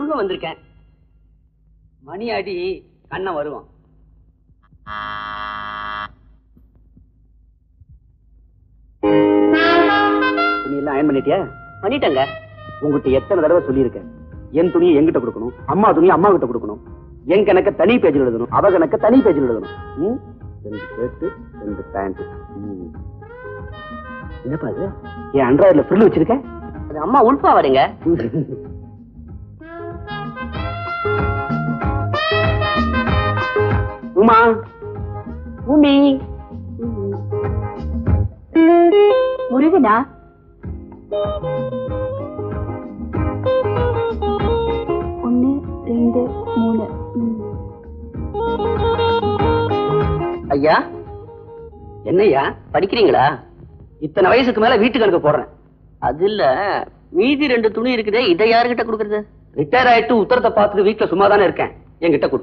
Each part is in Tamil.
தூங்க வந்திருக்கேன் மணி அடி கண்ணன் வருவான் துணி எல்லாம் அயன் பண்ணிட்டியா பண்ணிட்டேங்க உங்ககிட்ட எத்தனை தடவை சொல்லியிருக்கேன் என் துணியை என்கிட்ட கொடுக்கணும் அம்மா துணியை அம்மா கிட்ட கொடுக்கணும் என் கணக்க தனி பேஜில் எழுதணும் அவ கணக்க தனி பேஜில் எழுதணும் ம்? ரெண்டு ஷர்ட் ரெண்டு பேண்ட் என்னப்பா இது என் அண்ட்ராய்டில் ஃப்ரில் வச்சிருக்க அது அம்மா உள்பா வரீங்க உமா உமி முருகனா ஒன்னு ரெண்டு மூணு ம். ஐயா என்னய்யா படிக்கிறீங்களா இத்தனை வயசுக்கு மேல வீட்டுக்கு எனக்கு போடுறேன் அது இல்ல மீதி ரெண்டு துணி இருக்குதே இதை யாருகிட்ட கொடுக்கறது ரிட்டையர் ஆயிட்டு உத்தரத்தை பார்த்துட்டு வீட்டுல சும்மா தானே இருக்கேன் என்கிட்ட கொடு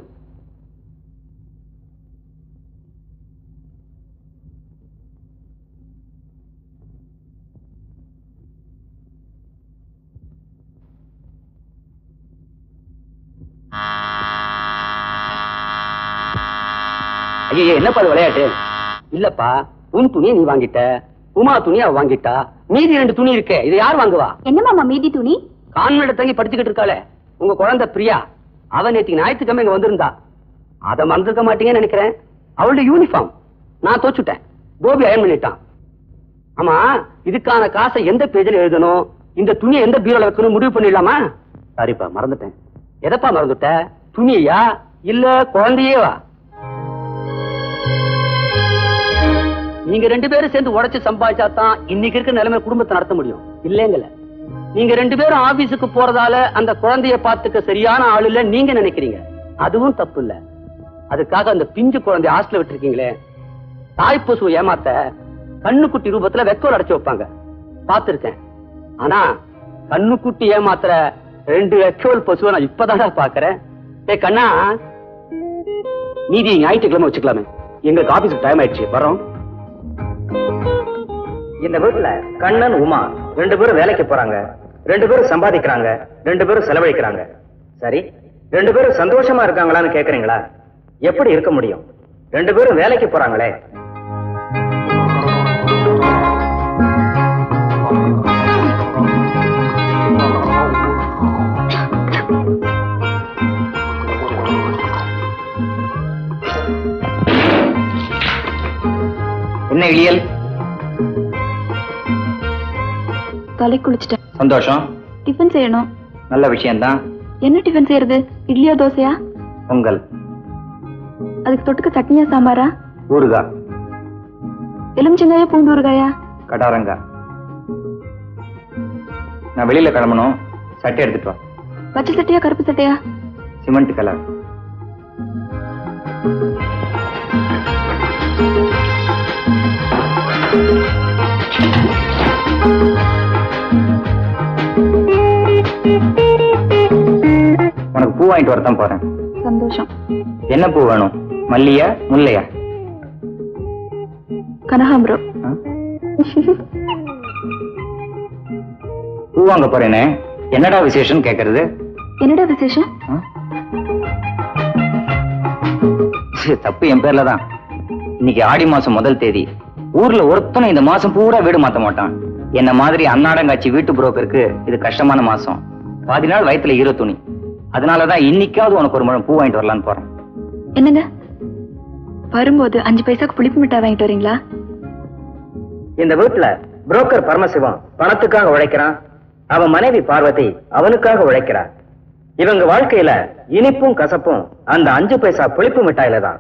ஐயோ என்னப்பா இது விளையாட்டு இல்லப்பா உன் துணியை நீ வாங்கிட்ட உமா துணி அவ வாங்கிட்டா மீதி ரெண்டு துணி இருக்கே இது யார் வாங்குவா என்ன மாமா மீதி துணி கான்வென்ட் தங்கி படிச்சுக்கிட்டு இருக்காளே உங்க குழந்தை பிரியா அவ நேத்திக்கு ஞாயிற்றுக்கிழமை இங்க வந்திருந்தா அத மறந்துருக்க மாட்டீங்கன்னு நினைக்கிறேன் அவளுடைய யூனிஃபார்ம் நான் தோச்சுட்டேன் கோபி அயன் பண்ணிட்டான் ஆமா இதுக்கான காசை எந்த பேஜ்ல எழுதணும் இந்த துணியை எந்த பீரோல வைக்கணும் முடிவு பண்ணிடலாமா சாரிப்பா மறந்துட்டேன் எதப்பா மறந்துட்ட துணியா இல்ல குழந்தையேவா நீங்க ரெண்டு பேரும் சேர்ந்து உடைச்சு சம்பாதிச்சா தான் இன்னைக்கு இருக்க நிலைமை குடும்பத்தை நடத்த முடியும் இல்லைங்கல நீங்க ரெண்டு பேரும் ஆபீஸுக்கு போறதால அந்த குழந்தைய பாத்துக்க சரியான ஆள் இல்ல நீங்க நினைக்கிறீங்க அதுவும் தப்பு இல்ல அதுக்காக அந்த பிஞ்சு குழந்தைய ஹாஸ்டல்ல விட்டுருக்கீங்களே தாய்ப்பசு ஏமாத்த கண்ணுக்குட்டி ரூபத்துல வெக்கோல் அடைச்சு வைப்பாங்க பார்த்திருக்கேன் ஆனா கண்ணுக்குட்டி ஏமாத்துற ரெண்டு வெக்கோல் பசுவை நான் இப்பதான்டா பாக்குறேன் ஏ கண்ணா மீதி ஞாயிற்றுக்கிழமை வச்சுக்கலாமே எங்களுக்கு ஆபீஸுக்கு டைம் ஆயிடுச்சு வரோம் இந்த வீட்டுல கண்ணன் உமா ரெண்டு பேரும் வேலைக்கு போறாங்க ரெண்டு பேரும் சம்பாதிக்கிறாங்க ரெண்டு பேரும் செலவழிக்கிறாங்க சரி ரெண்டு பேரும் சந்தோஷமா இருக்காங்களான்னு கேக்குறீங்களா எப்படி இருக்க முடியும் ரெண்டு பேரும் வேலைக்கு போறாங்களே என்ன இழியல் தலை குளிச்சுட்டேன் சந்தோஷம் டிஃபன் செய்யணும் நல்ல விஷயம்தான் என்ன டிஃபன் செய்யறது இட்லியா தோசையா பொங்கல் அதுக்கு தொட்டுக்க சட்னியா சாம்பாரா ஊறுகாய் எலுமிச்சங்காயா பூண்டு ஊறுகாயா கடாரங்கா நான் வெளியில கிளம்பணும் சட்டை எடுத்துட்டு வா பச்சை சட்டையா கருப்பு சட்டையா சிமெண்ட் கலர் உனக்கு பூ வாங்கிட்டு வரத்தான் போறேன் சந்தோஷம் என்ன பூ வேணும் மல்லியா முல்லையா கனகாம்பரம் ஆ? பூ வாங்க போறேனே என்னடா விசேஷம் கேக்குறது என்னடா விசேஷம் ஆ? ச்சே, தப்பு என் பேர்ல தான் இன்னைக்கு ஆடி மாசம் முதல் தேதி ஊர்ல ஒருத்தனும் இந்த மாசம் பூரா வீடு மாத்த மாட்டான் என்ன மாதிரி அன்னாடங்காட்சி வீட்டு புரோக்கருக்கு இது கஷ்டமான மாசம் பாதி நாள் வயித்துல ஈர துணி அதனாலதான் இன்னைக்காவது உனக்கு ஒரு முழம் பூ வாங்கிட்டு வரலான்னு போறேன் என்னங்க வரும்போது அஞ்சு பைசாக்கு புளிப்பு மிட்டாய் வாங்கிட்டு வரீங்களா இந்த வீட்டுல புரோக்கர் பரமசிவம் பணத்துக்காக உழைக்கிறான் அவன் மனைவி பார்வதி அவனுக்காக உழைக்கிறார் இவங்க வாழ்க்கையில இனிப்பும் கசப்பும் அந்த அஞ்சு பைசா புளிப்பு மிட்டாயில தான்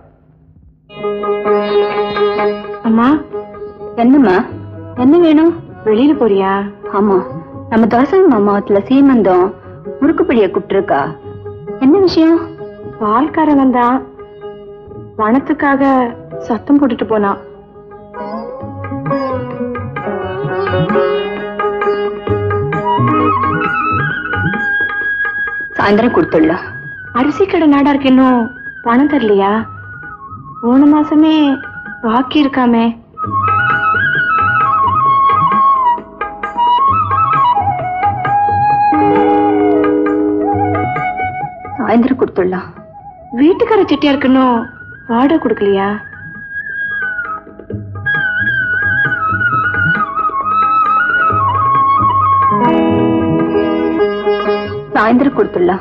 அம்மா என்னம்மா என்ன வேணும் வெளியில போறியா ஆமா நம்ம தோசை மாமாவத்துல சீமந்தம் முறுக்குப்படிய கூப்பிட்டுருக்கா என்ன விஷயம் பால்காரன் தான் பணத்துக்காக சத்தம் போட்டுட்டு போனான் சாயந்தரம் கொடுத்துடலாம் அரிசி கடை நாடா இருக்கு இன்னும் பணம் தரலையா போன மாசமே பாக்கி இருக்காமே சாயந்தரம் கொடுத்துடலாம் வீட்டுக்கார செட்டியாருக்கு இன்னும் வாடகை கொடுக்கலையா சாயந்தரம் கொடுத்துடலாம்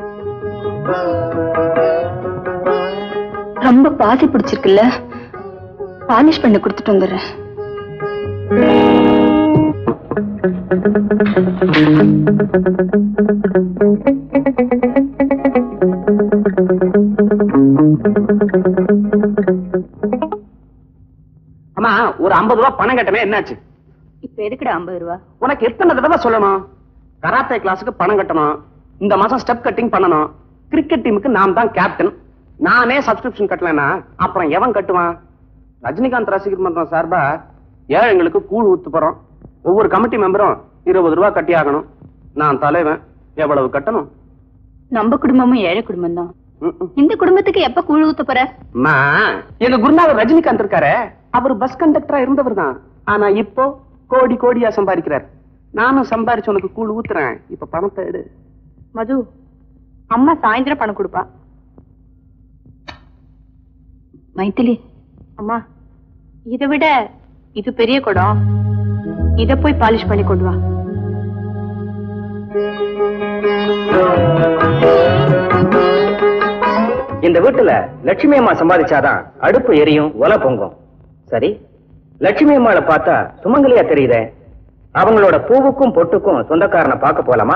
ரொம்ப பாசி பிடிச்சிருக்குல்ல பாலிஷ் பண்ணி கொடுத்துட்டு வந்துடுறேன் அம்மா ஒரு ஐம்பது ரூபா பணம் கட்டமே என்னாச்சு இப்ப எதுக்குடா ஐம்பது ரூபா உனக்கு எத்தனை தடவை சொல்லணும் கராத்தே கிளாஸுக்கு பணம் கட்டணும் இந்த மாசம் ஸ்டெப் கட்டிங் பண்ணணும் கிரிக்கெட் டீமுக்கு நான் தான் கேப்டன் நானே சப்ஸ்கிரிப்ஷன் கட்டலைன்னா அப்புறம் எவன் கட்டுவான் ரஜினிகாந்த் ரசிகர் மன்றம் சார்பா ஏழைங்களுக்கு கூழ் ஊத்து போறோம் ஒவ்வொரு கமிட்டி மெம்பரும் இருபது ரூபா கட்டி ஆகணும் நான் தலைவன் எவ்வளவு கட்டணும் நம்ம குடும்பமும் ஏழை குடும்பம் தான் ம், ம். இந்த குடும்பத்துக்கு எப்ப கூழ் ஊத்த போற அம்மா, எங்க குருநாதர் ரஜினிகாந்த் இருக்காரு அவர் பஸ் கண்டக்டரா இருந்தவர் தான் ஆனா இப்போ கோடி கோடியா சம்பாதிக்கிறார் நானும் சம்பாரிச்சு உனக்கு கூழ் ஊத்துறேன் இப்ப பணத்தை எடு மது அம்மா சாயந்தரம் பணம் கொடுப்பா மைத்திலி அம்மா இதை விட இது பெரிய குடம் இத போய் பாலிஷ் பண்ணி கொண்டு வா இந்த வீட்டுல லட்சுமி அம்மா சம்பாதிச்சாதான் அடுப்பு எரியும் ஒலை பொங்கும் சரி லட்சுமி அம்மாளை பார்த்தா சுமங்கலியா தெரியுதே அவங்களோட பூவுக்கும் பொட்டுக்கும் சொந்தக்காரனை பார்க்க போலாமா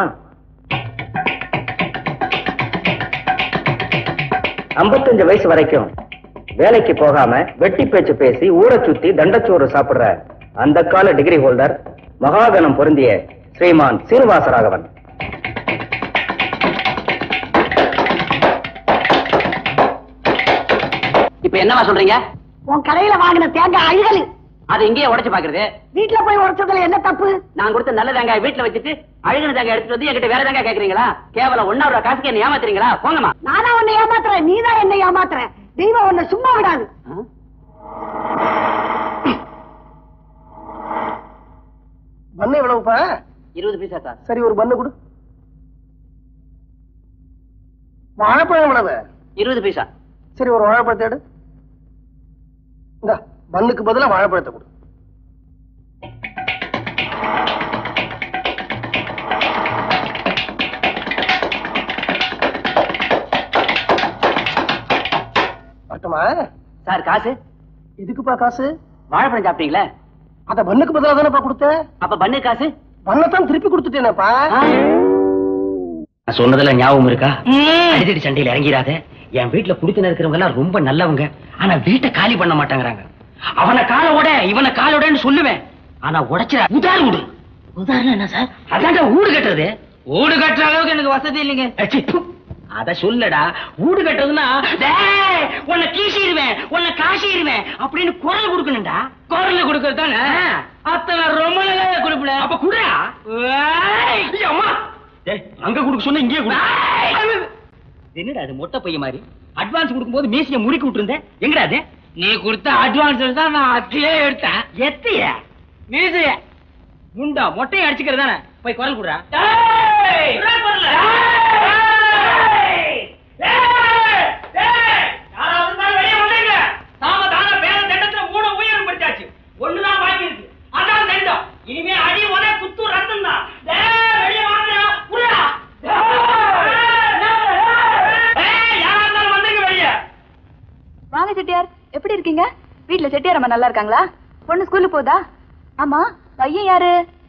ஐம்பத்தஞ்சு வயசு வரைக்கும் வேலைக்கு போகாம வெட்டி பேச்சு பேசி ஊரை சுத்தி தண்டச்சோறு சாப்பிடுற அந்த கால டிகிரி ஹோல்டர் மகாகணம் பொருந்திய ஸ்ரீமான் சீனிவாசராகவன் இப்ப என்னவா சொல்றீங்க உன் கடையில வாங்கின தேங்காய் அழுகலு அதை இங்கேயே உடைச்சு பாக்குறது வீட்டுல போய் உடைச்சதுல என்ன தப்பு நான் கொடுத்த நல்ல தேங்காய் வீட்டுல வச்சுட்டு அழுகின தேங்காய் எடுத்துட்டு வந்து என்கிட்ட வேற தேங்காய் கேக்குறீங்களா கேவலம் ஒன்னா ரூபா காசுக்கு என்ன ஏமாத்துறீங்களா போங்கம்மா நானா உன்னை ஏமாத்துறேன் நீதான் என்னை ஏமாத்துற தெய்வம் உன்னை சும்மா விடாது பண்ணு எவ்வளவுப்பா இருபது பைசா சார் சரி ஒரு பண்ணு கொடு வாழைப்பழம் எவ்வளவு இருபது பைசா சரி ஒரு வாழைப்பழத்தை எடு இந்த பண்ணுக்கு பதிலா வாழைப்பழத்தை கொடு வரட்டுமா சார் காசு இதுக்குப்பா காசு வாழைப்பழம் சாப்பிட்டீங்களா அத பண்ணுக்கு பதிலா தானேப்பா கொடுத்த அப்ப பண்ணு காசு பண்ணத்தான் திருப்பி கொடுத்துட்டேனேப்பா நான் சொன்னதுல ஞாபகம் இருக்கா அடிதடி சண்டையில இறங்கிறாத என் வீட்டுல குடித்து இருக்கிறவங்க எல்லாம் ரொம்ப நல்லவங்க ஆனா வீட்டை காலி பண்ண மாட்டாங்கறாங்க அவனை காலோட இவனை காலோடன்னு சொல்லுவேன் ஆனா உடைச்சிட உதார் விடு உதாரணம் என்ன சார் அதான்டா ஊடு கட்டுறது ஊடு கட்டுற அளவுக்கு எனக்கு வசதி இல்லைங்க அத சொல்லடா ஊடு கட்டுறதுன்னா டேய், உன்னை கீசிடுவேன் உன்னை காசிடுவேன் அப்படின்னு குரல் கொடுக்கணும்டா குரல் கொடுக்கறது தானே அத்தனை ரொம்ப நல்லா கொடுப்பல அப்ப குடுறா அம்மா டேய், அங்க குடுக்க சொன்னா இங்கே குடு என்னடா அது மொட்டை பையன் மாதிரி அட்வான்ஸ் கொடுக்கும்போது மீசிய முறுக்கி விட்டுருந்தேன் எங்கடா அது நீ கொடுத்த அட்வான்ஸ் தான் நான் அத்தையே எடுத்தேன் எத்தைய மீசிய முண்டா மொட்டையை அடிச்சுக்கிறது தானே போய் குரல் குடுறா ஒண்ணுதான் பாக்கி இருக்கு அதான் தண்டம் இனிமே அடி உன குத்து ரத்தம் தான் வெளியே வாங்க புரியா யாரா இருந்தாலும் வந்துங்க வெளியே வாங்க செட்டியார் எப்படி இருக்கீங்க வீட்ல செட்டியார் அம்மா நல்லா இருக்காங்களா பொண்ணு ஸ்கூலுக்கு போதா ஆமா பையன் யாரு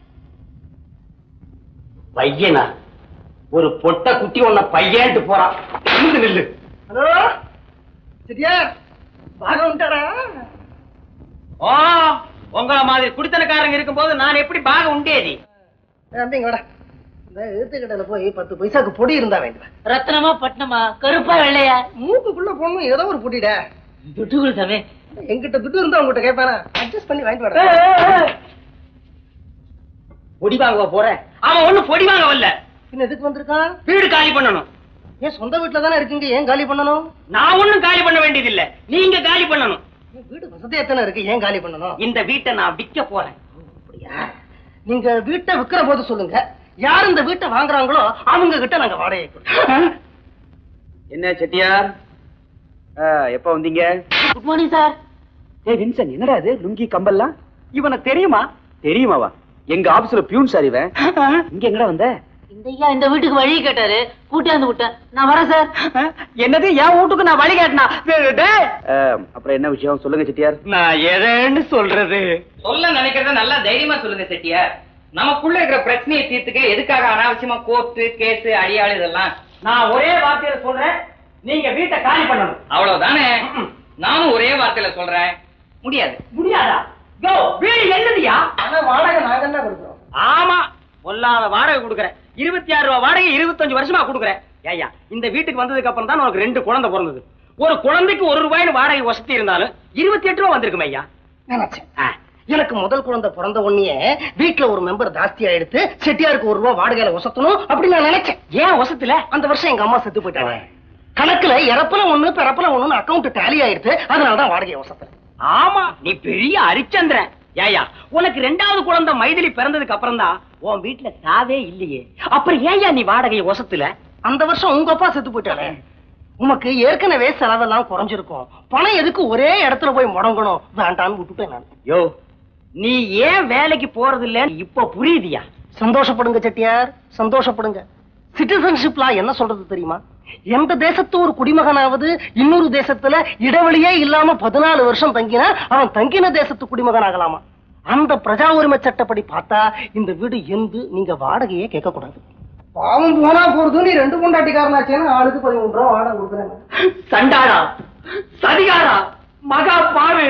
பையனா ஒரு பொட்ட குட்டி உன்னை பையன்ட்டு போறான் நில்லு, நில்லு ஹலோ சரியா பாகம் உண்டாடா ஓ உங்கள மாதிரி குடித்தனக்காரங்க இருக்கும்போது நான் எப்படி பாக உண்டேதி அப்படிங்க வாடா இந்த எழுத்துக்கடையில போய் பத்து பைசாக்கு பொடி இருந்தா வேண்டாம் ரத்னமா பட்னமா கருப்பா வெள்ளையா மூக்குக்குள்ள போகணும் ஏதோ ஒரு பொடிடா துட்டுகள் சாமி என்கிட்ட துட்டு இருந்தா உங்ககிட்ட கேட்பானா அட்ஜஸ்ட் பண்ணி வாங்கிட்டு வரேன் பொடி வாங்க போறேன் அவன் ஒண்ணு பொடி வாங்க வரல பின்ன எதுக்கு வந்திருக்கான் வீடு காலி பண்ணணும் ஏன் சொந்த வீட்டுல தானே இருக்கீங்க ஏன் காலி பண்ணணும் நான் ஒண்ணும் காலி பண்ண வேண்டியது இல்ல நீங்க காலி பண்ணணும் ஏன் வீடு வசதியா தானே இருக்கு ஏன் காலி பண்ணணும் இந்த வீட்டை நான் விற்க போறேன் அப்படியா நீங்க வீட்டை விக்கிற போது சொல்லுங்க யார் இந்த வீட்டை வாங்குறாங்களோ அவங்க கிட்ட நாங்க வாடகை கொடுப்போம் என்ன செட்டியார் ஆ, எப்ப வந்தீங்க குட் மார்னிங் சார் ஏய் வின்சன் என்னடா இது லுங்கி கம்பல்லாம் இவனை தெரியுமா தெரியுமாவா எங்க ஆபீஸ்ல பியூன் சார் இவன் இங்க எங்கடா வந்த இந்த ஐயா இந்த வீட்டுக்கு வழி கேட்டாரு கூட்டியாந்து விட்டேன் நான் வரேன் சார் என்னது என் வீட்டுக்கு நான் வழி கேட்டனா ஆ, அப்புறம் என்ன விஷயம் சொல்லுங்க செட்டியார் நான் எதன்னு சொல்றது சொல்ல நினைக்கிறத நல்லா தைரியமா சொல்லுங்க செட்டியார் நமக்குள்ள இருக்கிற பிரச்சனையை தீர்த்துக்க எதுக்காக அனாவசியமா கோர்ட்டு கேஸ் அடியாள் இதெல்லாம் நான் ஒரே வார்த்தையில சொல்றேன் நீங்க வீட்டை காலி பண்ணணும் அவ்வளவுதானே நானும் ஒரே வார்த்தையில சொல்றேன் முடியாது முடியாதா யோ வீடு என்னதுயா ஆனா வாடகை நாங்க என்ன கொடுக்குறோம் ஆமா பொல்லாத வாடகை கொடுக்குறேன் இருபத்தி ஆறு ரூபாய் வாடகை இருபத்தஞ்சு வருஷமா கொடுக்குறேன் ஏய்யா இந்த வீட்டுக்கு வந்ததுக்கு அப்புறம் தான் உனக்கு ரெண்டு குழந்தை பிறந்தது ஒரு குழந்தைக்கு ஒரு ரூபாய்னு வாடகை வசதி இருந்தாலும் இருபத்தி எட்டு ரூபா வந்திருக்கும் ஐயா நினைச்சேன் எனக்கு முதல் குழந்தை பிறந்த உடனே வீட்டுல ஒரு மெம்பர் ஜாஸ்தியா எடுத்து செட்டியாருக்கு ஒரு ரூபா வாடகையில உசத்தணும் அப்படி நான் நினைச்சேன் ஏன் வசத்துல அந்த வருஷம் எங்க அம்மா செத்து போயிட்டாங்க கணக்குல இறப்புல ஒண்ணு பிறப்புல ஒண்ணுன்னு அக்கவுண்ட் டேலி ஆயிடுத்து அதனாலதான் வாடகையை உசத்துறேன் ஆமா நீ பெரிய அரிச்சந்திரன் ஏயா உனக்கு ரெண்டாவது குழந்தை மைதிலி பிறந்ததுக்கு அப்புறம் தான் உன் வீட்டுல சாவே இல்லையே அப்புறம் ஏயா நீ வாடகையை வசத்துல அந்த வருஷம் உங்க அப்பா செத்து போயிட்டானே உமக்கு ஏற்கனவே செலவெல்லாம் குறைஞ்சிருக்கும் பணம் எதுக்கு ஒரே இடத்துல போய் முடங்கணும் வேண்டான்னு விட்டுட்டேன் நான் யோ நீ ஏன் வேலைக்கு போறது இல்ல இப்ப புரியுதியா சந்தோஷப்படுங்க செட்டியார் சந்தோஷப்படுங்க சிட்டிசன்ஷிப்லா என்ன சொல்றது தெரியுமா எந்த தேசத்து ஒரு குடிமகனாவது இன்னொரு தேசத்துல இடைவெளியே இல்லாம பதினாலு வருஷம் தங்கினா அவன் தங்கின தேசத்து குடிமகன் ஆகலாமா அந்த பிரஜா உரிமை சட்டப்படி பார்த்தா இந்த வீடு எந்து நீங்க வாடகையே கேட்க கூடாது பாவம் போனா போறது நீ ரெண்டு கொண்டாட்டிக்காரனாச்சேன்னு ஆளுக்கு பதிமூன்று ரூபா வாடகை கொடுக்குறேன் சண்டாடா சதிகாரா மகா பாரு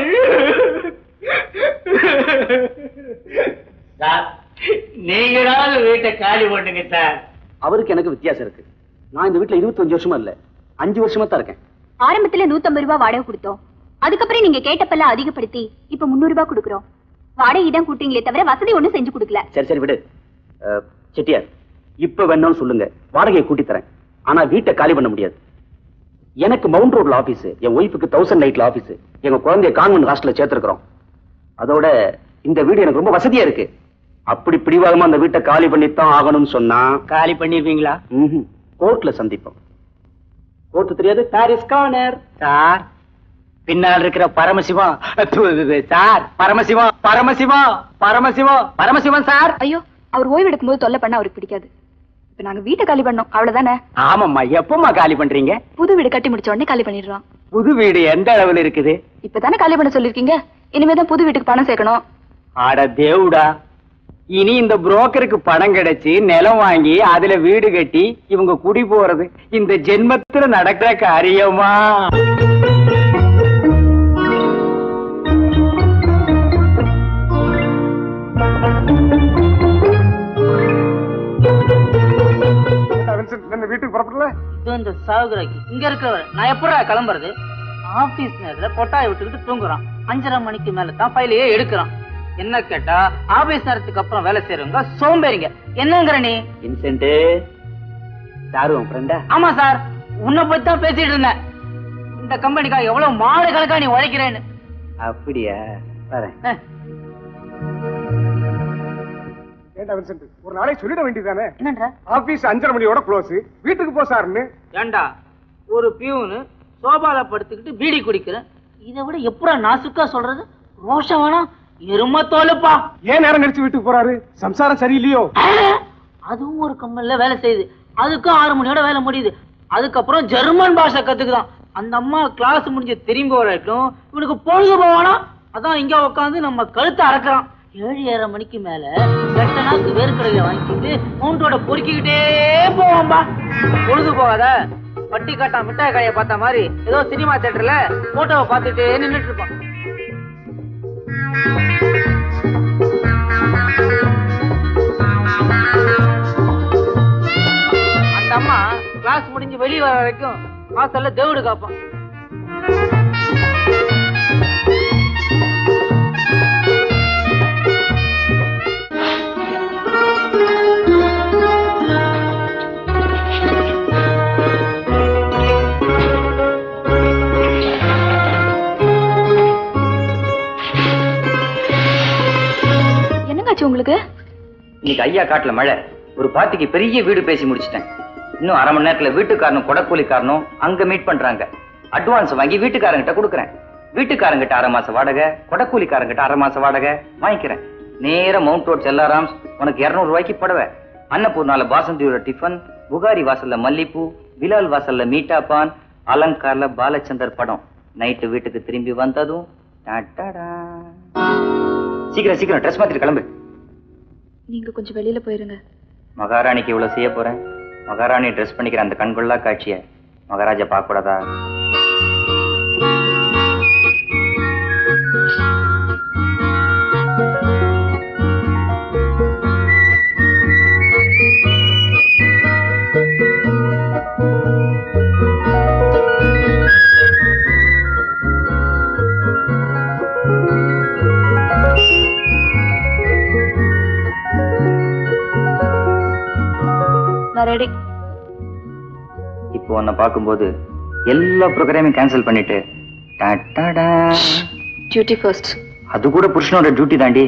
சார் நீங்களாவது வீட்டை காலி பண்ணுங்க சார் அவருக்கு எனக்கு வித்தியாசம் இருக்கு நான் இந்த வீட்டுல இருபத்தஞ்சு வருஷமா இல்ல அஞ்சு வருஷமா தான் இருக்கேன் ஆரம்பத்துல நூத்தம்பது ரூபாய் வாடகை கொடுத்தோம் அதுக்கப்புறம் நீங்க கேட்டப்பெல்லாம் அதிகப்படுத்தி இப்ப முன்னூறு ரூபாய் கொடுக்குறோம் வாடகை தான் கூட்டீங்களே தவிர வசதி ஒண்ணும் செஞ்சு கொடுக்கல சரி சரி விடு அஹ், செட்டியார் இப்ப வேணும்னு சொல்லுங்க வாடகையை கூட்டி தரேன் ஆனா வீட்டை காலி பண்ண முடியாது எனக்கு மவுண்ட் ரோட்ல ஆபீஸ் என் ஒய்ஃபுக்கு தௌசண்ட் நைட்ல ஆபீஸ் எங்க குழந்தைய கான்வென்ட் ஹாஸ்டல்ல சேர்த்திருக்கிறோம் அதோட இந்த வீடு எனக்கு ரொம்ப வசதியா இருக்கு அப்படி பிடிவாதமா அந்த வீட்டை காலி பண்ணித்தான் ஆகணும்னு சொன்னா காலி பண்ணிருவீங்களா கோர்ட்ல சந்திப்போம் கோர்ட் தெரியாது பாரிஸ் கார்னர் சார் பின்னால் இருக்கிற பரமசிவம் து, து, து, சார் பரமசிவம் பரமசிவம் பரமசிவம் பரமசிவம் சார் ஐயோ அவர் ஓய்வு எடுக்கும்போது தொல்லை பண்ண அவருக்கு பிடிக்காது இப்ப நாங்க வீட்டை காலி பண்ணோம் அவ்வளவுதானே ஆமாம்மா எப்பமா காலி பண்றீங்க புது வீடு கட்டி முடிச்ச உடனே காலி பண்ணிடுறோம் புது வீடு எந்த அளவுல இருக்குது இப்பதானே காலி பண்ண சொல்லிருக்கீங்க இனிமேதான் புது வீட்டுக்கு பணம் சேர்க்கணும் அட தேவுடா இனி இந்த புரோக்கருக்கு பணம் கிடைச்சு நிலம் வாங்கி அதுல வீடு கட்டி இவங்க குடி போறது இந்த ஜென்மத்துல நடக்கிற காரியமா வீட்டுக்கு புறப்படல இது இந்த சாகுராக்கி இங்க இருக்கிறவர் நான் எப்படா கிளம்புறது ஆபீஸ் நேரத்துல கொட்டாயை விட்டுக்கிட்டு தூங்குறான் அஞ்சரை மணிக்கு மேல தான் ஃபைலையே எடுக்கிறான் என்ன கேட்டா ஆபீஸ் நேரத்துக்கு அப்புறம் வேலை செய்யறவங்க சோம்பேறிங்க என்னங்கிற நீ வின்சென்ட் சாரு உன் ஃப்ரெண்டா ஆமா சார் உன்னை பத்தி தான் பேசிட்டு இருந்தேன் இந்த கம்பெனிக்காக எவ்வளவு மாடு கணக்கா நீ உழைக்கிறேன்னு அப்படியா வரேன் அஹ், ஏண்டா வின்சென்ட் ஒரு நாளைக்கு சொல்லிட வேண்டியதானே என்னன்ற ஆபீஸ் அஞ்சரை மணியோட க்ளோஸ் வீட்டுக்கு போ சார்னு ஏண்டா ஒரு பியூனு சோபால படுத்துக்கிட்டு பீடி குடிக்கிறேன் இதை விட எப்படா நாசுக்கா சொல்றது ரோஷம் வேணாம் எரும தோலுப்பா ஏன் நேரம் கழிச்சு வீட்டுக்கு போறாரு சம்சாரம் சரியில்லையோ அதுவும் ஒரு கம்பெனில வேலை செய்யுது அதுக்கும் ஆறு மணியோட வேலை முடியுது அதுக்கப்புறம் ஜெர்மன் பாஷை கத்துக்குதான் அந்த அம்மா கிளாஸ் முடிஞ்சு திரும்பி வரைக்கும் இவனுக்கு பொழுது போவானா அதான் இங்க உட்காந்து நம்ம கழுத்தை அறக்குறான் ஏழு ஏழரை மணிக்கு மேல எட்டனாக்கு வேர்க்கடையில வாங்கிக்கிட்டு மவுண்டோட பொறுக்கிக்கிட்டே போவான்பா பொழுது போகாத பட்டி காட்டா மிட்டாய் கடையை பார்த்த மாதிரி ஏதோ சினிமா தியேட்டர்ல போட்டோவை பார்த்துட்டே நின்னுட்டு இருப்பான் அந்த அம்மா கிளாஸ் முடிஞ்சு வெளியே வர வரைக்கும் வாசல்ல தேவடு காப்பான் என்னங்காச்சு உங்களுக்கு இன்னைக்கு ஐயா காட்டுல மழை ஒரு பாட்டிக்கு பெரிய வீடு பேசி முடிச்சிட்டேன் இன்னும் அரை மணி நேரத்துல வீட்டுக்காரனும் கொடக்கூலிக்காரனும் அங்க மீட் பண்றாங்க அட்வான்ஸ் வாங்கி வீட்டுக்காரங்கிட்ட கொடுக்குறேன் வீட்டுக்காரங்கிட்ட அரை மாச வாடகை கொடக்கூலிக்காரங்கிட்ட அரை மாச வாடகை வாங்கிக்கிறேன் நேரா மவுண்ட் ரோட் செல்லாராம்ஸ் உனக்கு 200 ரூபாய்க்கு புடவை அன்னபூர்ணால பாசந்தியோட டிஃபன் புகாரி வாசல்ல மல்லிப்பூ பிலால் வாசல்ல மீட்டா பான் அலங்கார்ல பாலச்சந்தர் படம் நைட்டு வீட்டுக்கு திரும்பி வந்ததும் டடடா. சீக்கிரம் சீக்கிரம் ட்ரெஸ் மாத்திட்டு கிளம்பு நீங்க கொஞ்சம் வெளியில போயிருங்க மகாராணிக்கு இவ்வளவு செய்ய போறேன் மகாராணி ட்ரெஸ் பண்ணிக்கிற அந்த கண்கொள்ளா காட்சிய மகாராஜா பார்க்க கூடாதா நான் ரெடி இப்போ உன்னை பார்க்கும்போது எல்லா ப்ரோக்ராமையும் கேன்சல் பண்ணிட்டு டடடா. டியூட்டி ஃபர்ஸ்ட் அது கூட புருஷனோட டியூட்டி தாண்டி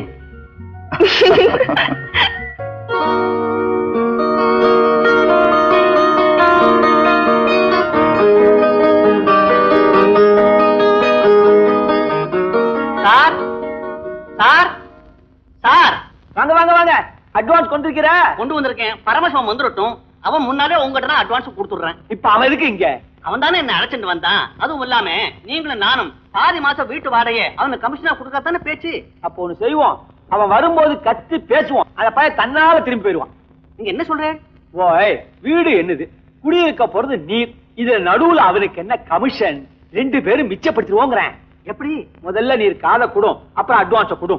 சார் சார் சார் வாங்க வாங்க வாங்க அட்வான்ஸ் கொண்டு இருக்கிற கொண்டு வந்திருக்கேன் பரமசிவம் வந்துடட்டும் அவன் முன்னாலே உங்ககிட்ட நான் அட்வான்ஸ் கொடுத்துடுறேன் இப்ப அவன் எதுக்கு இங்க அவன் தானே என்ன அழைச்சிட்டு வந்தான் அதுவும் இல்லாம நீங்களும் நானும் பாதி மாசம் வீட்டு வாடகையை அவனுக்கு கமிஷனா கொடுக்கத்தானே பேச்சு அப்போ ஒண்ணு செய்வோம் அவன் வரும்போது கத்து பேசுவான் அத பையன் தன்னால திரும்பி போயிருவான் நீங்க என்ன சொல்ற ஓய் வீடு என்னது குடியிருக்க போறது நீர் இதுல நடுவுல அவனுக்கு என்ன கமிஷன் ரெண்டு பேரும் மிச்சப்படுத்திடுவோங்கிறேன் எப்படி முதல்ல நீர் காதை கொடும் அப்புறம் அட்வான்ஸ கொடும்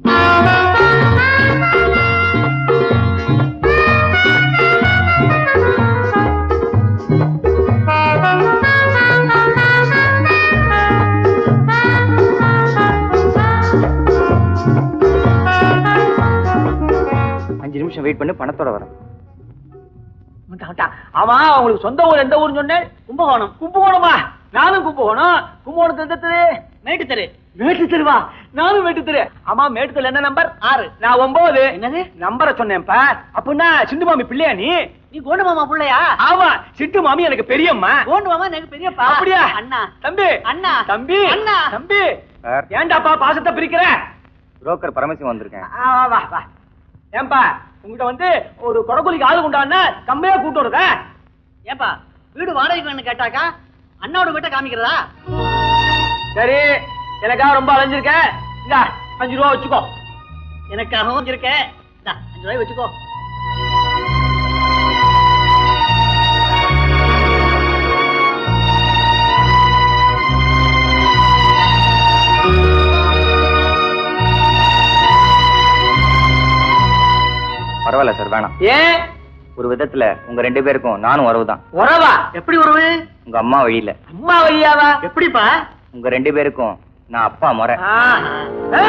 அஞ்சு நிமிஷம் வெயிட் பண்ணி பணத்தோட வரேன் வந்துட்டான், வந்துட்டான். ஆமா உங்களுக்கு சொந்த ஊர் எந்த ஊர்னு சொன்னேன் கும்பகோணம் கும்பகோணமா நானும் கும்பகோணம் கும்பகோணத்து எந்த தெரு மேட்டு தெரு மேட்டு தெருவா நானும் மேட்டு தெரு ஆமா மேட்டு தெரு என்ன நம்பர் ஆறு நான் ஒன்பது என்னது நம்பரை சொன்னேன்ப்பா அப்படின்னா சிண்டு மாமி பிள்ளையா நீ நீ கோண்டு மாமா புள்ளையா ஆமா சிட்டு மாமி எனக்கு பெரியம்மா கோண்டு மாமா எனக்கு பெரியப்பா அப்படியா அண்ணா தம்பி அண்ணா. தம்பி அண்ணா. தம்பி சார் ஏன்டாப்பா பாசத்தை பிரிக்கிற புரோக்கர் பரமசிவம் வந்திருக்கேன் ஆ, வா, வா வா ஏன்பா உங்ககிட்ட வந்து ஒரு கொடக்குலிக்கு ஆளு கொண்டான்னா கம்மியா கூட்டு வருத ஏப்பா வீடு வாடகைக்கு வேணும் கேட்டாக்கா அண்ணாவோட வீட்டை காமிக்கிறதா சரி எனக்காக ரொம்ப அலைஞ்சிருக்க இந்தா அஞ்சு ரூபா வச்சுக்கோ எனக்காகவும் இருக்கேன் இந்தா, அஞ்சு ரூபாய் வச்சுக்கோ பரவாயில்ல சார் வேணாம் ஏன் ஒரு விதத்துல உங்க ரெண்டு பேருக்கும் நானும் உறவுதான் உறவா எப்படி உறவு உங்க அம்மா வழியில அம்மா வழியாவா எப்படிப்பா உங்க ரெண்டு பேருக்கும் நான் அப்பா முறை ஆ. ஆ.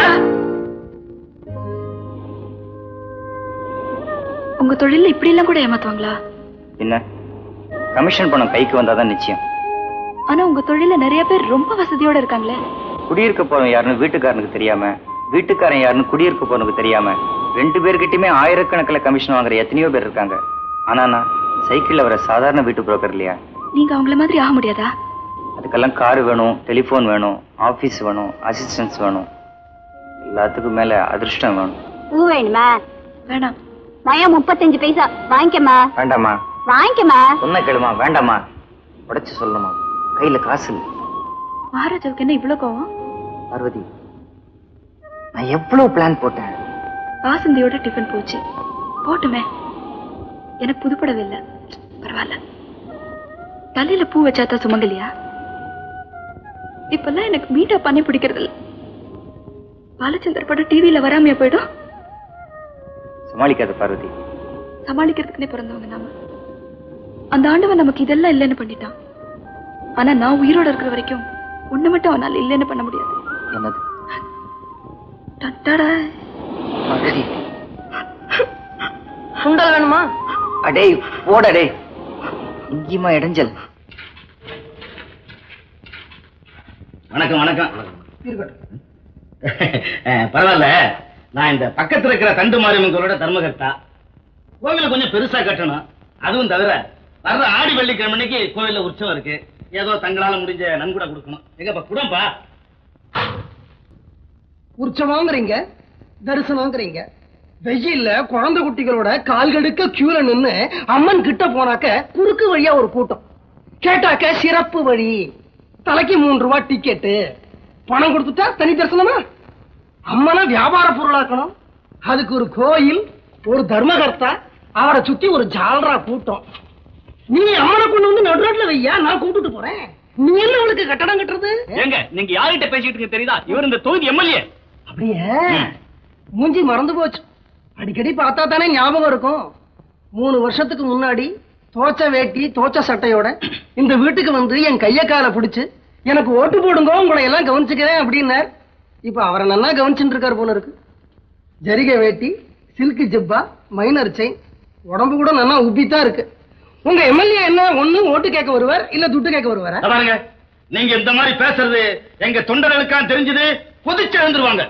உங்க தொழில இப்படி எல்லாம் கூட ஏமாத்துவாங்களா என்ன கமிஷன் பணம் கைக்கு வந்தாதான் நிச்சயம் ஆனா உங்க தொழில நிறைய பேர் ரொம்ப வசதியோட இருக்காங்களே குடியிருக்க போறவன் யாருன்னு வீட்டுக்காரனுக்கு தெரியாம வீட்டுக்காரன் யாருன்னு குடியிருக்க போறவனுக்கு தெரியாம ரெண்டு பேர்கிட்டயுமே ஆயிரக்கணக்கில் கமிஷன் வாங்குற எத்தனையோ பேர் இருக்காங்க ஆனா நான் சைக்கிள்ல வர சாதாரண வீட்டு புரோக்கர் இல்லையா நீங்க அவங்கள மாதிரி ஆக முடியாதா அதுக்கெல்லாம் கார் வேணும் டெலிஃபோன் வேணும் ஆபீஸ் வேணும் அசிஸ்டன்ஸ் வேணும் எல்லாத்துக்கும் மேல அதிர்ஷ்டம் வேணும் பூ வேணுமா வேணாம் பயம் முப்பத்தஞ்சு பைசா வாங்கிக்கம்மா வேண்டாமா வாங்கிக்கம்மா சொன்ன கேளுமா வேண்டாமா உடைச்சு சொல்லணுமா கையில காசு இல்லை மகாராஜாவுக்கு என்ன இவ்வளவு கோவம் பார்வதி நான் எவ்வளவு பிளான் போட்டேன் வாசந்தியோட டிஃபன் போச்சு போட்டுமே எனக்கு புதுப்படவே இல்ல பரவாயில்ல தலையில பூ வச்சாதான் சுமங்கலியா இப்பெல்லாம் எனக்கு மீட்டா பண்ணி பிடிக்கிறது இல்ல பாலச்சந்தர் படம் டிவியில வராமையா போயிடும் சமாளிக்காத பார்வதி சமாளிக்கிறதுக்குனே பிறந்தவங்க நாம அந்த ஆண்டவன் நமக்கு இதெல்லாம் இல்லைன்னு பண்ணிட்டான் ஆனா நான் உயிரோட இருக்கிற வரைக்கும் ஒண்ணு மட்டும் அவனால இல்லைன்னு பண்ண முடியாது என்னது டட்டடா. பார்வதி சுண்டல் வேணுமா அடே போடடே இங்கேயுமா இடைஞ்சல் வணக்கம் வணக்கம் அஹ், பரவாயில்ல நான் இந்த பக்கத்துல இருக்கிற தண்டு மாரியம்மன் கோயிலோட தர்மகர்த்தா கோவில கொஞ்சம் பெருசா கட்டணும் அதுவும் தவிர வர்ற ஆடி வெள்ளிக்கிழமை அன்னைக்கு கோயில்ல உற்சவம் இருக்கு ஏதோ தங்களால முடிஞ்ச நன்கொடை கொடுக்கணும் எங்கப்பா குடம்பா உற்சவங்கிறீங்க தரிசனங்கிறீங்க வெயில்ல குழந்தை குட்டிகளோட கால்கடுக்க கியூல நின்னு அம்மன் கிட்ட போனாக்க குறுக்கு வழியா ஒரு கூட்டம் கேட்டாக்க சிறப்பு வழி தலைக்கு மூன்று ரூபாய் டிக்கெட்டு பணம் கொடுத்துட்டா தனி தரிசனமா அம்மனை வியாபார பொருளாக்கணும் அதுக்கு ஒரு கோயில் ஒரு தர்மகர்த்தா அவரை சுத்தி ஒரு ஜால்ரா கூட்டம் நீ அம்மனை கொண்டு வந்து நடுரோட்ல வையா நான் கூட்டிட்டு போறேன் நீ என்ன அவளுக்கு கட்டடம் கட்டுறது ஏங்க நீங்க யார்கிட்ட பேசிட்டு இருக்கு தெரியுதா இவர் இந்த தொகுதி எம்எல்ஏ அப்படியே மூஞ்சி மறந்து போச்சு அடிக்கடி பார்த்தா தானே ஞாபகம் இருக்கும் மூணு வருஷத்துக்கு முன்னாடி தோச்ச வேட்டி தோச்ச சட்டையோட இந்த வீட்டுக்கு வந்து என் கைய காலை பிடிச்சு எனக்கு ஓட்டு போடுங்க உங்களை எல்லாம் கவனிச்சுக்கிறேன் அப்படின்னார் இப்ப அவரை நல்லா கவனிச்சுட்டு இருக்காரு போல இருக்கு ஜரிகை வேட்டி சில்க் ஜிப்பா மைனர் செயின் உடம்பு கூட நல்லா உப்பித்தான் இருக்கு உங்க எம்எல்ஏ என்ன ஒண்ணு ஓட்டு கேட்க வருவார் இல்ல துட்டு கேட்க வருவாரா பாருங்க நீங்க இந்த மாதிரி பேசுறது எங்க தொண்டர்களுக்கா தெரிஞ்சது கொதிச்சு எழுந்துருவாங்க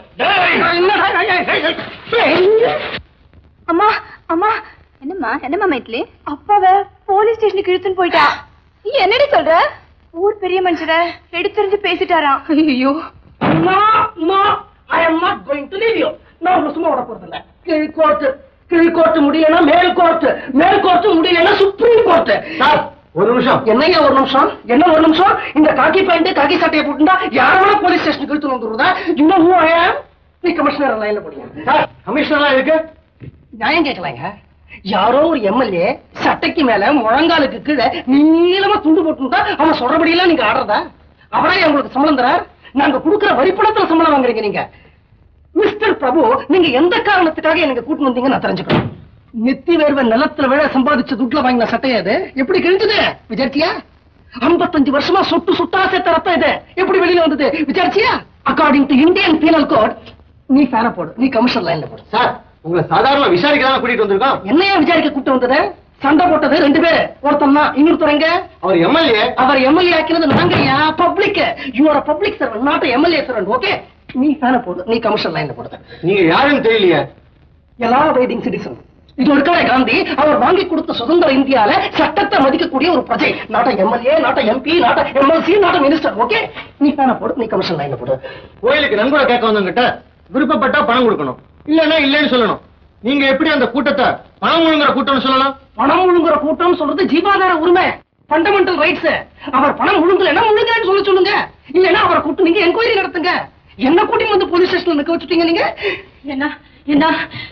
அம்மா அம்மா என்னம்மா என்னம்மா மைத்லி அப்பாவ போலீஸ் ஸ்டேஷனுக்கு இழுத்துன்னு போயிட்டா நீ என்னடி சொல்ற ஊர் பெரிய மனுஷர எடுத்தறிஞ்சு பேசிட்டாராம் ஐயோ அம்மா அம்மா I am not going to leave you நான் உங்களை சும்மா விட போறது இல்ல கீழ் கோர்ட் கீழ் கோர்ட் முடியலன்னா மேல் கோர்ட் மேல் கோர்ட் முடியலன்னா சுப்ரீம் கோர்ட் சார் ஒரு நிமிஷம் என்னையா ஒரு நிமிஷம் என்ன ஒரு நிமிஷம் இந்த காக்கி பேண்ட் காக்கி சட்டையை போட்டுட்டா யார வேணா போலீஸ் ஸ்டேஷனுக்கு இழுத்து வந்துருதா இன்னும் ஹூ ஐ ஆம் நீ கமிஷனர் லைன்ல போடுங்க சார் கமிஷனரா இருக்கு நியாயம் கேட்கலாங்க யாரோ ஒரு எம்எல்ஏ சட்டைக்கு மேல முழங்காலுக்கு கீழே நீளமா துண்டு போட்டுட்டா அவன் சொல்றபடியெல்லாம் நீங்க ஆடுறதா அவரா உங்களுக்கு சம்பளம் தரார் நாங்க கொடுக்கிற வரிப்பணத்துல சம்பளம் வாங்குறீங்க நீங்க மிஸ்டர் பிரபு நீங்க எந்த காரணத்துக்காக எனக்கு கூட்டு வந்தீங்க நான் தெரிஞ்சுக்கணும் நெத்தி வேர்வை நிலத்துல விழ சம்பாதிச்ச துட்டுல வாங்கின சட்டையா இது எப்படி கிழிஞ்சது விசாரிச்சியா ஐம்பத்தஞ்சு வருஷமா சொட்டு சுட்டா சேர்த்த ரத்தம் இது எப்படி வெளியில வந்தது விசாரிச்சியா according to Indian penal code நீ ஃபேன போடு நீ கமிஷன் லைன்ல போடு சார் உங்களை சாதாரண விசாரிக்கலாம் கூட்டிட்டு வந்திருக்கோம் என்னையா விசாரிக்க கூட்டு வந்தது சண்டை போட்டது ரெண்டு பேரு ஒருத்தன் தான் இன்னொருத்தர் எங்க அவர் எம்எல்ஏ அவர் எம்எல்ஏ ஆக்கினது நாங்க public you are public servant not MLA servant okay நீ ஃபேன போடு நீ கமிஷன் லைன்ல போடு நீங்க யாருன்னு தெரியலையே எல்லா வெயிட்டிங் சிட்டிசன் இது ஒரு கடை காந்தி அவர் வாங்கி கொடுத்த சுதந்திர இந்தியால சட்டத்தை மதிக்கக்கூடிய ஒரு பிரஜை நாட்ட எம்எல்ஏ நாட்ட எம்பி நாட்ட எம்எல்சி நாட்ட மினிஸ்டர் ஓகே நீ ஃபேன போடு நீ கமிஷன் லைன்ல போடு கோயிலுக்கு நன்கொடை கேட்க வந்தவங்கிட்ட விருப்பப்பட்டா பணம் கொடுக்கணும் இல்லன்னா இல்லைன்னு சொல்லணும் நீங்க எப்படி அந்த கூட்டத்தை பணம் முழுங்குற கூட்டம்னு சொல்லலாம் பணம் முழுங்குற கூட்டம் சொல்றது ஜீவாதார உரிமை ஃபண்டமெண்டல் ரைட்ஸ் அவர் பணம் முழுங்கலன்னா முழுங்கலன்னு சொல்ல சொல்லுங்க இல்லன்னா அவரை கூட்டு நீங்க என்கொயரி நடத்துங்க என்ன கூட்டிட்டு வந்து போலீஸ் ஸ்டேஷன்ல நிக்க வச்சுட்டீங்க நீங்க என்ன என்ன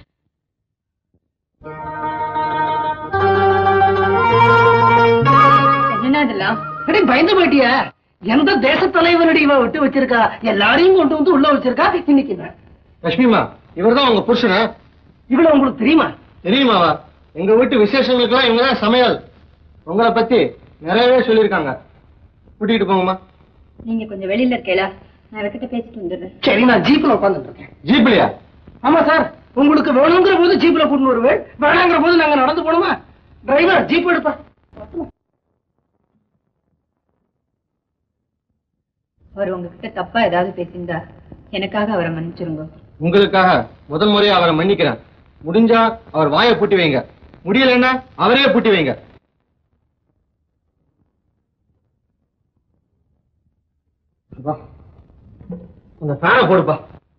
என்ன இதெல்லாம் அடே பயந்து போயிட்டியா எந்த தேச தலைவனடி இவன் விட்டு வச்சிருக்கா எல்லாரையும் கொண்டு வந்து உள்ள வச்சிருக்கா இன்னைக்கு என்ன? லட்சுமிமா இவர்தான் உங்க புருஷனா இவ்வளவு உங்களுக்கு தெரியுமா தெரியுமாவா எங்க வீட்டு விசேஷங்களுக்கெல்லாம் இவங்க தான் சமையல் உங்களை பத்தி நிறையவே சொல்லியிருக்காங்க கூட்டிட்டு போங்கம்மா நீங்க கொஞ்சம் வெளியில இருக்கேளா நான் அவர்கிட்ட பேசிட்டு வந்துடுறேன் சரி நான் ஜீப்ல உட்கார்ந்துட்டு இருக்கேன் ஜீப்லயா ஆமா சார் உங்களுக்கு வேணுங்கிற போது ஜீப்ல கூட்டு வருவேன் வேணாங்கிற போது நாங்க நடந்து போனோமா டிரைவர் ஜீப் எடுப்பா அவர் உங்ககிட்ட தப்பா ஏதாவது பேசியிருந்தா எனக்காக அவரை மன்னிச்சிருங்க உங்களுக்காக முதல் முறையா அவரை மன்னிக்கிறேன் முடிஞ்சா அவர் வாயை பூட்டி வைங்க முடியலன்னா அவரே பூட்டி வைங்க அப்பா, அந்த ஃபேனை போடுப்பா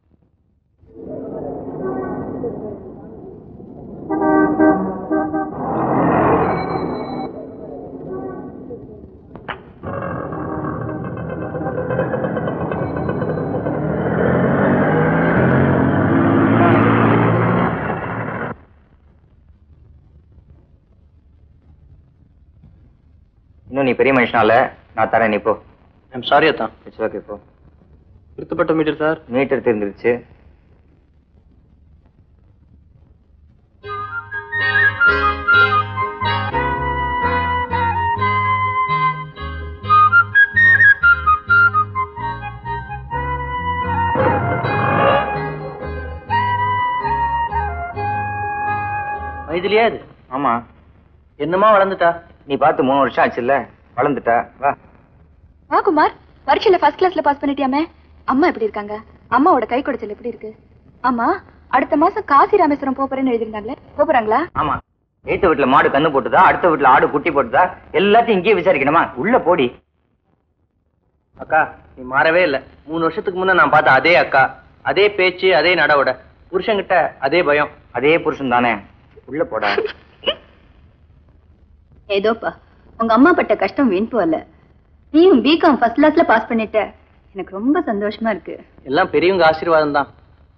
இன்னும் நீ பெரிய மனுஷனால நான் தரேன் நீ போ ஐம் சாரி அத்தான் இட்ஸ் ஓகே போ திருத்தப்பட்ட மீட்டர் சார் மீட்டர் தெரிஞ்சிருச்சு வயதுலயே அது ஆமா என்னமா வளர்ந்துட்டா நீ பார்த்து மூணு வருஷம் ஆச்சுல்ல வளர்ந்துட்டா வா வா குமார் பரீட்சையில ஃபர்ஸ்ட் கிளாஸ்ல பாஸ் பண்ணிட்டியாமே அம்மா எப்படி இருக்காங்க அம்மாவோட கை குடைச்சல் எப்படி இருக்கு அம்மா அடுத்த மாசம் காசி ராமேஸ்வரம் போப் போறேன்னு எழுதிருந்தாங்களே போறாங்களா ஆமா ஏத்த வீட்டுல மாடு கண்ணு போட்டுதா அடுத்த வீட்டுல ஆடு குட்டி போட்டுதா எல்லாத்தையும் இங்கேயே விசாரிக்கணுமா உள்ள போடி அக்கா நீ மாறவே இல்ல மூணு வருஷத்துக்கு முன்ன நான் பார்த்த அதே அக்கா அதே பேச்சு அதே நடவட புருஷன்கிட்ட அதே பயம் அதே புருஷன் தானே உள்ள போடா ஏதோப்பா உங்க அம்மா பட்ட கஷ்டம் வீண் போல நீயும் பிகாம் ஃபர்ஸ்ட் கிளாஸ்ல பாஸ் பண்ணிட்ட எனக்கு ரொம்ப சந்தோஷமா இருக்கு எல்லாம் பெரியவங்க ஆசீர்வாதம் தான்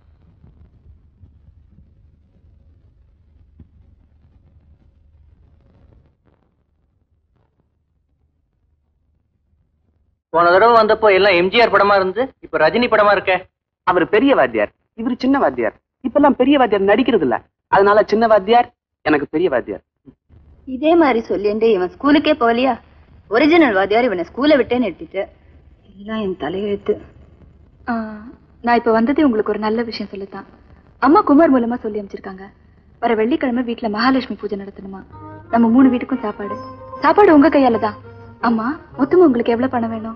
போன தடவை வந்தப்போ எல்லாம் எம்ஜிஆர் படமா இருந்து இப்ப ரஜினி படமா இருக்க அவர் பெரிய வாத்தியார் இவர் சின்ன வாத்தியார் இப்பெல்லாம் பெரிய வாத்தியார் நடிக்கிறது இல்ல அதனால சின்ன வாத்தியார் எனக்கு பெரிய வாத்தியார் இதே மாதிரி சொல்லிண்டே இவன் ஸ்கூலுக்கே போகலையா ஒரிஜினல் வாத்தியார் இவனை ஸ்கூலை விட்டே நிறுத்திட்டு எல்லாம் என் தலையெழுத்து ஆ, நான் இப்ப வந்ததே உங்களுக்கு ஒரு நல்ல விஷயம் சொல்லத்தான் அம்மா குமார் மூலமா சொல்லி அமைச்சிருக்காங்க வர வெள்ளிக்கிழமை வீட்ல மகாலட்சுமி பூஜை நடத்தணுமா நம்ம மூணு வீட்டுக்கும் சாப்பாடு சாப்பாடு உங்க கையால தான் அம்மா மொத்தமா உங்களுக்கு எவ்வளவு பணம் வேணும்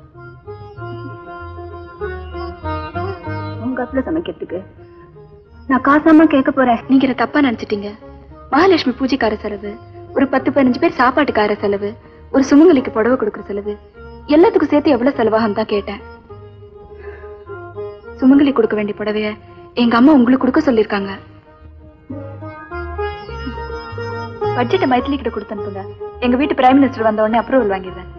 உங்க அப்பல சமைக்கிறதுக்கு நான் காசாம கேட்க போறேன் நீங்க இதை தப்பா நினைச்சிட்டீங்க மகாலட்சுமி பூஜைக்கார செலவு ஒரு பத்து பதினஞ்சு பேர் சாப்பாட்டுக்கார செலவு ஒரு சுமங்கலிக்கு புடவை கொடுக்குற செலவு எல்லாத்துக்கும் சேர்த்து எவ்வளவு செலவாகும் தான் கேட்டேன் சுமங்கலி கொடுக்க வேண்டிய புடவைய எங்க அம்மா உங்களுக்கு கொடுக்க சொல்லிருக்காங்க பட்ஜெட்டை மைத்திலி கிட்ட கொடுத்து அனுப்புங்க எங்க வீட்டு பிரைம் மினிஸ்டர் வந்த உடனே அப்ரூவல் வாங்கிடுறேன்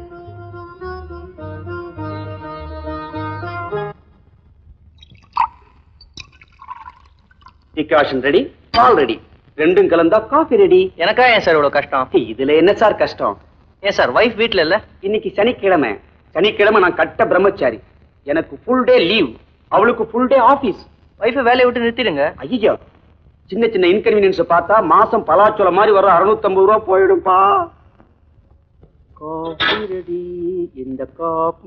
டிகாஷன் ரெடி பால் ரெடி ரெண்டும் கலந்தா காஃபி ரெடி எனக்கா ஏன் சார் இவ்வளவு கஷ்டம் இதுல என்ன சார் கஷ்டம் ஏன் சார் வைஃப் வீட்ல இல்ல இன்னைக்கு சனிக்கிழமை சனிக்கிழமை நான் கட்ட பிரம்மச்சாரி எனக்கு ஃபுல் டே லீவ் அவளுக்கு ஃபுல் டே ஆபீஸ் வைஃப் வேலையை விட்டு நிறுத்திடுங்க ஐயோ சின்ன சின்ன இன்கன்வீனியன்ஸ் பார்த்தா மாசம் பலாச்சோளம் மாதிரி வர 650 ரூபா போயிடும்பா காஃபி ரெடி இந்த காஃபி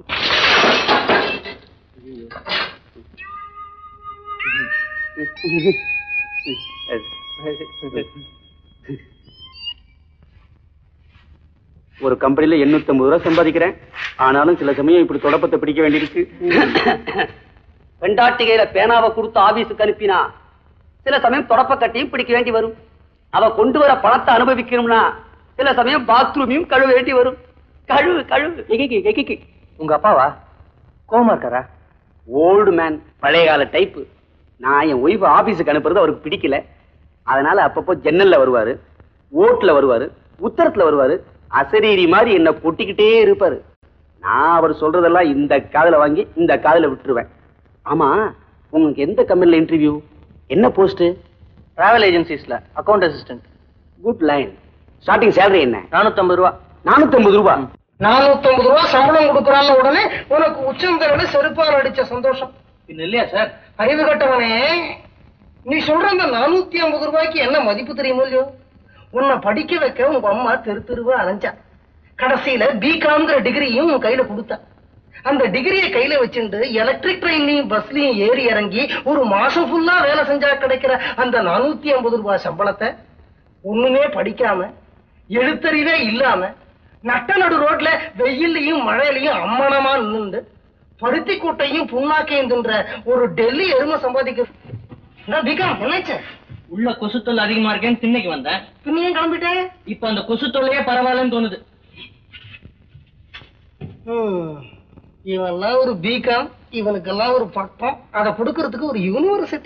ஒரு கம்பெனில 850 ரூபா சம்பாதிக்கிறேன் ஆனாலும் சில சமயம் இப்படி தொடப்பத்தை பிடிக்க வேண்டியிருக்கு பெண்டாட்டிகையில பேனாவை கொடுத்து ஆபீஸுக்கு அனுப்பினா சில சமயம் தொடப்ப கட்டியும் பிடிக்க வேண்டி வரும் அவ கொண்டு வர பணத்தை அனுபவிக்கணும்னா சில சமயம் பாத்ரூமையும் கழுவ வேண்டி வரும் கழுவு கழுவு எகிக்கு எகிக்கு உங்க அப்பாவா கோவமா இருக்காரா ஓல்டு மேன் பழைய கால டைப்பு நான் என் ஒய்ஃப் ஆபீஸுக்கு அனுப்புறது அவருக்கு பிடிக்கல அதனால அப்பப்போ ஜன்னல்ல வருவாரு ஓட்டுல வருவாரு உத்தரத்துல வருவாரு அசரீரி மாதிரி என்ன கொட்டிக்கிட்டே இருப்பாரு நான் அவர் சொல்றதெல்லாம் இந்த காதுல வாங்கி இந்த காதுல விட்டுருவேன் ஆமா உங்களுக்கு எந்த கம்பெனில இன்டர்வியூ என்ன போஸ்ட் டிராவல் ஏஜென்சிஸ்ல account assistant good line starting salary என்ன 450 ரூபா நானூத்தி ரூபா நானூத்தம்பது ரூபா சம்பளம் கொடுக்கறான்னு உடனே உனக்கு உச்சந்தரோட செருப்பால் அடிச்ச சந்தோஷம் பின்ன இல்லையா சார் அறிவு கட்டவனே நீ சொல்ற அந்த நானூத்தி ஐம்பது ரூபாய்க்கு என்ன மதிப்பு தெரியுமோ இல்லையோ உன்னை படிக்க வைக்க உங்க அம்மா தெரு தெருவா அலைஞ்சா கடைசியில பிகாம்ங்கிற டிகிரியும் உன் கையில கொடுத்தா அந்த டிகிரியை கையில வச்சுட்டு எலக்ட்ரிக் ட்ரெயின்லயும் பஸ்லயும் ஏறி இறங்கி ஒரு மாசம் ஃபுல்லா வேலை செஞ்சா கிடைக்கிற அந்த நானூத்தி ஐம்பது ரூபாய் சம்பளத்தை ஒண்ணுமே படிக்காம எழுத்தறிவே இல்லாம நட்ட நடு ரோட்ல வெயில்லையும் மழையிலையும் அம்மனமா நின்று பருத்தி கூட்டையும் புண்ணாக்கையும் தின்ற ஒரு டெல்லி எருமை சம்பாதிக்க நான் பிகாம் என்னாச்சு உள்ள கொசு தொல்லை அதிகமா இருக்கேன்னு திண்ணைக்கு வந்தேன் பின்னையும் கிளம்பிட்டேன் இப்ப அந்த கொசு தொல்லையே பரவாயில்லன்னு தோணுது ஹம். இவன்லாம் ஒரு பிகாம் இவனுக்கெல்லாம் ஒரு பட்டம் அதை கொடுக்கறதுக்கு ஒரு யூனிவர்சிட்டி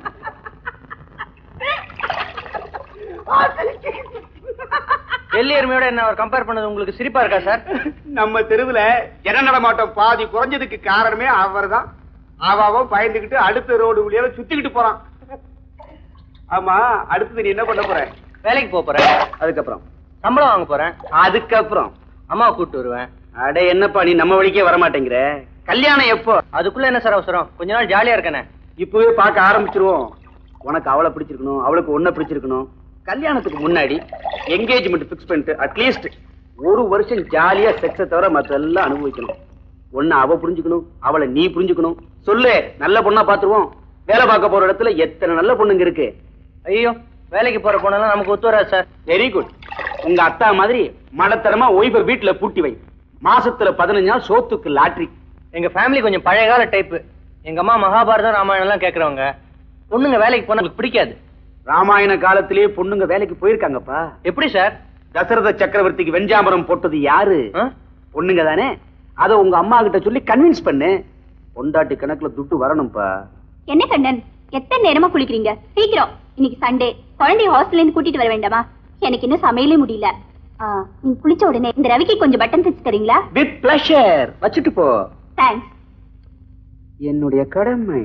டெல்லி எருமையோட என்ன கம்பேர் பண்ணது உங்களுக்கு சிரிப்பா இருக்கா சார் நம்ம தெருவுல ஜன நடமாட்டம் பாதி குறைஞ்சதுக்கு காரணமே அவர்தான் அவாவோ பயந்துகிட்டு அடுத்த ரோடு வழியால சுத்திக்கிட்டு போறான் ஆமா அடுத்தது நீ என்ன பண்ண போற வேலைக்கு போப் போறேன் அதுக்கப்புறம் சம்பளம் வாங்க போறேன் அதுக்கப்புறம் அம்மாவை கூப்பிட்டு வருவேன் அட என்னப்பா நீ நம்ம வழிக்கே வர மாட்டேங்கிற கல்யாணம் எப்போ அதுக்குள்ள என்ன சார் அவசரம் கொஞ்ச நாள் ஜாலியா இருக்கனே இப்பவே பார்க்க ஆரம்பிச்சிருவோம் உனக்கு அவளை பிடிச்சிருக்கணும் அவளுக்கு உன்னை பிடிச்சிருக்கணும் கல்யாணத்துக்கு முன்னாடி என்கேஜ்மெண்ட் ஃபிக்ஸ் பண்ணிட்டு அட்லீஸ்ட் ஒரு வருஷம் ஜாலியா செக்ஸை தவிர மத்தெல்லாம் அனுபவிக்கணும் ஒன்னு அவ புரிஞ்சுக்கணும் அவளை நீ புரிஞ்சுக்கணும் சொல்லு நல்ல பொண்ணா பாத்துருவோம் வேலை பார்க்க போற இடத்துல எத்தனை நல்ல பொண்ணுங்க இருக்கு ஐயோ வேலைக்கு போற பொண்ணெல்லாம் நமக்கு ஒத்து வராது சார் வெரி குட் உங்க அத்தா மாதிரி மடத்தரமா ஓய்வை வீட்டுல பூட்டி வை மாசத்துல பதினஞ்சு நாள் சோத்துக்கு லாட்ரி எங்க ஃபேமிலி கொஞ்சம் பழைய கால டைப் எங்க அம்மா மகாபாரதம் ராமாயணம் எல்லாம் கேக்குறவங்க பொண்ணுங்க வேலைக்கு போனா உங்களுக்கு பிடிக்காது ராமாயண காலத்திலேயே பொண்ணுங்க வேலைக்கு போயிருக்காங்கப்பா எப்படி சார் தசரத சக்கரவர்த்திக்கு வெஞ்சாமரம் போட்டது யாரு பொண்ணுங்க தானே அத உங்க அம்மா கிட்ட சொல்லி கன்வின்ஸ் பண்ணு பொண்டாட்டி கணக்குல துட்டு வரணும்ப்பா என்ன கண்ணன் எத்தனை நேரமா குளிக்கிறீங்க சீக்கிரம் இன்னைக்கு சண்டே குழந்தைய ஹாஸ்டல்ல இருந்து கூட்டிட்டு வர வேண்டாமா எனக்கு இன்னும் சமையலே முடியல ஆ, நீங்க குளிச்ச உடனே இந்த ரவிக்கு கொஞ்சம் பட்டன் தைச்சு தரீங்களா வித் பிளஷர் வச்சுட்டு போ தேங்க்ஸ் என்னுடைய கடமை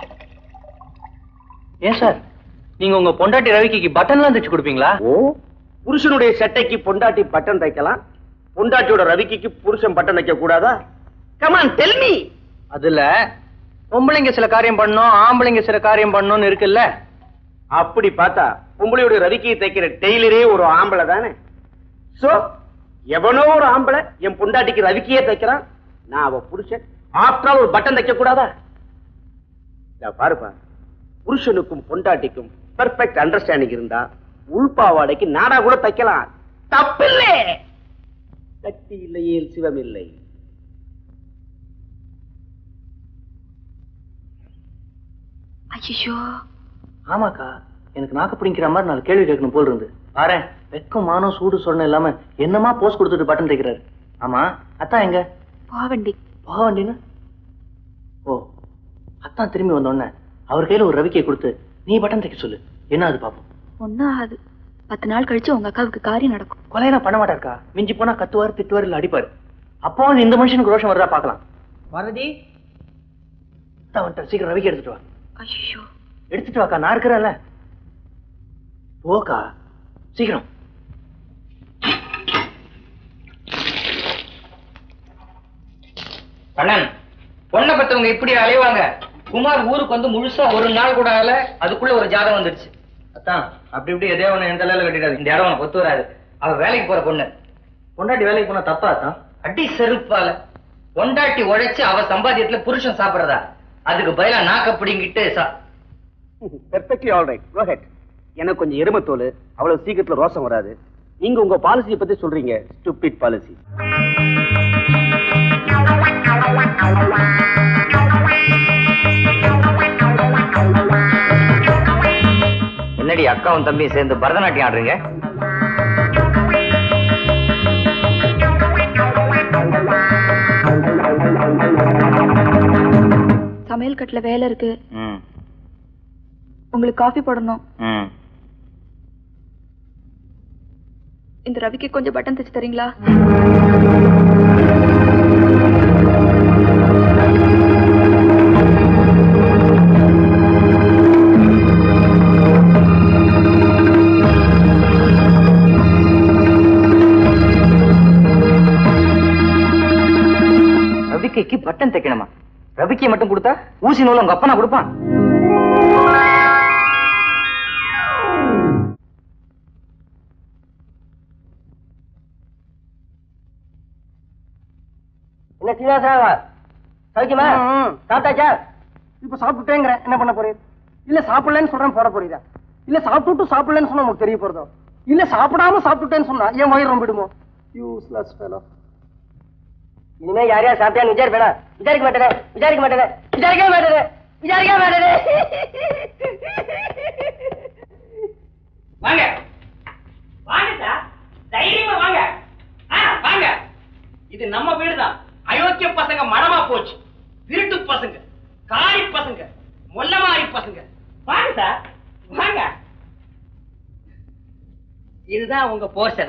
ஏன் சார் நீங்க உங்க பொண்டாட்டி ரவிக்கு பட்டன்லாம் தச்சு கொடுப்பீங்களா ஓ புருஷனுடைய சட்டைக்கு பொண்டாட்டி பட்டன் தைக்கலாம் பொண்டாட்டியோட ரவிக்கு புருஷன் பட்டன் தைக்க கூடாதா கமான் டெல் மீ அதுல பொம்பளைங்க சில காரியம் பண்ணணும் ஆம்பளைங்க சில காரியம் பண்ணணும்னு இருக்குல்ல அப்படி பார்த்தா பொம்பளையோட ரவிக்கு தைக்கிற டெய்லரே ஒரு ஆம்பளை தானே சோ எவனோ ஒரு ஆம்பளை என் பொண்டாட்டிக்கு ரவிக்கியே தைக்கிறான் நான் அவ புருஷன் ஆஃப்டர் ஒரு பட்டன் தைக்க கூடாதா இதோ பாருப்பா புருஷனுக்கும் பொண்டாட்டிக்கும் பெர்ஃபெக்ட் அண்டர்ஸ்டாண்டிங் இருந்தா உள்பாவாடைக்கு நாடா கூட தைக்கலாம் தப்பில்லை சக்தி இல்லையே சிவம் இல்லை ஐயோ ஆமாக்கா எனக்கு நாக்கு பிடிக்கிற மாதிரி நாலு கேள்வி கேட்கணும் போல் இருந்து பாரு வெக்கம் மானம் சூடு சொன்ன இல்லாம என்னமா போஸ் கொடுத்துட்டு பட்டன் தைக்கிறாரு ஆமா அத்தான் எங்க பாவண்டி போக வேண்டியன்னு ஓ அத்தான் திரும்பி வந்தோடனே அவர் கையில ஒரு ரவிக்கையை கொடுத்து நீ பட்டன் தைக்க சொல்லு என்ன அது பாப்போம் ஒன்னும் ஆகாது பத்து நாள் கழிச்சு உங்க அக்காவுக்கு காரியம் நடக்கும் கொலையெல்லாம் பண்ண மாட்டாருக்கா மிஞ்சி போனா கத்துவாரு திட்டுவாரு இல்ல அடிப்பாரு அப்போ இந்த மனுஷனுக்கு ரோஷம் வருதா பார்க்கலாம் பாரதி அத்தான் வந்துட்டார் சீக்கிரம் ரவிக்கை எடுத்துட்டு வா ஐயோ எடுத்துட்டு வாக்கா நான் இருக்கிறேன்ல போக்கா சீக்கிரம் கண்ணன் பொண்ணை பத்தவங்க இப்படி அலைவாங்க குமார் ஊருக்கு வந்து முழுசா ஒரு நாள் கூட ஆகல அதுக்குள்ள ஒரு ஜாதகம் வந்துடுச்சு அத்தான் அப்படி இப்படி எதோ ஒண்ணு எந்த நிலையில கட்டிடாது இந்த இடம் உனக்கு ஒத்து வராது அவ வேலைக்கு போற பொண்ணு பொண்டாட்டி வேலைக்கு போனா தப்பா தான் அடி செருப்பால பொண்டாட்டி உழைச்சு அவ சம்பாத்தியத்துல புருஷன் சாப்பிடுறதா அதுக்கு பதிலா நாக்க பிடிங்கிட்டு சா perfectly all right go ahead எனக்கு கொஞ்சம் எருமத்தோல் அவ்வளவு சீக்கிரத்துல ரோசம் வராது நீங்க உங்க பாலிசியை பத்தி சொல்றீங்க ஸ்டூபிட் பாலிசி என்னடி அக்காவும் தம்பியும் சேர்ந்து பரதநாட்டியம் ஆடுறீங்க சமையல் கட்டுல வேலை இருக்கு ம் உங்களுக்கு காஃபி போடணும் ம் இந்த ரவிக்கு கொஞ்சம் பட்டன் தைச்சு தரீங்களா ரவிக்கைக்கு பட்டன் தைக்கணுமா ரவிக்கை மட்டும் கொடுத்தா ஊசி நூல் உங்க அப்பனா கொடுப்பான் என்ன சீனிவாசா சௌக்கியமா சாப்பிட்டாச்சா இப்ப சாப்பிட்டுட்டேங்கிற என்ன பண்ண போறீங்க இல்ல சாப்பிடலன்னு சொல்றேன் போட போறீங்க இல்ல சாப்பிட்டுட்டு சாப்பிடலன்னு சொன்னா உங்களுக்கு தெரிய போறதோ இல்ல சாப்பிடாம சாப்பிட்டுட்டேன்னு சொன்னா என் வயிறு ரொம்பிடுமோ யூஸ்லெஸ் ஃபெலோ இனிமே யாரையா சாப்பிட்டா விசாரிப்பேனா விசாரிக்க மாட்டேனே விசாரிக்க மாட்டேனே விசாரிக்க மாட்டேனே விசாரிக்க மாட்டேனே வாங்க வாங்க சார் தைரியமா வாங்க ஆ, வாங்க இது நம்ம வீடுதான் அயோக்கிய பசங்க மனமா போச்சு திருட்டு பசங்க காரி பசங்க மொல்லமாரி பசங்க வாங்க சார் வாங்க இதுதான் உங்க போர்ஷன்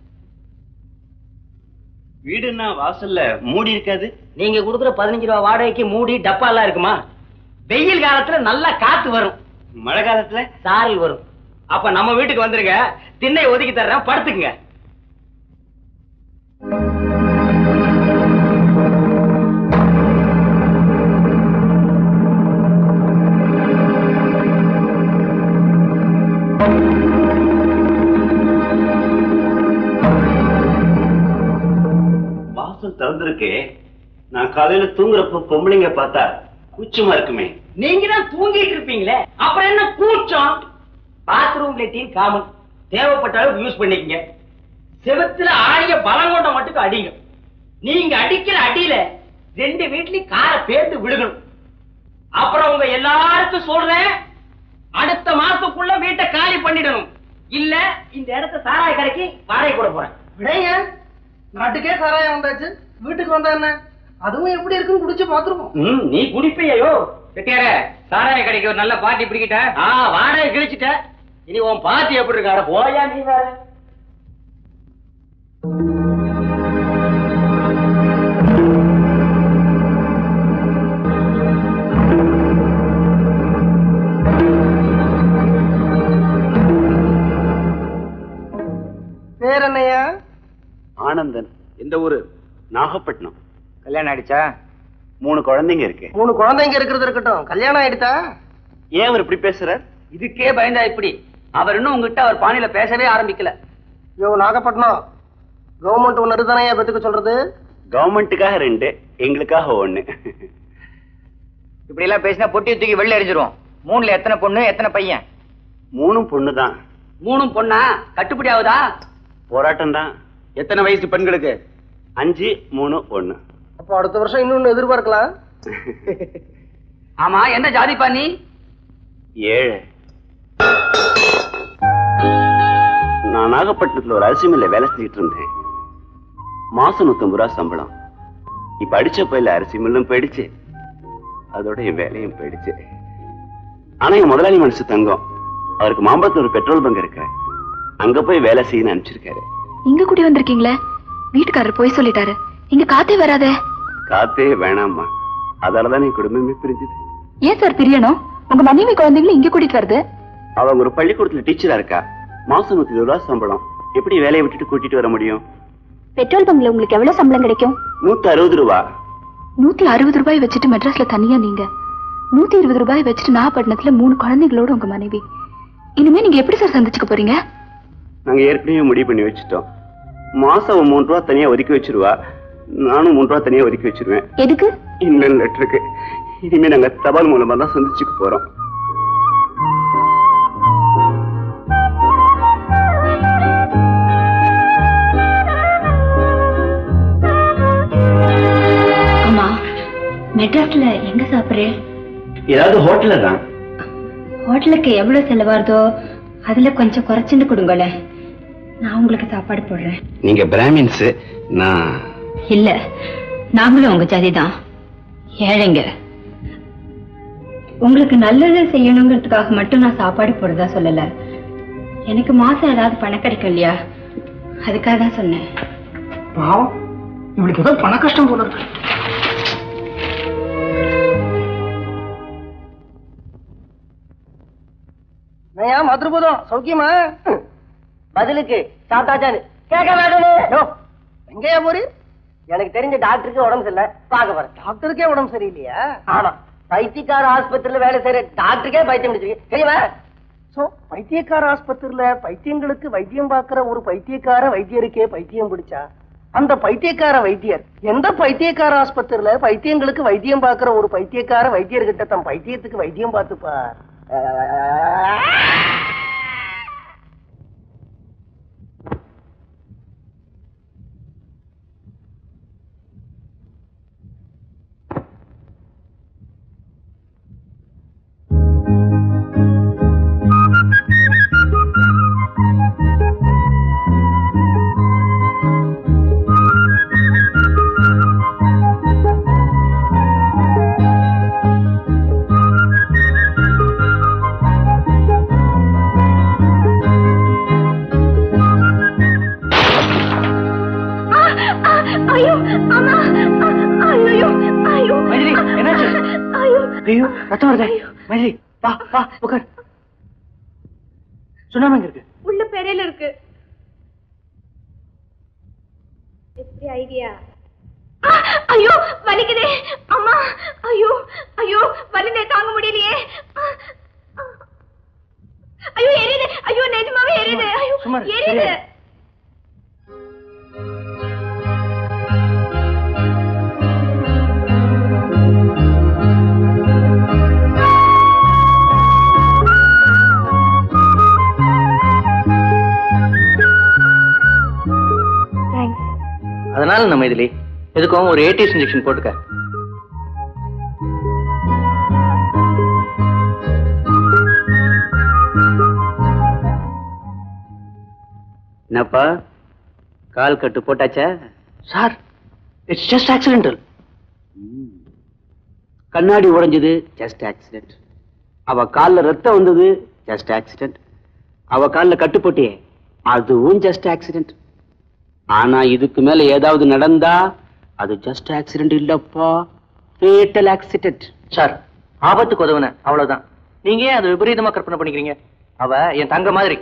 வீடுன்னா வாசல்ல மூடி இருக்காது நீங்க கொடுக்குற பதினஞ்சு ரூபா வாடகைக்கு மூடி டப்பா எல்லாம் இருக்குமா வெயில் காலத்துல நல்லா காத்து வரும் மழை காலத்துல சாரல் வரும் அப்ப நம்ம வீட்டுக்கு வந்துருங்க திண்ணை ஒதுக்கி தர்றேன் படுத்துக்குங்க வாசல் திறந்திருக்கே நான் காலையில தூங்குறப்ப பொம்பளைங்க பார்த்தா கூச்சமா இருக்குமே நீங்க தான் தூங்கிட்டு இருப்பீங்களே அப்புறம் என்ன கூச்சம் பாத்ரூம் லெட்டின் காமன் தேவைப்பட்ட அளவுக்கு யூஸ் பண்ணிக்கங்க செவத்துல ஆடிய பலம் கொண்ட மட்டும் அடிங்க நீங்க அடிக்கிற அடியில ரெண்டு வீட்லயும் காரை பேர்த்து விழுகணும் அப்புறம் உங்க எல்லாருக்கும் சொல்றேன் அடுத்த மாசத்துக்குள்ள வீட்டை காலி பண்ணிடணும் இல்ல இந்த இடத்த சாராய கடைக்கு வாடகை கூட போறேன் விடைங்க நாட்டுக்கே சாராயம் வந்தாச்சு வீட்டுக்கு வந்தா என்ன அதுவும் எப்படி இருக்குன்னு குடிச்சு பாத்துருவோம் ம், நீ குடிப்பையோ செட்டியார சாராய கடைக்கு ஒரு நல்ல பாட்டி பிடிக்கிட்ட ஆ வாடகை கிழிச்சிட்ட இனி உன் பாட்டி எப்படி இருக்காட போயா நீ வேற பேர் என்னையா ஆனந்தன் எந்த ஊரு நாகப்பட்டினம் கல்யாணம் ஆயிடுச்சா மூணு குழந்தைங்க இருக்கு மூணு குழந்தைங்க இருக்கிறது இருக்கட்டும் கல்யாணம் ஆயிடுதா ஏன் அவர் இப்படி பேசுறார் இதுக்கே பயந்தா இப்படி அவர் இன்னும் உங்ககிட்ட அவர் பாணியில பேசவே ஆரம்பிக்கல யோ நாகப்பட்டினம் கவர்மெண்ட் ஒன்னு இருக்குதானே பத்துக்க சொல்றது கவர்மெண்ட்டுக்காக ரெண்டு எங்களுக்காக ஒண்ணு இப்படி எல்லாம் பேசினா பொட்டி தூக்கி வெளில எரிஞ்சிரும் மூணுல எத்தனை பொண்ணு எத்தனை பையன் மூணும் பொண்ணு தான் மூணும் பொண்ணா கட்டுப்படி ஆகுதா போராட்டம் தான் எத்தனை வயசு பெண்களுக்கு அஞ்சு மூணு ஒண்ணு அப்போ அடுத்த வருஷம் இன்னொன்னு எதிர்பார்க்கலாம் ஆமா என்ன ஜாதிப்பா நீ ஏழு நான் நாகப்பட்டினத்துல ஒரு அரிசி மில்ல வேலை செஞ்சுட்டு இருந்தேன் மாசம் நூத்தம்பது ரூபா சம்பளம் இப்ப அடிச்ச பயில அரிசி மில்லும் போயிடுச்சு அதோட என் வேலையும் போயிடுச்சு ஆனா என் முதலாளி மனசு தங்கம் அவருக்கு மாம்பழத்துல ஒரு பெட்ரோல் பங்க் இருக்கு அங்க போய் வேலை செய்யணும்னு அனுப்பிச்சிருக்காரு இங்க கூடி வந்திருக்கீங்களே வீட்டுக்காரர் போய் சொல்லிட்டாரு இங்க காத்தே வராதே காத்தே வேணாம்மா அதாலதான் என் குடும்பமே பிரிஞ்சுது ஏன் சார் பிரியணும் உங்க மனைவி குழந்தைங்களும் இங்க கூட்டிட்டு வருது அவங்க ஒரு பள்ளிக்கூடத்துல டீச்சரா இருக்கா மாசம் நூத்தி இருபது ரூபா சம்பளம் எப்படி வேலையை விட்டுட்டு கூட்டிட்டு வர முடியும் பெட்ரோல் பங்க்ல உங்களுக்கு எவ்வளவு சம்பளம் கிடைக்கும் நூத்தி அறுபது ரூபா நூத்தி அறுபது ரூபாய் வச்சுட்டு மெட்ராஸ்ல தனியா நீங்க நூத்தி இருபது ரூபாய் வச்சுட்டு நாகப்பட்டினத்துல மூணு குழந்தைகளோட உங்க மனைவி இனிமே நீங்க எப்படி சார் சந்திச்சுக்க போறீங்க நாங்க ஏற்கனவே முடிவு பண்ணி வச்சுட்டோம் மாசம் அவ மூணு ரூபா தனியா ஒதுக்கி வச்சிருவா நானும் மூணு ரூபா தனியா ஒதுக்கி வச்சிருவேன் எதுக்கு இன்னும் லெட்டருக்கு இனிமே நாங்க தபால் மூலமா தான் சந்திச்சுக்க போறோம் அம்மா மெட்ராஸ்ல எங்க சாப்பிடுறேன் ஏதாவது ஹோட்டல்ல தான் ஹோட்டலுக்கு எவ்வளவு செலவாகுதோ அதுல கொஞ்சம் குறைச்சுன்னு கொடுங்களேன் நான் உங்களுக்கு சாப்பாடு போடுறேன் நீங்க பிராமின்ஸ் நான் இல்ல நாங்களும் உங்க ஜாதிதான் ஏழைங்க உங்களுக்கு நல்லது செய்யணுங்கிறதுக்காக மட்டும் நான் சாப்பாடு போடுறதா சொல்லல எனக்கு மாசம் ஏதாவது பணம் கிடைக்கும் இல்லையா அதுக்காக தான் சொன்னேன் பாவம் இவளுக்கு ஏதோ பண கஷ்டம் போல இருக்கு நயா மதுரபூதம் சௌக்கியமா பதிலுக்கு சாப்பிட்டாச்சான்னு கேட்க வேணும் எங்கேயா போறீ எனக்கு தெரிஞ்ச டாக்டருக்கு உடம்பு சரியில்லை பார்க்க போறேன் டாக்டருக்கே உடம்பு சரியில்லையா ஆமா பைத்தியக்கார ஆஸ்பத்திரியில வேலை செய்யற டாக்டருக்கே பைத்தியம் முடிச்சிருக்கு தெரியுமா சோ பைத்தியக்கார ஆஸ்பத்திரியில பைத்தியங்களுக்கு வைத்தியம் பார்க்கிற ஒரு பைத்தியக்கார வைத்தியருக்கே பைத்தியம் பிடிச்சா அந்த பைத்தியக்கார வைத்தியர் எந்த பைத்தியக்கார ஆஸ்பத்திரியில பைத்தியங்களுக்கு வைத்தியம் பார்க்கிற ஒரு பைத்தியக்கார வைத்தியர்கிட்ட தன் பைத்தியத்துக்கு வைத்தியம் பார்த்துப்பார் ஐயோ அம்மா ஐயோ ஐயோ மைதிலி, என்னாச்சு? ஐயோ ஐயோ ரத்தம் வருதே மைதிலி வா வா உட்கார் சுனாமி எங்க இருக்கு உள்ள பெரையில இருக்கு எப்படி ஐடியா ஐயோ வலிக்குதே அம்மா ஐயோ ஐயோ வலினே தாங்க முடியலையே ஐயோ எரியுது ஐயோ நிஜமாவே எரியுது ஐயோ சும்மா இரு, எரியுது சரியா? தேங்க்ஸ் அதனால நம்ம இதுல எதுக்கும் ஒரு ஏடிஎஸ் இன்ஜெக்ஷன் போட்டுக்க என்னப்பா கால் கட்டு போட்டாச்சா சார் இட்ஸ் ஜஸ்ட் ஆக்சிடென்டல் கண்ணாடி உடைஞ்சது ஜஸ்ட் ஆக்சிடென்ட் அவ கால்ல ரத்தம் வந்தது ஜஸ்ட் ஆக்சிடென்ட் அவ கால்ல கட்டு போட்டியே அதுவும் ஜஸ்ட் ஆக்சிடென்ட் ஆனா இதுக்கு மேல ஏதாவது நடந்தா அது ஜஸ்ட் ஆக்சிடென்ட் இல்லப்பா ஃபேட்டல் ஆக்சிடென்ட் சார் ஆபத்துக்கு உதவுன அவ்வளவுதான் நீங்க ஏன் அதை விபரீதமா கற்பனை பண்ணிக்கிறீங்க அவ என் தங்க மாதிரி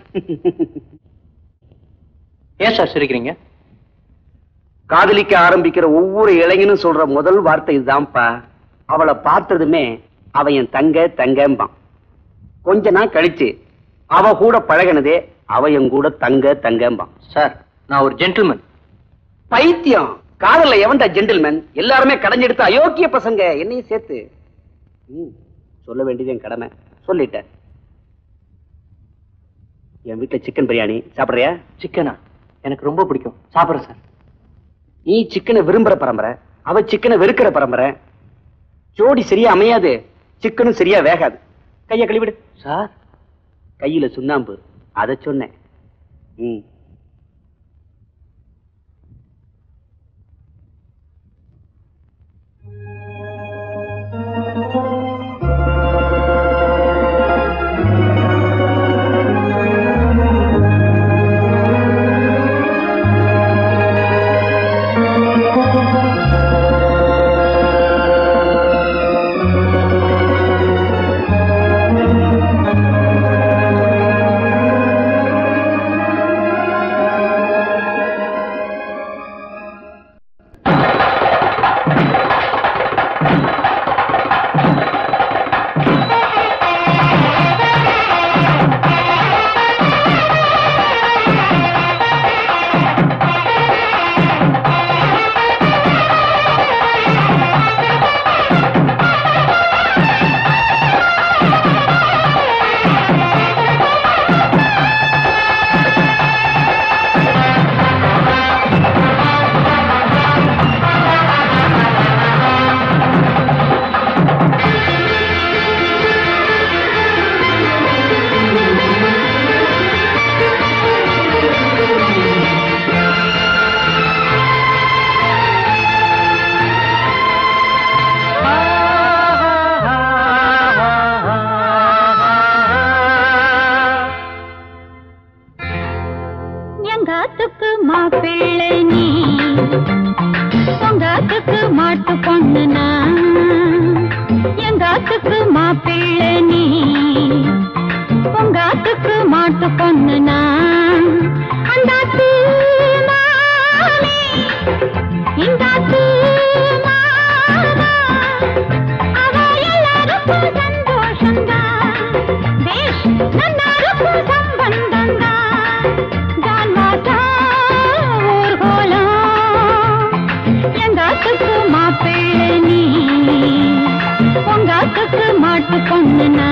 ஏன் சார் சிரிக்கிறீங்க காதலிக்க ஆரம்பிக்கிற ஒவ்வொரு இளைஞனும் சொல்ற முதல் வார்த்தை இதுதான்ப்பா அவளை பார்த்ததுமே அவ என் தங்க தங்கம்பான் கொஞ்ச நாள் கழிச்சு அவ கூட பழகினதே அவ என் கூட தங்க தங்கம்பான் சார் நான் ஒரு ஜென்டில்மேன் பைத்தியம் காதல்ல எவன்டா ஜென்டில்மேன் எல்லாருமே கடைஞ்செடுத்த அயோக்கிய பசங்க என்னையும் சேர்த்து ம், சொல்ல வேண்டியது என் கடமை சொல்லிட்டேன் என் வீட்டுல சிக்கன் பிரியாணி சாப்பிடுறியா சிக்கனா எனக்கு ரொம்ப பிடிக்கும் சாப்பிடுறேன் சார் நீ சிக்கனை விரும்புற பரம்பரை அவ சிக்கனை வெறுக்கிற பரம்பரை ஜோடி சரியா அமையாது சிக்கனும் சரியா வேகாது கைய கழுவிடு சார் கையில சுண்ணாம்பு அத சொன்னேன் ம் எங்காத்துக்கு மாப்பிள்ளை நீ உங்காத்துக்கு மாட்டு பொண்ணுனா எங்காத்துக்கு மாப்பிள்ளை நீ உங்காத்துக்கு மாட்டு பொண்ணுனா அந்தாத்து மாமே இந்தாத்து மாமா அவ எல்லாருக்கும் சந்தோஷம்தான் பேஷ் நன்னாருக்கும் சம்பந்தம்தான் ஜான்மாதா ஊர்கோலம் எங்காத்துக்கு மாப்பிள்ளை நீ உங்காத்துக்கு மாட்டு பொண்ணுனா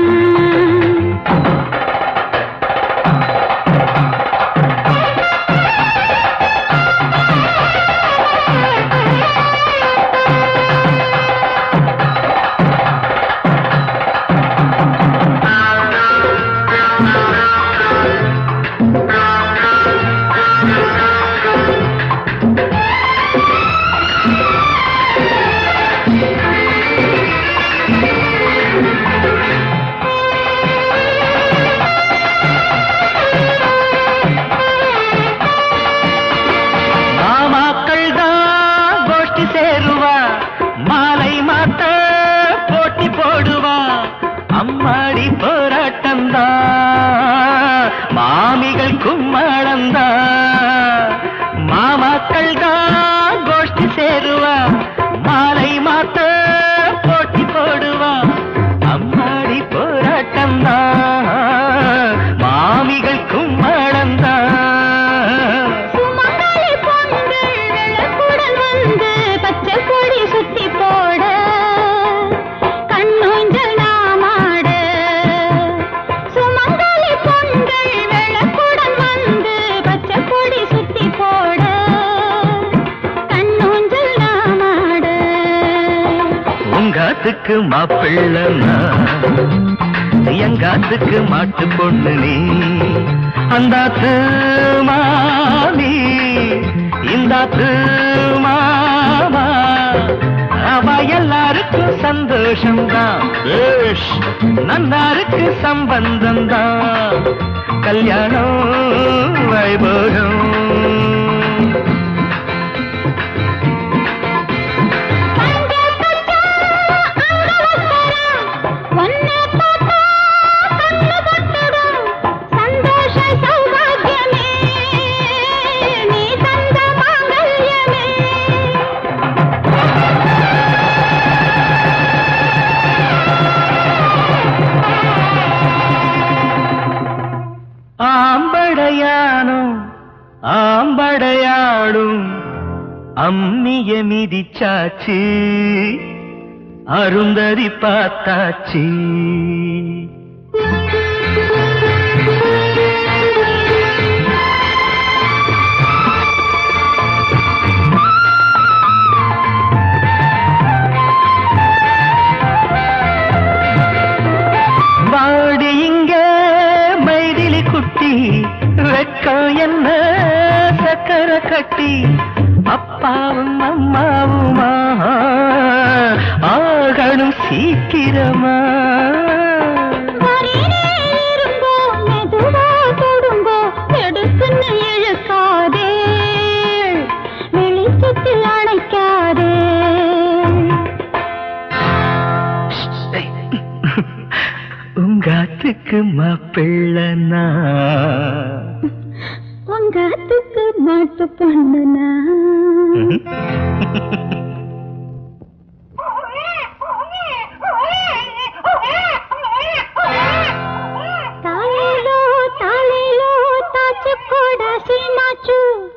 மாமாக்கள் தான் கோஷ்டி சேருவா மாலை மாத்த போட்டி போடுவா அம்மாடி போராட்டம் தான் மாமிகள் கும்மாளந்தா மாமாக்கள் தான் கோஷ்டி சேருவா மாலை மாத்த போட்டி போடுவா அம்மாடி போராட்டம் தான் மாமிகள் கும்மாளந்தான் சுமங்கலி பொண்கள் வெள்ளக்குடல் வந்து பச்சை கொடி சுத்தி போட கண்ணூஞ்சல் நாமாட சுமங்கலி பொண்கள் வெள்ளக்குடல் வந்து பச்சை கொடி சுத்தி போட கண்ணூஞ்சல் நாமாட உங்காத்துக்கு மாப்பிள்ளனா எங்காத்துக்கு மாட்டு பொண்ணு நீ அந்தாத்து மாமி இந்தாத்து மாமா அவ எல்லாருக்கும் சந்தோஷம்தான் ஏஷ், நன்னாருக்கு சம்பந்தம் தான் கல்யாணம் வைபோகம் சந்தோஷ சௌபாகியமே நீ தந்த மாங்கல்யமே ஆம்படையானும் ஆம்படையாடும் அம்மிய மிதிச்சாச்சு அருந்ததி பார்த்தாச்சு வாடி இங்க மைதிலி குட்டி வெக்கம் என்ன சக்கரை கட்டி அப்பாவும் அம்மாவுமா ஆகணும் சீக்கிரமா வரினே இருங்கோ மெதுவா தொடுங்கோ எடுத்துன்னு இழுக்காதே வெளிச்சத்தில் அணைக்காதே உங்காத்துக்கு மாப்பிள்ளனா உங்கத்துக்கு மாட்டு பண்ணுனா తాళేలో తాళేలో తాచుకోడా సీమాచు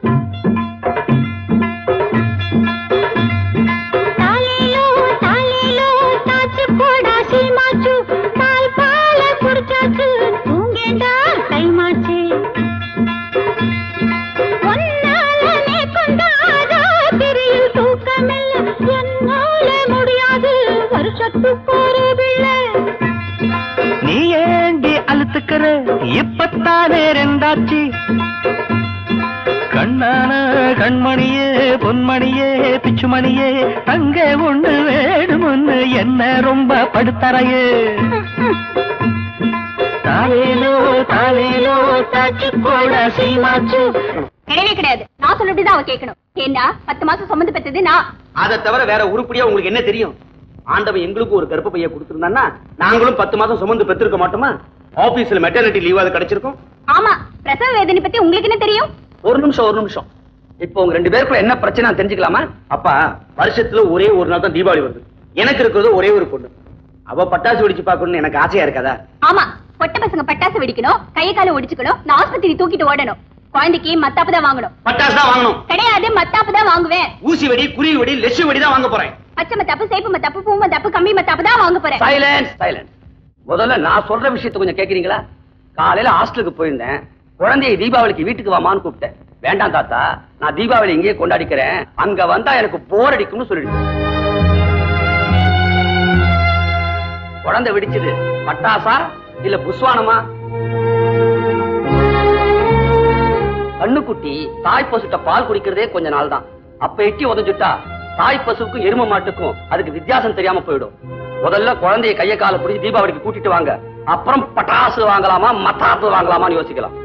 తాళేలో తాళేలో తాచుకోడా సీమాచు పాల్ పాల కుర్చాచు தூங்கேண்டா டைமாச்சு ஒன்னாலனே கொண்டாடா திரியில் தூக்கமில்ல என்னால முடியாது வருஷத்துக்கு ஒரு பிள்ளை நீ ஏண்டி அழுத்துக்கிற இப்பத்தானே ரெண்டாச்சு கண்ணான கண்மணியே பொன்மணியே பிச்சுமணியே தங்க ஒண்ணு வேணும்னு என்ன ரொம்ப படுத்தறையே தாலேலோ தாலேலோ தாச்சு போட சீமாச்சு கிடையவே கிடையாது நான் சொல்லிட்டுதான் அவ கேட்கணும் ஏன்னா பத்து மாசம் சுமந்து பெற்றது நான் அதை தவிர வேற உருப்படியா உங்களுக்கு என்ன தெரியும் ஆண்டவன் எங்களுக்கு ஒரு கர்ப்ப பைய கொடுத்திருந்தான்னா நாங்களும் பத்து மாசம் சுமந்து பெற்றிருக்க மாட்டோமா ஆபீஸ்ல மெட்டர்னிட்டி லீவ் அது கிடைச்சிருக்கும் ஆமா பிரசவ வேதனை பத்தி உங்களுக்கு என்ன தெரியும் ஒரு நிமிஷம் ஒரு நிமிஷம் இப்போ உங்க ரெண்டு பேருக்குள்ள என்ன பிரச்சனை தெரிஞ்சுக்கலாமா அப்பா வருஷத்துல ஒரே ஒரு நாள் தான் தீபாவளி வருது எனக்கு இருக்கிறது ஒரே ஒரு பொண்ணு அவ பட்டாசு வெடிச்சு பார்க்கணும்னு எனக்கு ஆசையா இருக்காதா ஆமா பொட்ட பசங்க பட்டாசு வெடிக்கணும் கையை காலை ஒடிச்சுக்கணும் நான் ஆஸ்பத்திரி தூக்கிட்டு ஓடணும் குழந்தைக்கு மத்தாப்பு தான் வாங்கணும் பட்டாசு தான் வாங்கணும் கிடையாது மத்தாப்பு தான் வாங்குவேன் ஊசி வெடி குருவி வெடி லெஷு வெடி தான் வாங்க போறேன் பச்சை மத்தாப்பு சேப்பு மத்தாப்பு பூ மத்தாப்பு கம்பி மத்தாப்பு தான் வாங்க போறேன் சைலன்ஸ் சைலன்ஸ் முதல்ல நான் சொல்ற விஷயத்தை கொஞ்சம் கேக்குறீங்களா காலையில ஹாஸ்டலுக்கு போயிருந்தேன் குழந்தையை தீபாவளிக்கு வீட்டுக்கு வாமான்னு கூப்பிட்டேன் வேண்டாம் தாத்தா நான் தீபாவளி இங்கேயே கொண்டாடிக்கிறேன் அங்க வந்தா எனக்கு போர் அடிக்கும்னு சொல்லிடுச்சு குழந்தை வெடிச்சது பட்டாசா இல்ல புஸ்வானமா கண்ணுக்குட்டி தாய் பசுட்ட பால் குடிக்கிறதே கொஞ்ச நாள் தான் அப்ப எட்டி உதஞ்சுட்டா தாய் பசுக்கும் எரும மாட்டுக்கும் அதுக்கு வித்தியாசம் தெரியாம போயிடும் முதல்ல குழந்தைய கைய கால பிடிச்சி தீபாவளிக்கு கூட்டிட்டு வாங்க அப்புறம் பட்டாசு வாங்கலாமா மத்தாப்பு வாங்கலாமான்னு யோசிக்கலாம்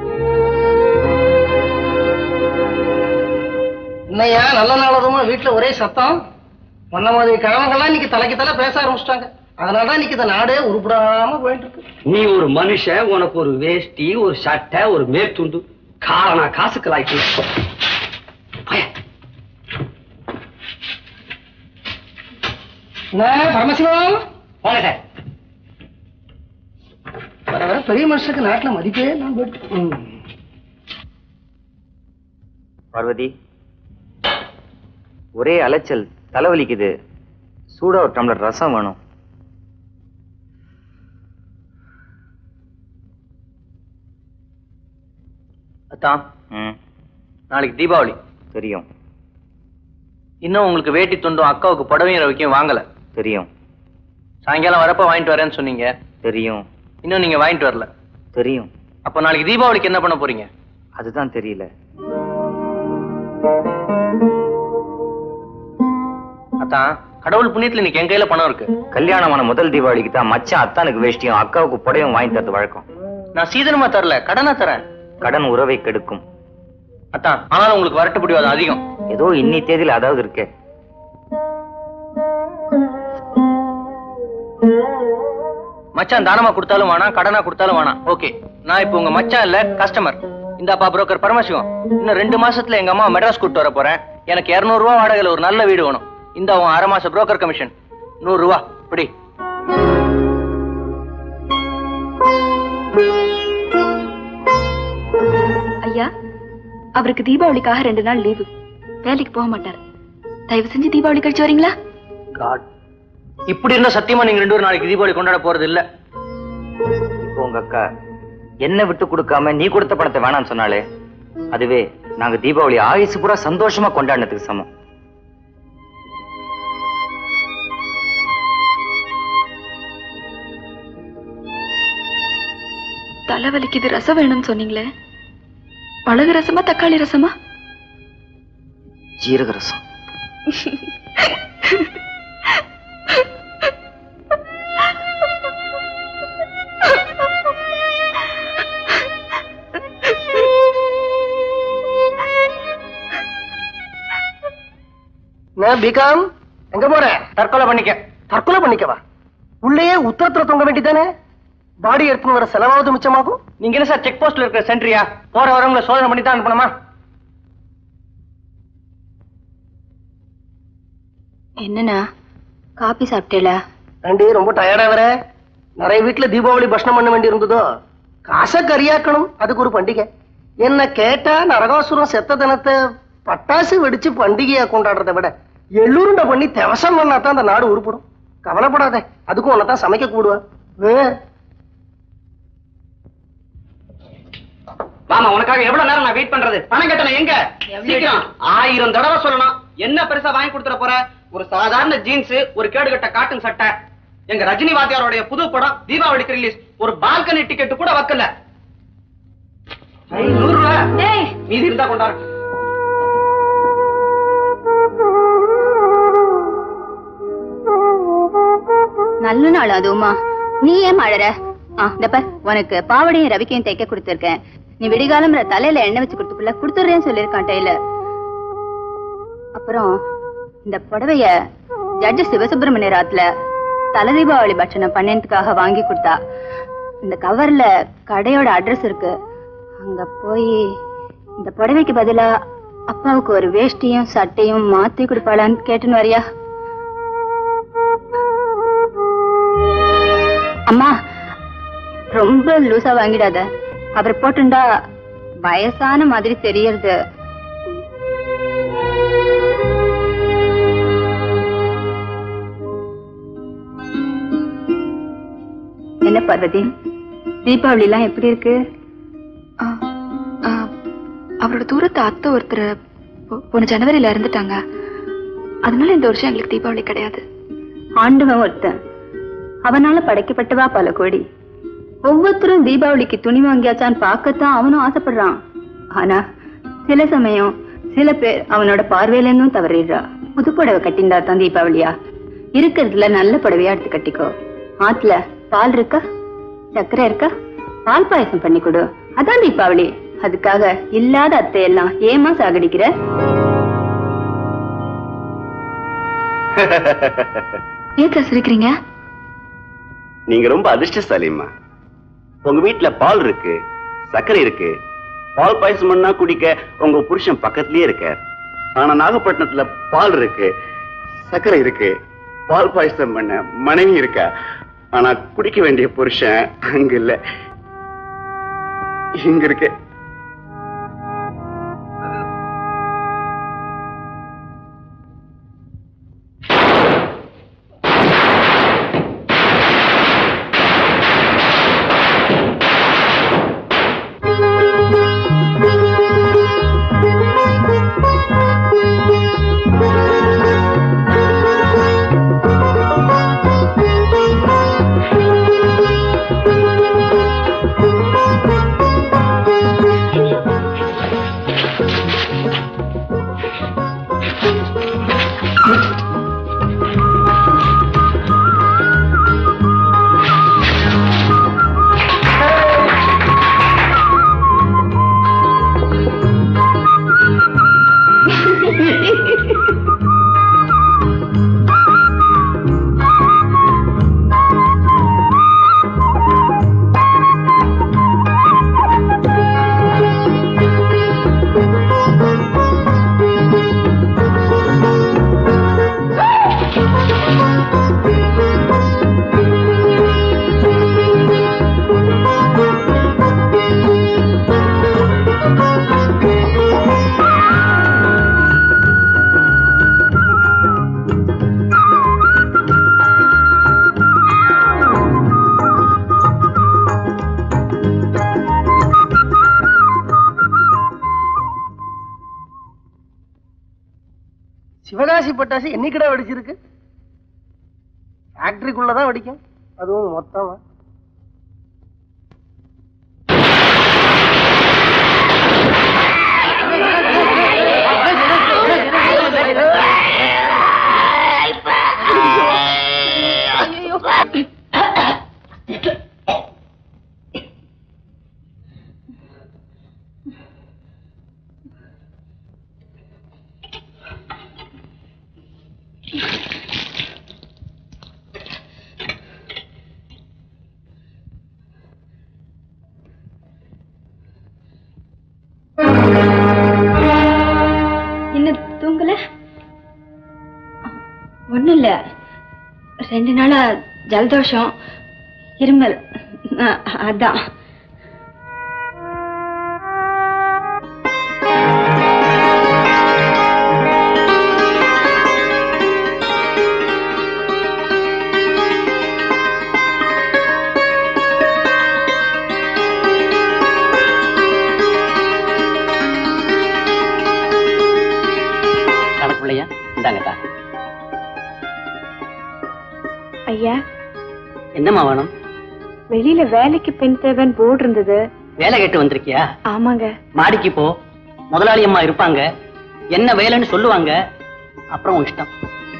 என்னையா நல்ல நாளதுமா வீட்டுல ஒரே சத்தம் முன்ன மாதிரி கிழமைகள்லாம் இன்னைக்கு தலைக்கு தலை பேச ஆரம்பிச்சிட்டாங்க அதனாலதான் இன்னைக்கு இந்த நாடே உருப்படாம போயிட்டு இருக்கு நீ ஒரு மனுஷன் உனக்கு ஒரு வேஷ்டி ஒரு சட்டை ஒரு மேற்துண்டு காரணா காசுக்கு லாய்க்கு என்ன பரமசிவம் போங்க சார் வர வர பெரிய மனுஷனுக்கு நாட்டுல மதிப்பே நான் போயிட்டு ம். பார்வதி ஒரே அலைச்சல் தலைவலிக்குது சூடா ஒரு டம்ளர் ரசம் வேணும் அத்தான் ம் நாளைக்கு தீபாவளி தெரியும் இன்னும் உங்களுக்கு வேட்டி துண்டும் அக்காவுக்கு புடவையும் ரவிக்கும் வாங்கல தெரியும் சாயங்காலம் வரப்ப வாங்கிட்டு வரேன்னு சொன்னீங்க தெரியும் இன்னும் நீங்க வாங்கிட்டு வரல தெரியும் அப்ப நாளைக்கு தீபாவளிக்கு என்ன பண்ண போறீங்க அதுதான் தெரியல அதான் கடவுள் புண்ணியத்துல இன்னைக்கு என் கையில பணம் இருக்கு கல்யாணமான முதல் தீபாவளிக்கு தான் மச்சான் அத்தானுக்கு வேஷ்டியும் அக்காவுக்கு புடவையும் வாங்கி தரது வழக்கம் நான் சீதனமா தரல கடனா தரேன் கடன் உறவை கெடுக்கும் அதான் ஆனாலும் உங்களுக்கு வரட்டு பிடிவாதம் அதிகம் ஏதோ இன்னி தேதியில அதாவது இருக்கே மச்சான் தானமா கொடுத்தாலும் வேணாம் கடனா கொடுத்தாலும் வேணாம் ஓகே நான் இப்போ உங்க மச்சான் இல்ல கஸ்டமர் இந்தாப்பா புரோக்கர் பரமசிவம் இன்னும் ரெண்டு மாசத்துல எங்க அம்மா மெட்ராஸ் கூட்டு வர போறேன் எனக்கு 200 ரூபா வாடகையில ஒரு நல்ல வீடு வேணும் இந்த உன் அரை மாச புரோக்கர் கமிஷன் நூறு ரூபா இப்படி ஐயா அவருக்கு தீபாவளிக்காக ரெண்டு நாள் லீவு வேலைக்கு போக மாட்டார் தயவு செஞ்சு தீபாவளி கழிச்சு வரீங்களா காட் இப்படி இருந்தா சத்தியமா நீங்க ரெண்டு பேரும் நாளைக்கு தீபாவளி கொண்டாட போறது இல்ல இப்போ உங்க அக்கா என்ன விட்டு கொடுக்காம நீ கொடுத்த பணத்தை வேணாம்னு சொன்னாலே அதுவே நாங்க தீபாவளி ஆயுசு பூரா சந்தோஷமா கொண்டாடினதுக்கு சமம் தலைவலிக்குது ரசம் வேணும்னு சொன்னீங்களே மிளகு ரசமா தக்காளி ரசமா ஜீரக ரசம் நான் பிகாம் எங்க போற தற்கொலை பண்ணிக்க தற்கொலை பண்ணிக்கவா உள்ளேயே உத்தரத்துல தொங்க வேண்டியதானே பாடி எடுத்துன்னு வர செலவாவது மிச்சமாகும் நீங்க என்ன சார் செக் போஸ்ட்ல இருக்கிற சென்ட்ரியா போற வரவங்களை சோதனை பண்ணி தான் அனுப்பணுமா என்னண்ணா காபி சாப்பிட்டேல ஆண்டி ரொம்ப டயர்டா வர நிறைய வீட்டுல தீபாவளி பஷ்ணம் பண்ண வேண்டி இருந்ததோ காசை கரியாக்கணும் அதுக்கு ஒரு பண்டிகை என்ன கேட்டா நரகாசுரம் செத்த தினத்தை பட்டாசு வெடிச்சு பண்டிகையா கொண்டாடுறதை விட எள்ளுருண்டை பண்ணி தெவசம் பண்ணா தான் அந்த நாடு உருப்படும் கவலைப்படாத அதுக்கும் உன்னதான் சமைக்க கூடுவா மாமா உனக்காக எவ்வளவு நேரம் நான் வெயிட் பண்றது பணம் கட்டணம் எங்க சீக்கிரம் ஆயிரம் தடவை சொல்லணும் என்ன பெருசா வாங்கி கொடுத்துட போற ஒரு சாதாரண ஜீன்ஸ் ஒரு கேடு கட்ட காட்டன் சட்டை எங்க ரஜினி வாத்தியாரோடைய புது படம் தீபாவளிக்கு ரிலீஸ் ஒரு பால்கனி டிக்கெட் கூட வைக்கல நூறு ரூபாய் மீதி இருந்தா கொண்டாரு நல்ல நாள் அதுவுமா நீ ஏன் அழற ஆ இந்த பார் உனக்கு பாவடையும் ரவிக்கையும் தைக்க கொடுத்திருக்கேன் நீ விடிகாலம் தலையில எண்ணெய் வச்சு கொடுத்துக்குள்ள கொடுத்துறேன்னு சொல்லியிருக்கான் டெய்லர் அப்புறம் இந்த புடவைய ஜட்ஜு சிவசுப்பிரமணிய ராத்துல தல தீபாவளி பட்சணம் பண்ணதுக்காக வாங்கி கொடுத்தா இந்த கவர்ல கடையோட அட்ரஸ் இருக்கு அங்க போய் இந்த புடவைக்கு பதிலா அப்பாவுக்கு ஒரு வேஷ்டியும் சட்டையும் மாத்தி கொடுப்பாளான்னு கேட்டுன்னு வரியா அம்மா ரொம்ப லூசா வாங்கிடாத அவர் போட்டுண்டா வயசான மாதிரி தெரியறது என்ன பார்வதி தீபாவளி எல்லாம் எப்படி இருக்கு ஆ, ஆ, அவரோட தூரத்து அத்தை ஒருத்தர் போ- போன ஜனவரியில இறந்துட்டாங்க அதனால இந்த வருஷம் எங்களுக்கு தீபாவளி கிடையாது ஆண்டவன் ஒருத்தன் அவனால படைக்கப்பட்டவா பல கோடி ஒவ்வொருத்தரும் தீபாவளிக்கு துணி வாங்கியாச்சான்னு பார்க்கத்தான் அவனும் ஆசைப்படுறான் ஆனா சில சமயம் சில பேர் அவனோட பார்வையில இருந்தும் தவறிடுறா புது புடவை கட்டிந்தா தான் தீபாவளியா இருக்கிறதுல நல்ல புடவையா எடுத்து கட்டிக்கோ ஆத்துல பால் இருக்கா சர்க்கரை இருக்கா பால் பாயசம் பண்ணி கொடு அதான் தீபாவளி அதுக்காக இல்லாத அத்தையெல்லாம் ஏமா சாகடிக்கிற ஏன் சிரிக்கிறீங்க நீங்க ரொம்ப அதிர்ஷ்டசாலிம்மா உங்க வீட்டுல பால் இருக்கு சர்க்கரை இருக்கு பால் பாயசம் பண்ணா குடிக்க உங்க புருஷன் பக்கத்துலயே இருக்கார் ஆனா நாகப்பட்டினத்துல பால் இருக்கு சர்க்கரை இருக்கு பால் பாயசம் பண்ண மனைவி இருக்கா ஆனா குடிக்க வேண்டிய புருஷன் அங்க இல்ல இங்க இருக்கு Thank you. சிவகாசி பட்டாசு என்னைக்குடா வெடிச்சிருக்கு ஃபேக்டரிக்குள்ளதான் வெடிக்கும் அதுவும் மொத்தமா இன்னும் தூங்கல ஒண்ணும் இல்ல ரெண்டு நாளா ஜலதோஷம் இருமல் அ- அதான் கணக்குள்ளையா இந்தாங்கக்கா ஐயா என்னம்மா வேணும் வெளியில வேலைக்கு பெண் தேவன் போர்டு இருந்தது வேலை கேட்டு வந்திருக்கியா ஆமாங்க மாடிக்கு போ முதலாளி அம்மா இருப்பாங்க என்ன வேலைன்னு சொல்லுவாங்க அப்புறம் உன் இஷ்டம்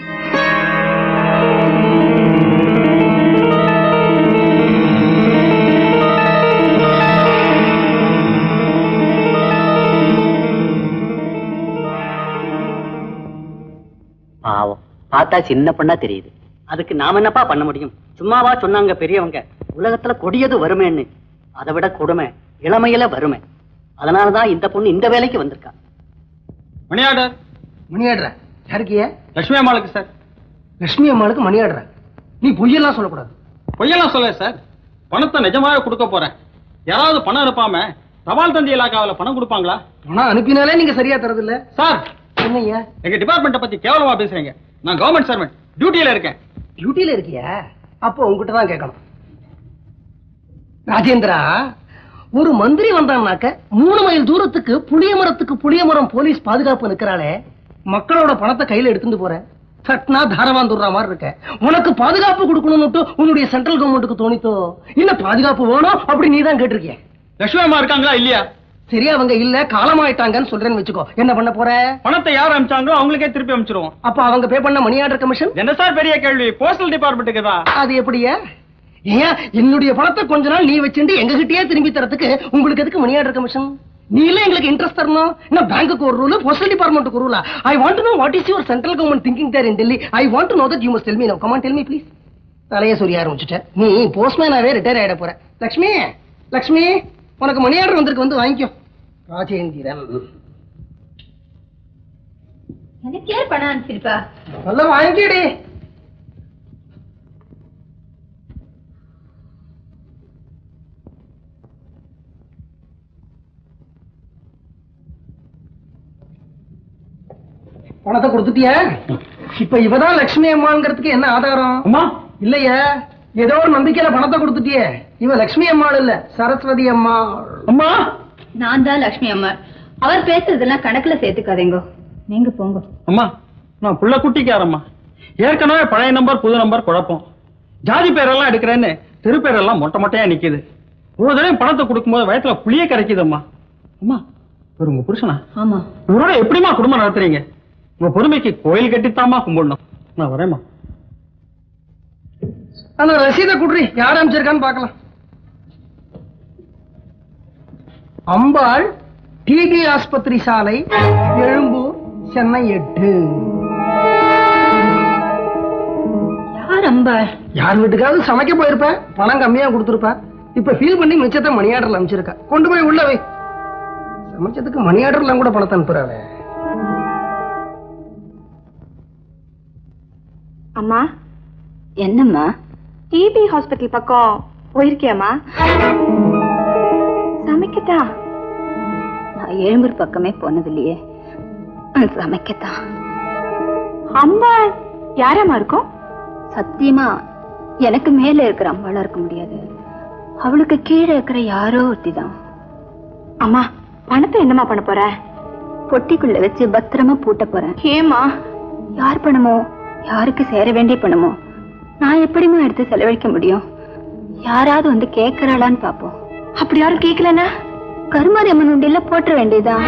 பாவம் பார்த்தா சின்ன பொண்ணா தெரியுது அதுக்கு நாம என்னப்பா பண்ண முடியும் சும்மாவா சொன்னாங்க பெரியவங்க உலகத்துல கொடியது வறுமைன்னு அதை விட கொடுமை இளமையில வறுமை அதனாலதான் இந்த பொண்ணு இந்த வேலைக்கு வந்திருக்கா மணி ஆர்டர் மணி ஆடுற யாருக்கிய லட்சுமி அம்மாளுக்கு சார் லட்சுமி அம்மாளுக்கு மணி ஆடுற நீ பொய்யெல்லாம் சொல்லக்கூடாது பொய்யெல்லாம் சொல்ல சார் பணத்தை நிஜமாக கொடுக்க போறேன் யாராவது பணம் அனுப்பாம தபால் தந்தி இலாக்காவில பணம் கொடுப்பாங்களா பணம் அனுப்பினாலே நீங்க சரியா தரது இல்ல சார் என்னய்யா எங்க டிபார்ட்மெண்ட்டை பத்தி கேவலமா பேசுறீங்க நான் கவர்மெண்ட் சர்வெண்ட் டியூட்டியில இருக்கேன் டியூட்டில இருக்கியா அப்போ உங்ககிட்ட தான் கேட்கணும் ராஜேந்திரா ஒரு மந்திரி வந்தான்னாக்க மூணு மைல் தூரத்துக்கு புளிய மரத்துக்கு புளிய மரம் போலீஸ் பாதுகாப்பு நிக்கிறாளே மக்களோட பணத்தை கையில எடுத்துட்டு போற சட்னா தாரவாந்துடுற மாதிரி இருக்க உனக்கு பாதுகாப்பு கொடுக்கணும்னுட்டு உன்னுடைய சென்ட்ரல் கவர்மெண்ட்டுக்கு தோணித்தோ இல்ல பாதுகாப்பு வேணும் அப்படி நீ தான் கேட்டிருக்கிய லட்சுமி அம்மா இருக்காங்களா இல்லையா சரி அவங்க இல்ல காலமாயிட்டாங்கன்னு சொல்றேன்னு வச்சுக்கோ என்ன பண்ண போற பணத்தை யார் அனுப்பிச்சாங்களோ அவங்களுக்கே திருப்பி அனுப்பிச்சிருவோம் அப்ப அவங்க பே பண்ண மணி ஆர்டர் கமிஷன் என்ன சார் பெரிய கேள்வி போஸ்டல் டிபார்ட்மெண்ட்டுக்கு தான் அது எப்படியா ஏன் என்னுடைய பணத்தை கொஞ்ச நாள் நீ வச்சுட்டு எங்க கிட்டயே திரும்பி தரத்துக்கு உங்களுக்கு எதுக்கு மணி ஆர்டர் கமிஷன் நீ இல்ல எங்களுக்கு இன்ட்ரெஸ்ட் தரணும் என்ன பேங்க்குக்கு ஒரு ரூல் போஸ்டல் டிபார்ட்மெண்ட்டுக்கு ரூலா I want know what is your central government thinking there in Delhi I want know that you must tell me no come on tell me please தலைய சொல்லி ஆரம்பிச்சுட்டேன் நீ போஸ்ட்மேனாவே ரிட்டையர் ஆயிட போற லக்ஷ்மி லக்ஷ்மி உனக்கு மணி ஆர்டர் வந்திருக்கு வந்து வாங்கிக்கோ ராஜேந்திரன் எனக்கு யார் பணம் அனுப்பிச்சிருப்பா நல்லா வாங்கிக்கடி பணத்தை கொடுத்துட்டியா இப்ப இவதான் லட்சுமி அம்மாங்கிறதுக்கு என்ன ஆதாரம் அம்மா இல்லையா ஏதோ ஒரு நம்பிக்கையில பணத்தை கொடுத்துட்டியே இவ லட்சுமி அம்மாள் இல்ல சரஸ்வதி அம்மா அம்மா நான் தான் லட்சுமி அம்மா அவர் பேசுறதெல்லாம் கணக்குல சேர்த்துக்காதீங்க நீங்க போங்க அம்மா நான் புள்ள குட்டிக்காரம்மா ஏற்கனவே பழைய நம்பர் புது நம்பர் குழப்பம் ஜாதி பேரெல்லாம் எடுக்கிறேன்னு தெரு பேரெல்லாம் மொட்டை மொட்டையா நிக்குது ஒரு தடவை பணத்தை கொடுக்கும்போது வயத்துல புளிய கரைக்குது அம்மா அம்மா ஒரு உங்க புருஷனா ஆமா இவரோட எப்படிம்மா குடும்பம் நடத்துறீங்க உங்க பொறுமைக்கு கோயில் கட்டித்தாம்மா கும்பிடணும் நான் வரேம்மா அந்த ரசீதை குடுறி யார் அமைச்சிருக்கான்னு பார்க்கலாம் அம்பாள் டிடி ஆஸ்பத்திரி சாலை எழும்பூர் சென்னை எட்டு யார் அம்பாள் யார் வீட்டுக்காவது சமைக்க போயிருப்பேன் பணம் கம்மியா கொடுத்துருப்பேன் இப்ப ஃபீல் பண்ணி மிச்சத்தை மணி ஆர்டர்ல அமைச்சிருக்கா கொண்டு போய் உள்ள வை சமைச்சதுக்கு மணி ஆர்டர்லாம் கூட பணத்தை அனுப்புறாவே அம்மா என்னம்மா டிபி ஹாஸ்பிட்டல் பக்கம் போயிருக்கியாம்மா சமைக்கத்தா நான் எழும்பூர் பக்கமே போனதில்லையே சமைக்கத்தான் அம்மா யாரம்மா இருக்கும் சத்தியமா எனக்கு மேல இருக்கிற அம்பாளா இருக்க முடியாது அவளுக்கு கீழே இருக்கிற யாரோ ஒருத்தி தான் அம்மா பணத்தை என்னம்மா பண்ண போற பொட்டிக்குள்ள வச்சு பத்திரமா பூட்ட போறேன் ஏமா யார் பணமோ யாருக்கு சேர வேண்டிய பணமோ நான் எப்படிமா எடுத்து செலவழிக்க முடியும் யாராவது வந்து கேக்குறாளான்னு பாப்போம் அப்படி யாரும் கேட்கலன்னா கருமாரி அம்மன் உண்டியில போட்டுற வேண்டியதா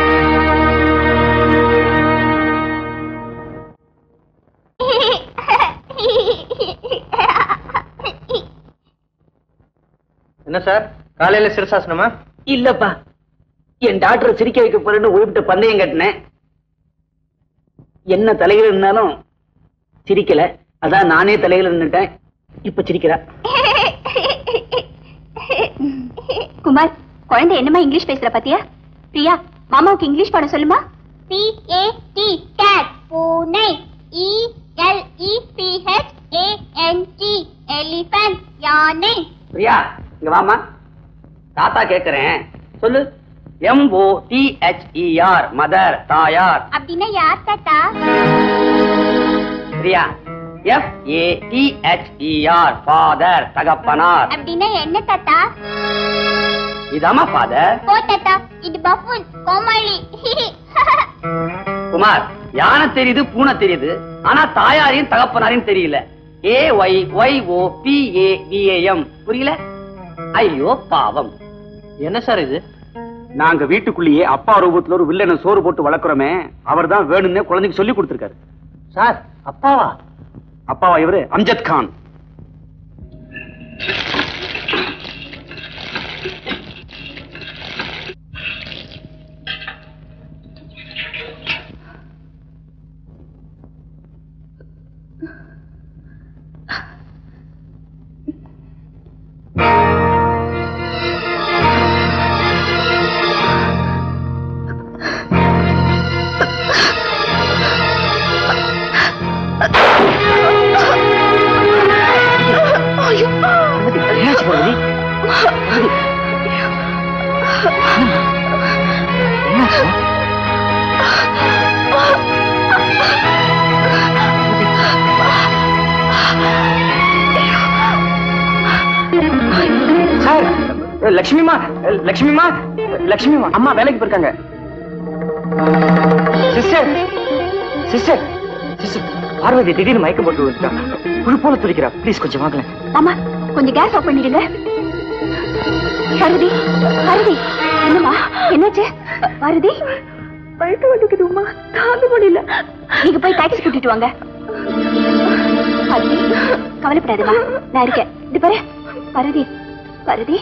என்ன சார் காலையில சிரசாசனமா இல்லப்பா என் டாக்டர் சிரிக்க வைக்க போறேன்னு உயிர்கிட்ட பந்தயம் கட்டினேன் என்ன தலையில இருந்தாலும் சிரிக்கல அதான் நானே தலையில நின்னுட்டேன் இப்ப சிரிக்கிறா குமார் குழந்தை என்னமா இங்கிலீஷ் பேசுற பாத்தியா பிரியா மாமாவுக்கு இங்கிலீஷ் பாடம் சொல்லுமா P A T cat பூனை E L E P H A N T elephant யானை பிரியா இங்க வாமா தாத்தா கேக்குறேன் சொல்லு M O T H E R mother தாயார் அப்படின்னா யார் தாத்தா Priya F A T H E R father தகப்பனார் அப்படின்னா என்ன தாத்தா இதாமா ஃபாதர் போ தாத்தா இது பஃபூன் கோமாளி குமார் யானை தெரியுது பூனை தெரியுது ஆனா தாயாரையும் தகப்பனாரையும் தெரியல A Y Y O P A V M புரியல ஐயோ பாவம் என்ன சார் இது நாங்க வீட்டுக்குள்ளேயே அப்பா ரூபத்துல ஒரு வில்லனை சோறு போட்டு வளர்க்குறோமே அவர் தான் வேணும்னே குழந்தைக்கு சொல்லி கொடுத்திருக்காரு சார் அப்பாவா அப்பாவா இவரு அம்ஜத் கான் சார் லட்சுமிமா லட்சுமிமா லட்சுமிமா அம்மா வேலைக்கு போயிருக்காங்க சிஸ்டர் சிஸ்டர் சிஸ்டர் பார்வதி திடீர்னு மயக்கம் போட்டு விழுந்துட்டா புழு போல துடிக்கிறா ப்ளீஸ் கொஞ்சம் வாங்கல மாமா கொஞ்சம் கேஸ் ஆஃப் பண்ணிடுங்க பாரதி பாரதி என்னம்மா என்னாச்சு பாரதி வயிற்று வலிக்குதுமா தாங்க முடியல நீங்க போய் டாக்ஸி கூட்டிட்டு வாங்க பாரதி கவலைப்படாதம்மா நான் இருக்கேன் இது பாரு பாரதி பாரதி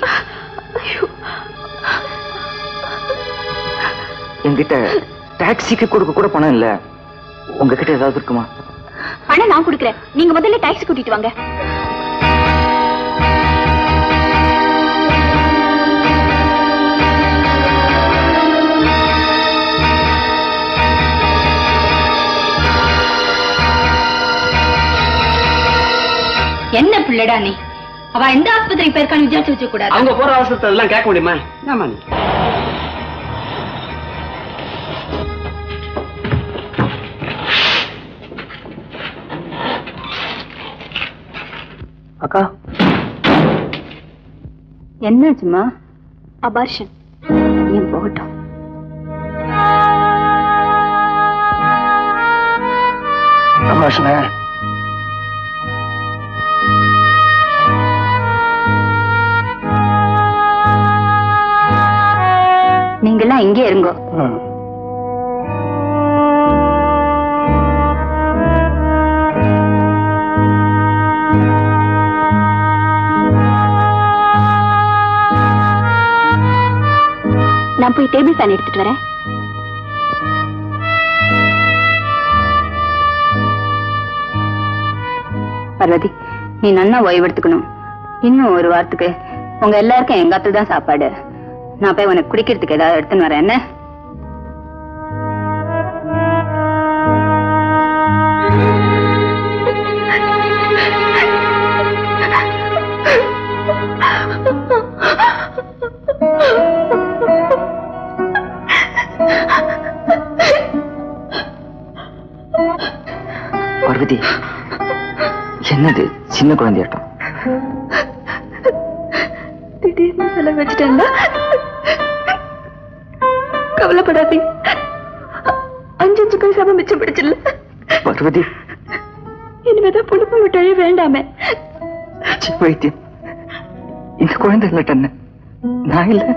என்கிட்ட டாக்ஸிக்கு கொடுக்க கூட பணம் இல்ல உங்ககிட்ட ஏதாவது இருக்குமா பணம் நான் கொடுக்குறேன் நீங்க முதல்ல டாக்ஸி கூட்டிட்டு வாங்க என்ன பிள்ளைடா நீ அவ எந்த ஆஸ்பத்திரிக்கு போயிருக்கான்னு விசாரிச்சு வச்ச கூடாது அவங்க போற அவசரத்தை எல்லாம் கேட்க முடியுமா ஆமா நீ அக்கா என்னாச்சுமா அபார்ஷன் ஏன் போகட்டும் அபாஷன நீங்கெல்லாம் எல்லாம் இங்கே இருங்கோ நான் போய் டேபிள் ஃபேன் எடுத்துட்டு வரேன் பார்வதி நீ நன்னா ஓய்வெடுத்துக்கணும் இன்னும் ஒரு வாரத்துக்கு உங்க எல்லாருக்கும் எங்க அத்தை தான் சாப்பாடு நான் போய் உனக்கு குடிக்கிறதுக்கு ஏதாவது எடுத்துன்னு வரேன் என்ன பார்வதி என்னது சின்ன குழந்தையாட்டம் திடீர்னு சொல்ல வச்சுட்டேன்ல கவலைப்படாதீங்க அஞ்சு அஞ்சு பைசாவை மிச்சம் பிடிச்சிடல பார்வதி இனிமேதான் பொழுப்பு விட்டாலே வேண்டாமே சி, வைத்தியம் இந்த குழந்தை இல்லட்டன்னு நான் இல்ல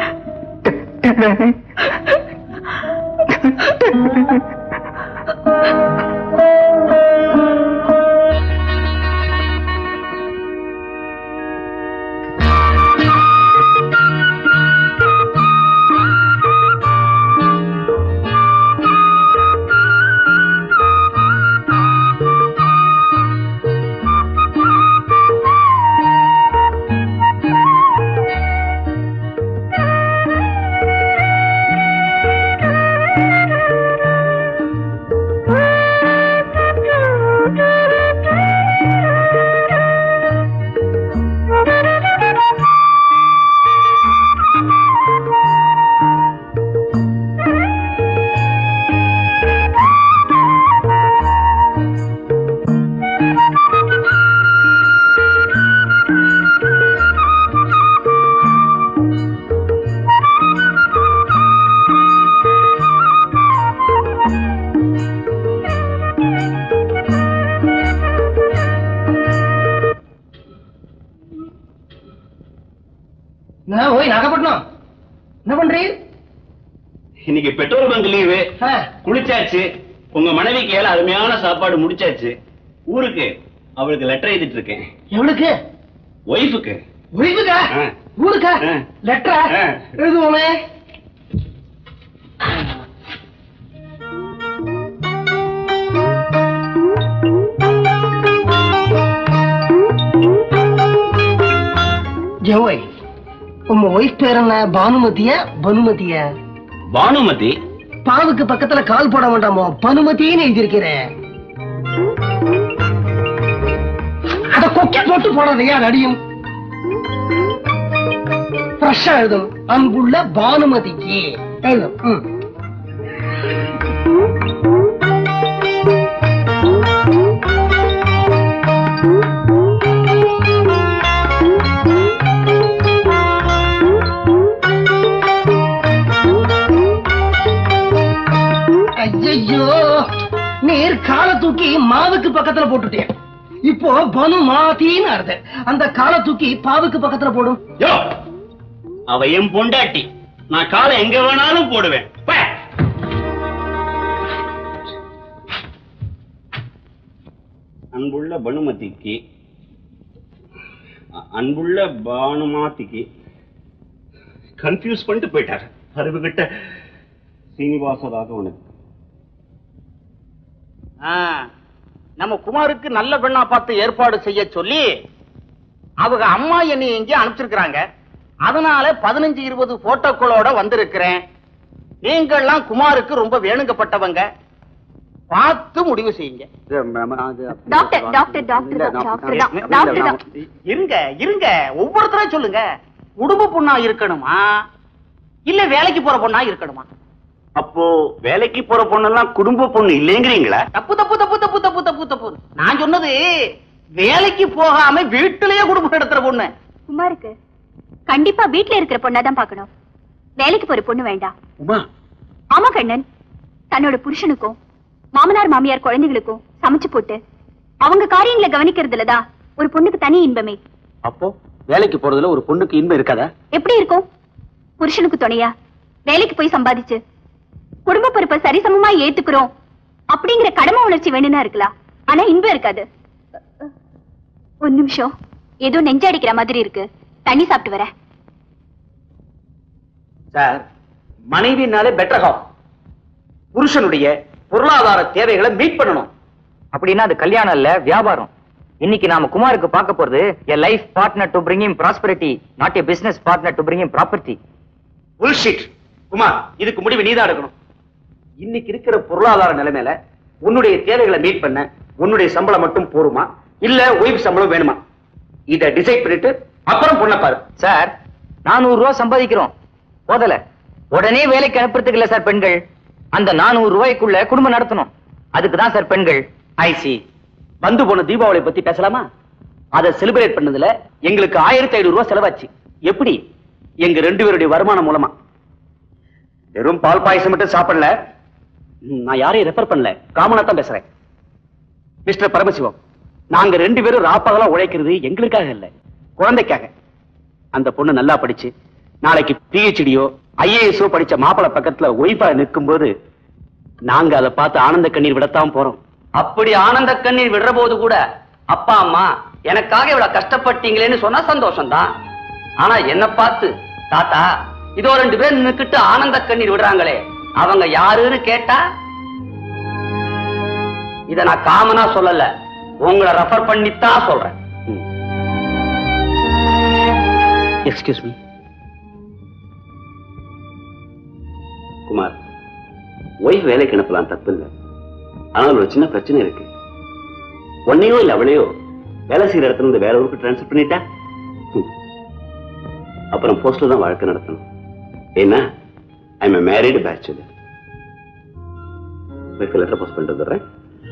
நான் ஓய் நாகப்பட்டினம் என்ன பண்றீங்க இன்னைக்கு பெட்ரோல் பங்க் லீவு குளிச்சாச்சு உங்க மனைவிக்கு ஏழை அருமையான சாப்பாடு முடிச்சாச்சு ஊருக்கு அவளுக்கு லெட்டர் எழுதிட்டு இருக்கேன் எவளுக்கு ஒய்ஃபுக்கு வீட்டுக்கா ஊருக்கா லெட்டரா எழுதுவோமே ஜோய் உங்க ஒய்ஃப் பேர் என்ன பானுமதியா பனுமதியா பானுமதி பாவுக்கு பக்கத்துல கால் போட வேண்டாமோ பனுமதின்னு எழுதியிருக்கிறேன் அத கொக்கி போட்டு போடாதையா நடியும் ஃப்ரெஷ்ஷா எழுதும் அன்புள்ள பானுமதிக்கு எழுதும் ம். ஐயையோ நீர் காலை தூக்கி மாவுக்கு பக்கத்துல போட்டுட்டேன் இப்போ பனு மாத்தின்னு அர்த்தம் அந்த காலை தூக்கி பாவுக்கு பக்கத்துல போடும் யோ அவ என் பொண்டாட்டி நான் காலை எங்க வேணாலும் போடுவேன் பே. அன்புள்ள பனுமதிக்கு அ- அன்புள்ள பானுமாத்திக்கு கன்ஃபியூஸ் பண்ணிட்டு போயிட்டார் அறிவு கிட்ட சீனிவாச ராகவனுக்கு ஆ, நம்ம குமாருக்கு நல்ல பெண்ணா பார்த்து ஏற்பாடு செய்ய சொல்லி அவங்க அம்மா என்னை இங்கே அனுப்பிச்சிருக்கிறாங்க அதனால பதினஞ்சு இருபது போட்டோக்களோட வந்திருக்கிறேன் நீங்கள்லாம் குமாருக்கு ரொம்ப வேணுங்கப்பட்டவங்க பார்த்து முடிவு செய்யுங்க டாக்டர் டாக்டர் டாக்டர் டாக்டர் தான் டாக்டர் தான் இருங்க இருங்க ஒவ்வொருத்தரும் சொல்லுங்க குடும்ப பொண்ணா இருக்கணுமா இல்ல வேலைக்கு போற பொண்ணா இருக்கணுமா அப்போ வேலைக்கு போற பொண்ணெல்லாம் குடும்ப பொண்ணு இல்லைங்கிறீங்களா தப்பு தப்பு தப்பு தப்பு தப்பு தப்பு தப்பு நான் சொன்னது வேலைக்கு போகாம வீட்டிலேயே குடும்பம் நடத்துற பொண்ணு குமாருக்கு கண்டிப்பா வீட்ல இருக்கிற பொண்ணாதான் பார்க்கணும் வேலைக்கு போற பொண்ணு வேண்டாம் உமா ஆமா கண்ணன் தன்னோட புருஷனுக்கும் மாமனார் மாமியார் குழந்தைகளுக்கும் சமைச்சு போட்டு அவங்க காரியங்களை கவனிக்கிறதுலதான் ஒரு பொண்ணுக்கு தனி இன்பமே அப்போ வேலைக்கு போறதுல ஒரு பொண்ணுக்கு இன்பம் இருக்காதா எப்படி இருக்கும் புருஷனுக்கு துணையா வேலைக்கு போய் சம்பாதிச்சு குடும்ப பொறுப்பை சரிசமமா ஏத்துக்கிறோம் அப்படிங்கிற கடமை உணர்ச்சி வேணும்னா இருக்கலாம் ஆனா இன்பம் இருக்காது ஒரு நிமிஷம் ஏதோ நெஞ்சடிக்கிற மாதிரி இருக்கு தண்ணி சாப்பிட்டு வரேன் சார் மனைவினாலே பெட்டர் ஹாஃப் புருஷனுடைய பொருளாதார தேவைகளை மீட் பண்ணணும் அப்படின்னா அது கல்யாணம் இல்ல வியாபாரம் இன்னைக்கு நாம குமாருக்கு பார்க்க போறது a life partner to bring him prosperity not a business partner to bring him property bullshit Kumar இதுக்கு முடிவு நீதான் எடுக்கணும் இன்னைக்கு இருக்கிற பொருளாதார நிலைமையில உன்னுடைய தேவைகளை மீட் பண்ண உன்னுடைய சம்பளம் மட்டும் போருமா இல்ல ஒய்ஃப் சம்பளம் வேணுமா இத டிசைட் பண்ணிட்டு அப்புறம் பொண்ணை பாரு சார் நானூறு ரூபாய் சம்பாதிக்கிறோம் போதல உடனே வேலைக்கு அனுப்புறதுக்கு இல்ல சார் பெண்கள் அந்த நானூறு ரூபாய்க்குள்ள குடும்பம் நடத்தணும் அதுக்கு தான் சார் பெண்கள் ஐசி வந்து போன தீபாவளி பத்தி பேசலாமா அதை செலிப்ரேட் பண்ணதுல எங்களுக்கு ஆயிரத்தி ஐநூறு ரூபாய் செலவாச்சு எப்படி எங்க ரெண்டு பேருடைய வருமானம் மூலமா வெறும் பால் பாயசம் மட்டும் சாப்பிடல ம், நான் யாரையும் ரெஃபர் பண்ணல காமனா தான் பேசுறேன் மிஸ்டர் பரமசிவம் நாங்க ரெண்டு பேரும் ராப்பகலா உழைக்கிறது எங்களுக்காக இல்ல குழந்தைக்காக அந்த பொண்ணு நல்லா படிச்சு நாளைக்கு பிஹெச்டியோ ஐஏஎஸ்ஓ படிச்ச மாப்பிளை பக்கத்துல ஒய்ஃபா நிற்கும் போது நாங்க அதை பார்த்து ஆனந்த கண்ணீர் விடத்தான் போறோம் அப்படி ஆனந்த கண்ணீர் விடுற போது கூட அப்பா அம்மா எனக்காக இவ்வளவு கஷ்டப்பட்டீங்களேன்னு சொன்னா சந்தோஷம்தான் ஆனா என்ன பார்த்து தாத்தா இதோ ரெண்டு பேர் நின்னுக்கிட்டு ஆனந்த கண்ணீர் விடுறாங்களே அவங்க யாருன்னு கேட்டா இத நான் காமனா சொல்லல உங்களை ரெஃபர் பண்ணித்தான் சொல்றேன் எக்ஸ்கியூஸ் மீ குமார் ஒய்ஃப் வேலைக்கு அனுப்பலாம் தப்பு இல்லை ஆனால் ஒரு சின்ன பிரச்சனை இருக்கு உன்னையோ இல்ல அவளையோ வேலை செய்யற இடத்துல இருந்து வேற ஊருக்கு டிரான்ஸ்ஃபர் பண்ணிட்டா ஹம். அப்புறம் போஸ்ட்ல தான் வாழ்க்கை நடத்தணும் ஏன்னா I am married bachelor letter post பண்ணிட்டு வந்துடுறேன்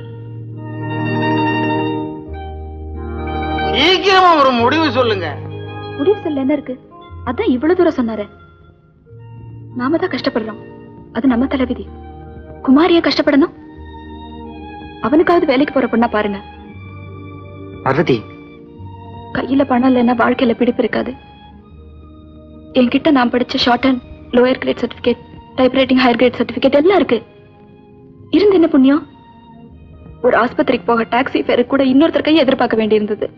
சீக்கிரமா ஒரு முடிவு சொல்லுங்க முடிவு சொல்ல என்ன இருக்கு அதான் இவ்வளவு தூரம் சொன்னாரு நாம தான் கஷ்டப்படுறோம் அது நம்ம தலைவிதி குமார் ஏன் கஷ்டப்படணும் அவனுக்காவது வேலைக்கு போற பொண்ணா பாருங்க பார்வதி கையில பணம் இல்லைன்னா வாழ்க்கையில பிடிப்பு இருக்காது என்கிட்ட நான் படிச்ச short and lower grade certificate type writing higher grade certificate எல்லாம் இருக்கு இருந்து என்ன புண்ணியம் ஒரு ஆஸ்பத்திரிக்கு போக டாக்ஸி ஃபேரு கூட இன்னொருத்தர் கையை எதிர்பார்க்க வேண்டியிருந்தது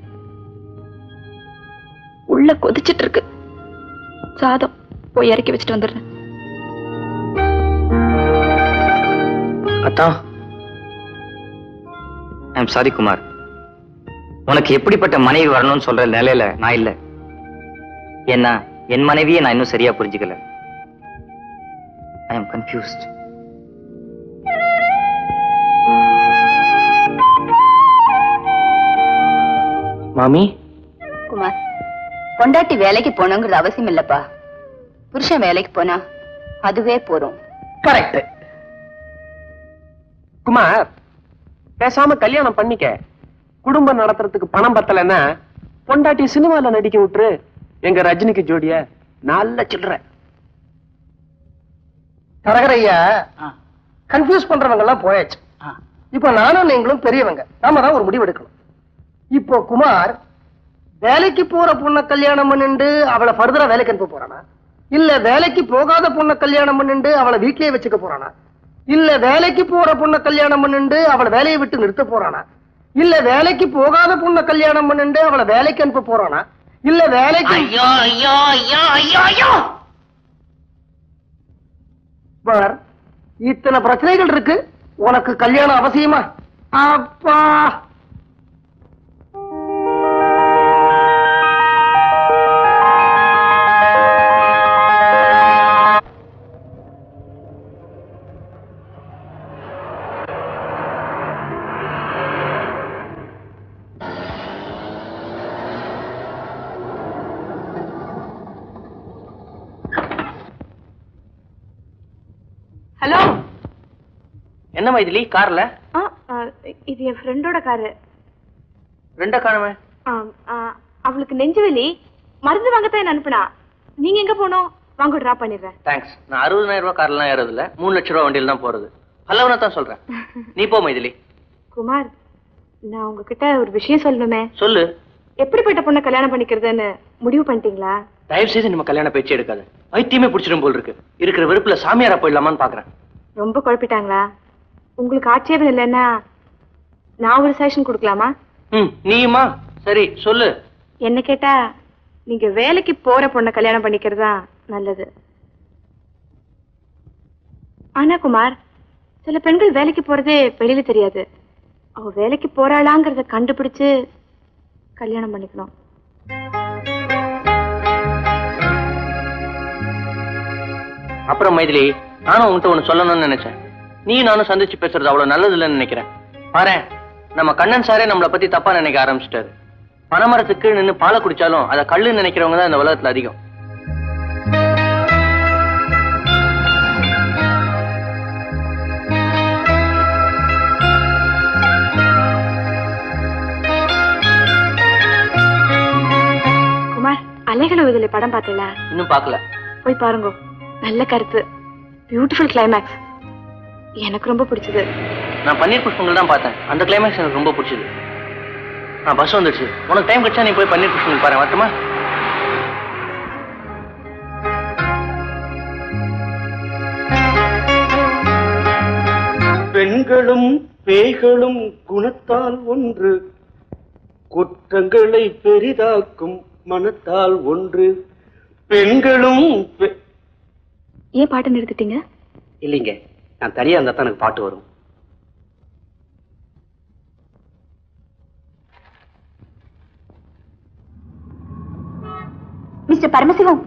உள்ள கொதிச்சிட்டு இருக்கு சாதம் போய் இறக்கி வச்சுட்டு வந்துடுறேன் அத்தா ஐம் சாரி குமார் உனக்கு எப்படிப்பட்ட மனைவி வரணும்னு சொல்ற நிலையில நான் இல்ல ஏன்னா என் மனைவியை நான் இன்னும் சரியா புரிஞ்சுக்கல ஐ எம் கன்ஃபியூஸ்ட் மாமி குமார் பொண்டாட்டி வேலைக்கு போகணுங்கிறது அவசியம் இல்லப்பா புருஷன் வேலைக்கு போனா அதுவே போறோம் கரெக்ட் குமார் பேசாம கல்யாணம் பண்ணிக்க குடும்பம் நடத்துறதுக்கு பணம் பத்தலைன்னா பொண்டாட்டி சினிமால நடிக்க விட்டுரு எங்க ரஜினிக்கு ஜோடிய நல்ல சில்லற தரகரையா கன்ஃபியூஸ் பண்றவங்க எல்லாம் போயாச்சு இப்போ நானும் நீங்களும் பெரியவங்க நாம தான் ஒரு முடிவு எடுக்கணும் இப்போ குமார் வேலைக்கு போற பொண்ண கல்யாணம் பண்ணிண்டு அவளை ஃபர்தரா வேலைக்கு அனுப்ப போறானா இல்ல வேலைக்கு போகாத பொண்ண கல்யாணம் பண்ணிண்டு அவளை வீட்லயே வச்சுக்க போறானா இல்ல வேலைக்கு போற பொண்ண கல்யாணம் பண்ணிண்டு அவளை வேலையை விட்டு நிறுத்த போறானா இல்ல வேலைக்கு போகாத பொண்ண கல்யாணம் பண்ணிண்டு அவளை வேலைக்கு அனுப்ப போறானா இல்ல வேலைக்கு ஐயோ ஐயோ ஐயோ ஐயோ ஐயோ பார் இத்தனை பிரச்சனைகள் இருக்கு உனக்கு கல்யாணம் அவசியமா அப்பா ஹலோ என்ன மைதிலி கார்ல இது என் ஃப்ரெண்டோட காரு ரெண்ட காணுமே அவளுக்கு நெஞ்சுவலி மருந்து வாங்கத்தான் என்ன அனுப்புனா நீங்க எங்க போனோம் வாங்க டிராப் பண்ணிடுறேன் தேங்க்ஸ் நான் அறுபதாயிரம் ரூபாய் கார்லாம் ஏறது இல்ல மூணு லட்சம் ரூபாய் வண்டியில தான் போறது பல்லவனை தான் சொல்றேன் நீ போ மைதிலி குமார் நான் உங்ககிட்ட ஒரு விஷயம் சொல்லணுமே சொல்லு எப்படிப்பட்ட பொண்ணை கல்யாணம் பண்ணிக்கிறதுன்னு முடிவு பண்ணிட்டீங்களா தயவு செய்து நம்ம கல்யாண பேச்சு எடுக்காத வைத்தியமே பிடிச்சிடும் போல் இருக்கு இருக்கிற வெறுப்புல சாமியாரா போயிடலாமான்னு பாக்குறேன் ரொம்ப குழப்பிட்டாங்களா உங்களுக்கு ஆட்சேபம் இல்லைன்னா நான் ஒரு சஜஷன் கொடுக்கலாமா ம் நீயுமா சரி சொல்லு என்ன கேட்டா நீங்க வேலைக்கு போற பொண்ணை கல்யாணம் பண்ணிக்கிறது தான் நல்லது ஆனா குமார் சில பெண்கள் வேலைக்கு போறதே வெளியில தெரியாது அவ வேலைக்கு போறாளாங்கிறத கண்டுபிடிச்சு கல்யாணம் பண்ணிக்கணும் அப்புறம் மைதிலி நானும் உன்கிட்ட ஒண்ணு சொல்லணும்னு நினைச்சேன் நீ நானும் சந்திச்சு பேசுறது அவ்வளவு நல்லது இல்லைன்னு நினைக்கிறேன் பாரு நம்ம கண்ணன் சாரே நம்மளை பத்தி தப்பா நினைக்க ஆரம்பிச்சிட்டாரு பனைமரத்துக்கு நின்னு பாலை குடிச்சாலும் அதை கல்லுன்னு நினைக்கிறவங்க தான் இந்த உலகத்துல அதிகம் குமார் அலைகள் உதில படம் பார்த்தல இன்னும் பார்க்கல போய் பாருங்க நல்ல கருத்து பியூட்டிஃபுல் கிளைமேக்ஸ் எனக்கு ரொம்ப பிடிச்சது நான் பன்னீர் புஷ்பங்கள் தான் பார்த்தேன் அந்த கிளைமேக்ஸ் எனக்கு ரொம்ப பிடிச்சது ஆ பஸ் வந்துடுச்சு உனக்கு டைம் கிடைச்சா நீ போய் பன்னீர் புஷ்பங்கள் பாரு வரட்டுமா பெண்களும் பேய்களும் குணத்தால் ஒன்று குற்றங்களை பெரிதாக்கும் மனத்தால் ஒன்று பெண்களும் பெ- ஏன் பாட்டு நிறுத்திட்டீங்க இல்லைங்க நான் தனியா இருந்தா தான் எனக்கு பாட்டு வரும் மிஸ்டர் பரமசிவம்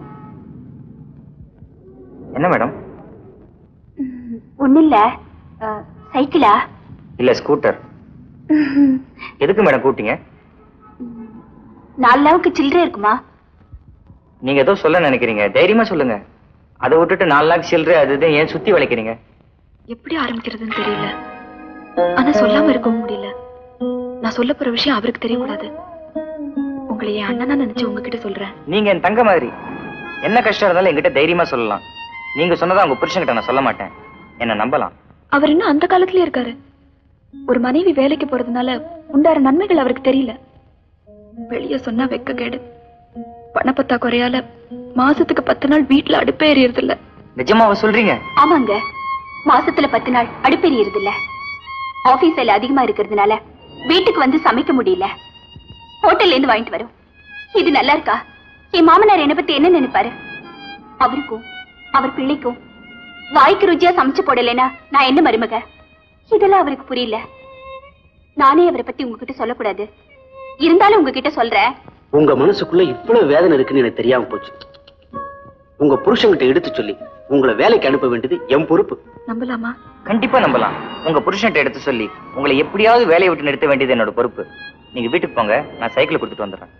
என்ன மேடம் ஒண்ணு இல்ல அஹ், சைக்கிளா இல்ல ஸ்கூட்டர் எதுக்கு மேடம் கூட்டிங்க நாலு அளவுக்கு சில்லறை இருக்குமா நீங்க ஏதோ சொல்ல நினைக்கிறீங்க தைரியமா சொல்லுங்க அதை விட்டுட்டு நாலு லாக் சில்லறை அது இது ஏன் சுத்தி வளைக்கிறீங்க எப்படி ஆரம்பிக்கிறதுன்னு தெரியல ஆனா சொல்லாம இருக்கவும் முடியல நான் சொல்ல போற விஷயம் அவருக்கு தெரியக்கூடாது உங்களை என் அண்ணனா நினைச்சு உங்ககிட்ட சொல்றேன் நீங்க என் தங்க மாதிரி என்ன கஷ்டம் இருந்தாலும் என்கிட்ட தைரியமா சொல்லலாம் நீங்க சொன்னதா உங்க புருஷன்கிட்ட நான் சொல்ல மாட்டேன் என்ன நம்பலாம் அவர் இன்னும் அந்த காலத்திலே இருக்காரு ஒரு மனைவி வேலைக்கு போறதுனால உண்டார நன்மைகள் அவருக்கு தெரியல வெளிய சொன்னா வெக்க கேடு பணப்பத்தா குறையால மாசத்துக்கு பத்து நாள் வீட்டுல அடுப்பே எரியறது இல்ல நிஜமாவா சொல்றீங்க ஆமாங்க மாசத்துல பத்து நாள் அடுப்பெரியறது இல்ல ஆபீஸ் வேலை அதிகமா இருக்கிறதுனால வீட்டுக்கு வந்து சமைக்க முடியல ஹோட்டல்ல இருந்து வாங்கிட்டு வரும் இது நல்லா இருக்கா என் மாமனார் என்ன பத்தி என்ன நினைப்பாரு அவருக்கும் அவர் பிள்ளைக்கும் வாய்க்கு ருச்சியா சமைச்சு போடலைன்னா நான் என்ன மருமக இதெல்லாம் அவருக்கு புரியல நானே அவரை பத்தி உங்ககிட்ட சொல்லக்கூடாது இருந்தாலும் உங்ககிட்ட சொல்றேன் உங்க மனசுக்குள்ள இவ்வளவு வேதனை இருக்குன்னு எனக்கு தெரியாம போச்சு உங்க புருஷன்கிட்ட எடுத்து சொல்லி உங்களை வேலைக்கு அனுப்ப வேண்டியது என் பொறுப்பு நம்பலாமா கண்டிப்பா நம்பலாம் உங்க புருஷன்கிட்ட எடுத்து சொல்லி உங்களை எப்படியாவது வேலையை விட்டு நிறுத்த வேண்டியது என்னோட பொறுப்பு நீங்க வீட்டுக்கு போங்க நான் சைக்கிள் கொடுத்துட்டு வந்துடுறேன்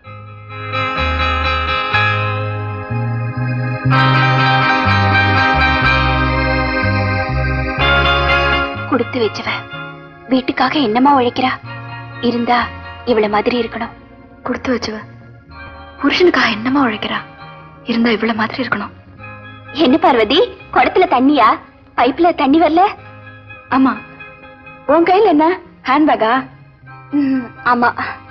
கொடுத்து வச்சவ வீட்டுக்காக என்னமா உழைக்கிறா இருந்தா இவள மாதிரி இருக்கணும் கொடுத்து வச்சவ புருஷனுக்காக என்னமா உழைக்கிறா இருந்தா இவ்வளவு மாதிரி இருக்கணும் என்ன பார்வதி குடத்துல தண்ணியா பைப்ல தண்ணி வரல ஆமா உன் கையில என்ன ஹேண்ட்பேக்கா ம், ஆமா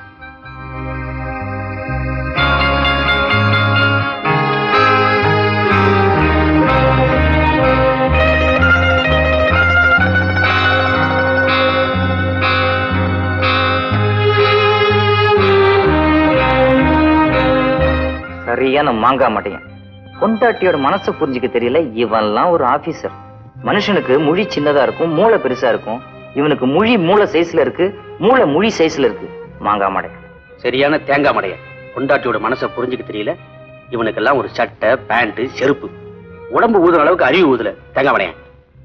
சரியான மாங்கா மாட்டேன் பொண்டாட்டியோட மனசை புரிஞ்சுக்க தெரியல இவன்லாம் ஒரு ஆபீசர் மனுஷனுக்கு மொழி சின்னதா இருக்கும் மூளை பெருசா இருக்கும் இவனுக்கு மொழி மூளை சைஸ்ல இருக்கு மூளை மொழி சைஸ்ல இருக்கு மாங்கா மாடை சரியான தேங்காய் மடைய பொண்டாட்டியோட மனசை புரிஞ்சுக்க தெரியல இவனுக்கெல்லாம் ஒரு சட்டை பேண்ட் செருப்பு உடம்பு ஊதுற அளவுக்கு அறிவு ஊதுல தேங்காய் மடையன்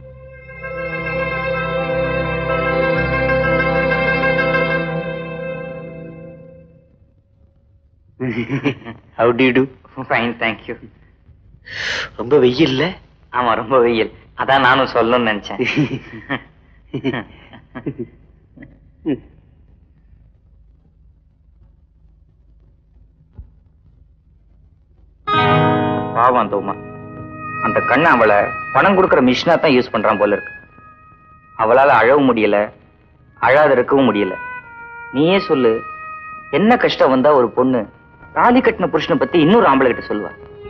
how do do fine thank you ரொம்ப வெயில்ல ஆமா ரொம்ப வெயில் அதான் நானும் சொல்லணும்னு நினைச்சேன் பாவம் அந்த உமா அந்த கண்ணு அவளை பணம் கொடுக்கற மிஷினா தான் யூஸ் பண்றான் போல இருக்கு அவளால அழவும் முடியல அழாத இருக்கவும் முடியல நீயே சொல்லு என்ன கஷ்டம் வந்தா ஒரு பொண்ணு தாலி கட்டின புருஷனை பத்தி இன்னொரு ஆம்பளை கிட்ட சொல்லுவா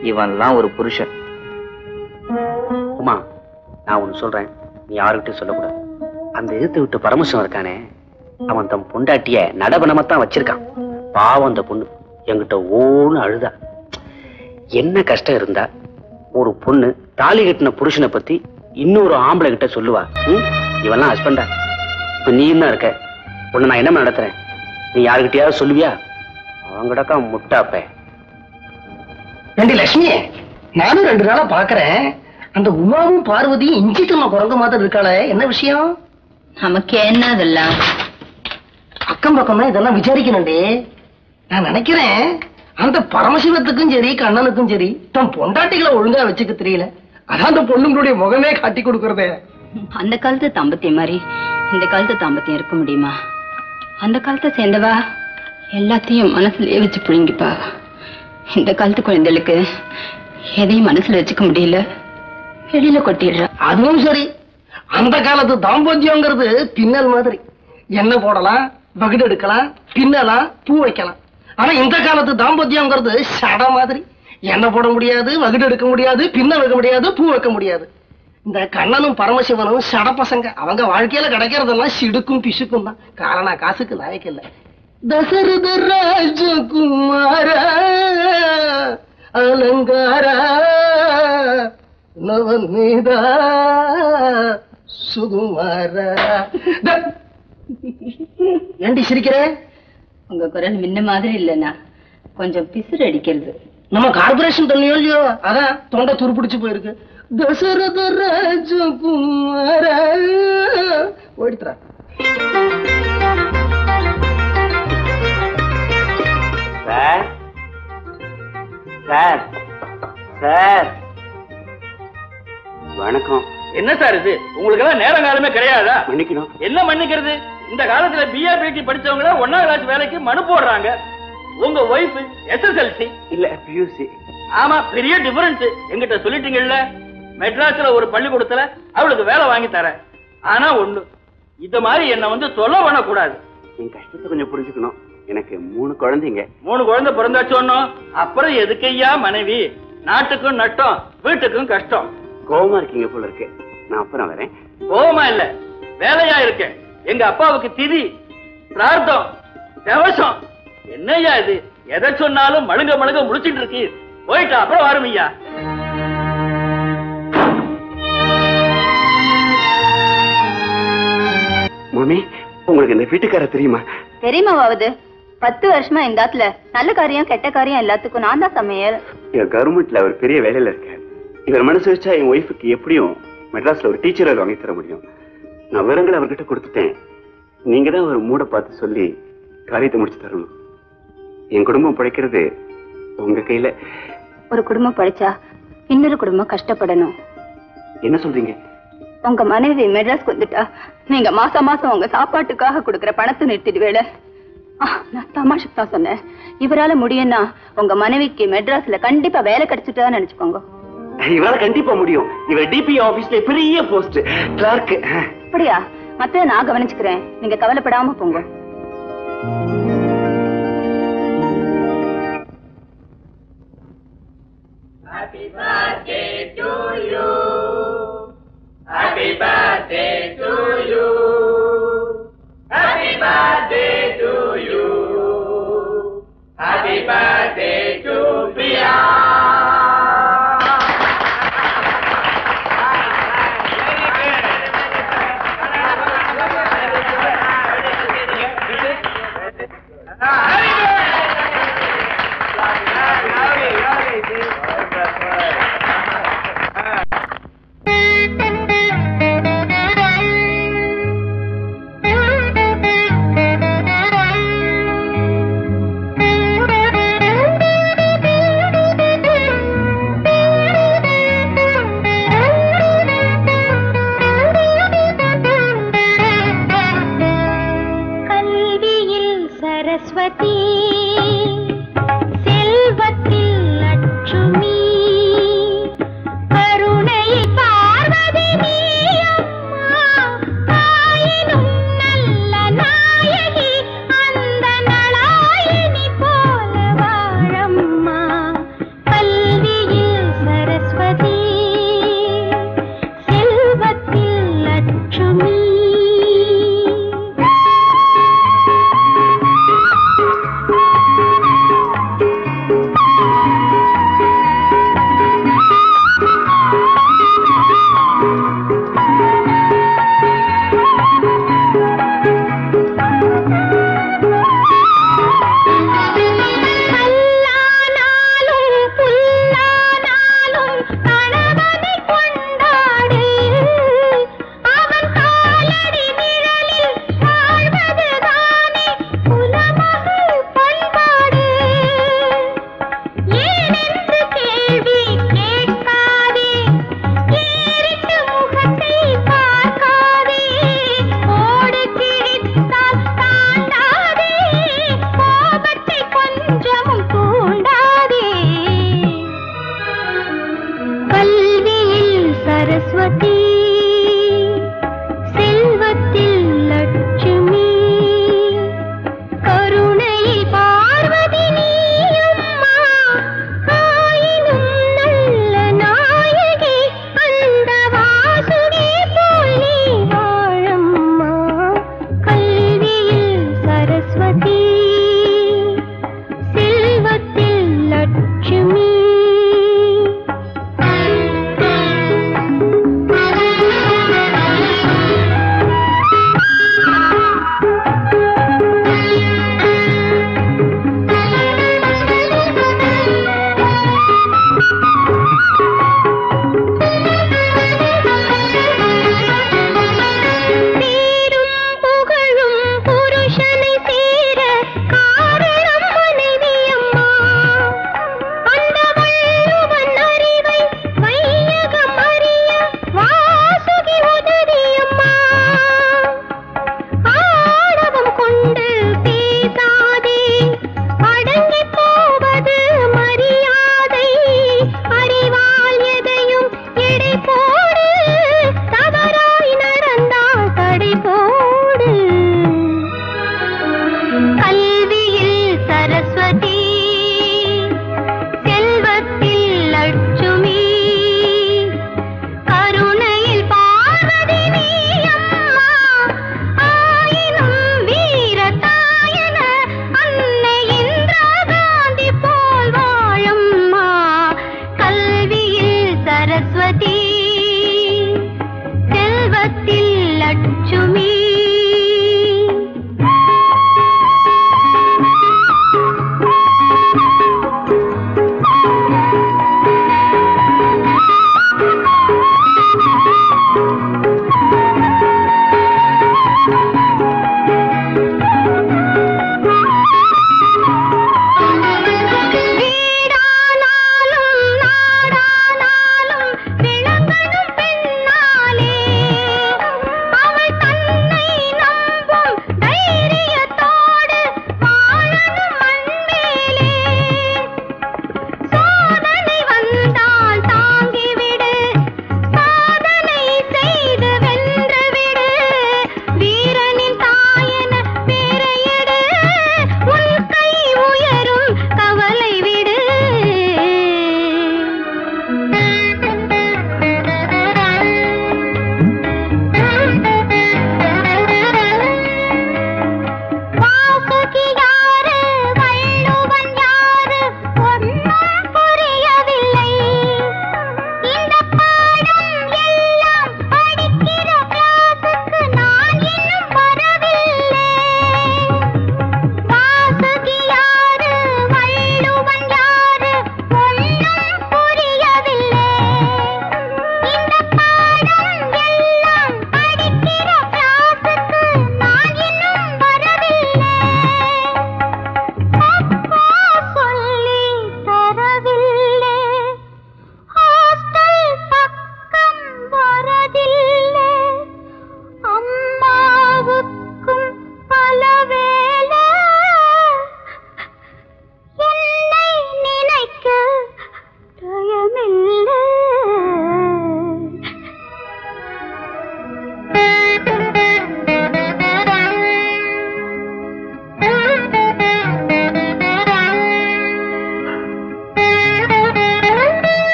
இவன்லாம் ஒரு புருஷன் உமா நான் ஒண்ணு சொல்றேன் நீ யாருக்கிட்டையும் சொல்லக்கூடாது அந்த எதிர்த்து விட்டு பரமசிவம் இருக்கானே அவன் தன் பொண்டாட்டிய நடபனமாத்தான் வச்சிருக்கான் பாவம் அந்த பொண்ணு என்கிட்ட ஓன்னு அழுதா என்ன கஷ்டம் இருந்தா ஒரு பொண்ணு தாலி கட்டின புருஷனை பத்தி இன்னொரு ஆம்பளை கிட்ட சொல்லுவா ம்? இவன்லாம் ஹஸ்பண்டா இப்ப நீயும் தான் இருக்க உன்னை நான் என்ன நடத்துறேன் நீ யாருக்கிட்டயாவது சொல்லுவியா அவங்கடக்கா முட்டாப்ப ஏண்டி லட்சுமி நானும் ரெண்டு நாளா பாக்குறேன் அந்த உமாவும் பார்வதியும் இஞ்சி துண்ண குரங்க மாதிரி இருக்காளே என்ன விஷயம் நமக்கு என்ன அதெல்லாம் அக்கம் பக்கம்னா இதெல்லாம் விசாரிக்கணும்டே நான் நினைக்கிறேன் அந்த பரமசிவத்துக்கும் சரி கண்ணனுக்கும் சரி தன் பொண்டாட்டிகளை ஒழுங்கா வச்சுக்க தெரியல அதான் அந்த பொண்ணுங்களுடைய முகமே காட்டி கொடுக்கறதே அந்த காலத்து தாம்பத்தியம் மாதிரி இந்த காலத்து தாம்பத்தியம் இருக்க முடியுமா அந்த காலத்தை சேர்ந்தவா எல்லாத்தையும் மனசுலயே வச்சு புழுங்கிப்பா இந்த காலத்து குழந்தைகளுக்கு எதையும் மனசுல வச்சுக்க முடியல வெளியில கொட்டிடுறா அதுவும் சரி அந்த காலத்து தாம்பத்தியங்கிறது பின்னல் மாதிரி எண்ணெய் போடலாம் வகுடு எடுக்கலாம் பின்னலாம் பூ வைக்கலாம் ஆனா இந்த காலத்து தாம்பத்தியங்கிறது சட மாதிரி எண்ணெய் போட முடியாது வகுடு எடுக்க முடியாது பின்ன வைக்க முடியாது பூ வைக்க முடியாது இந்த கண்ணனும் பரமசிவனும் சட பசங்க அவங்க வாழ்க்கையில கிடைக்கிறதெல்லாம் சிடுக்கும் பிசுக்கும் தான் காரணம் காசுக்கு நாயக்கு இல்ல தசரத ராஜகுமார அலங்கார நவநீதா சுகுமார த- ஏண்டி சிரிக்கிற உங்க குரல் முன்ன மாதிரி இல்லைன்னா கொஞ்சம் பிசுறு அடிக்கிறது நம்ம கார்பரேஷன் தண்ணியோ இல்லையோ அதான் தொண்டை துருப்பிடிச்சு போயிருக்கு தசரத ராஜகுமார ஓடித்துறா சார் சார் சார் வணக்கம் என்ன சார் இது உங்களுக்கு எல்லாம் நேரம் காலமே கிடையாதா மன்னிக்கணும் என்ன மன்னிக்கிறது இந்த காலத்துல பிஏ பிடி படிச்சவங்க ஒன்னாம் கிளாஸ் வேலைக்கு மனு போடுறாங்க உங்க ஒய்ஃப் எஸ்எஸ்எல்சி இல்ல பியூசி ஆமா பெரிய டிஃபரன்ஸ் எங்கிட்ட சொல்லிட்டீங்கல்ல மெட்ராஸ்ல ஒரு பள்ளிக்கூடத்துல அவளுக்கு வேலை வாங்கி தரேன் ஆனா ஒண்ணு இந்த மாதிரி என்ன வந்து சொல்ல பண்ணக்கூடாது என் கஷ்டத்தை கொஞ்சம் புரிஞ்சுக்கணும் எனக்கு மூணு குழந்தைங்க மூணு குழந்தை பிறந்தாச்சோன்னும் அப்புறம் எதுக்கையா மனைவி நாட்டுக்கும் நட்டம் வீட்டுக்கும் கஷ்டம் கோவமா இருக்கீங்க போல இருக்கு நான் அப்புறம் வரேன் கோவமா இல்ல வேலையா இருக்கேன் எங்க அப்பாவுக்கு திதி பிரார்த்தம் தவசம் என்னய்யா இது எதை சொன்னாலும் மழுங்க மழுங்க முடிச்சிட்டு இருக்கு போயிட்டு அப்புறம் வரும் ஐயா மம்மி உங்களுக்கு இந்த வீட்டுக்கார தெரியுமா தெரியுமாவது பத்து வருஷமா இந்த ஆத்துல நல்ல காரியம் கெட்ட காரியம் எல்லாத்துக்கும் நான் தான் சமையல் என் கவர்மெண்ட்ல அவர் பெரிய வேலையில இருக்கார் இவர் மனசு வச்சா என் ஒய்ஃபுக்கு எப்படியும் மெட்ராஸ்ல ஒரு டீச்சர் வேலை வாங்கி தர முடியும் நான் விவரங்களை அவர்கிட்ட கொடுத்துட்டேன் நீங்க தான் ஒரு மூட பார்த்து சொல்லி காரியத்தை முடிச்சு தரணும் என் குடும்பம் பிழைக்கிறது உங்க கையில ஒரு குடும்பம் படிச்சா இன்னொரு குடும்பம் கஷ்டப்படணும் என்ன சொல்றீங்க உங்க மனைவி மெட்ராஸ்க்கு வந்துட்டா நீங்க மாசம் மாசம் உங்க சாப்பாட்டுக்காக கொடுக்கற பணத்தை நிறுத்திடுவேல ஆ, நான் தமாஷுக்கு தான் சொன்னேன் இவரால முடியும்னா உங்க மனைவிக்கு மெட்ராஸ்ல கண்டிப்பா வேலை கிடைச்சிட்டா நினைச்சுக்கோங்க இவரால கண்டிப்பா முடியும் இவர் டிபி ஆபீஸ்ல பெரிய போஸ்ட் கிளார்க் அப்படியா மத்த நான் கவனிச்சுக்கிறேன் நீங்க கவலைப்படாம போங்க Happy birthday to you. Happy birthday to you. Happy birthday to Priya. Thank you.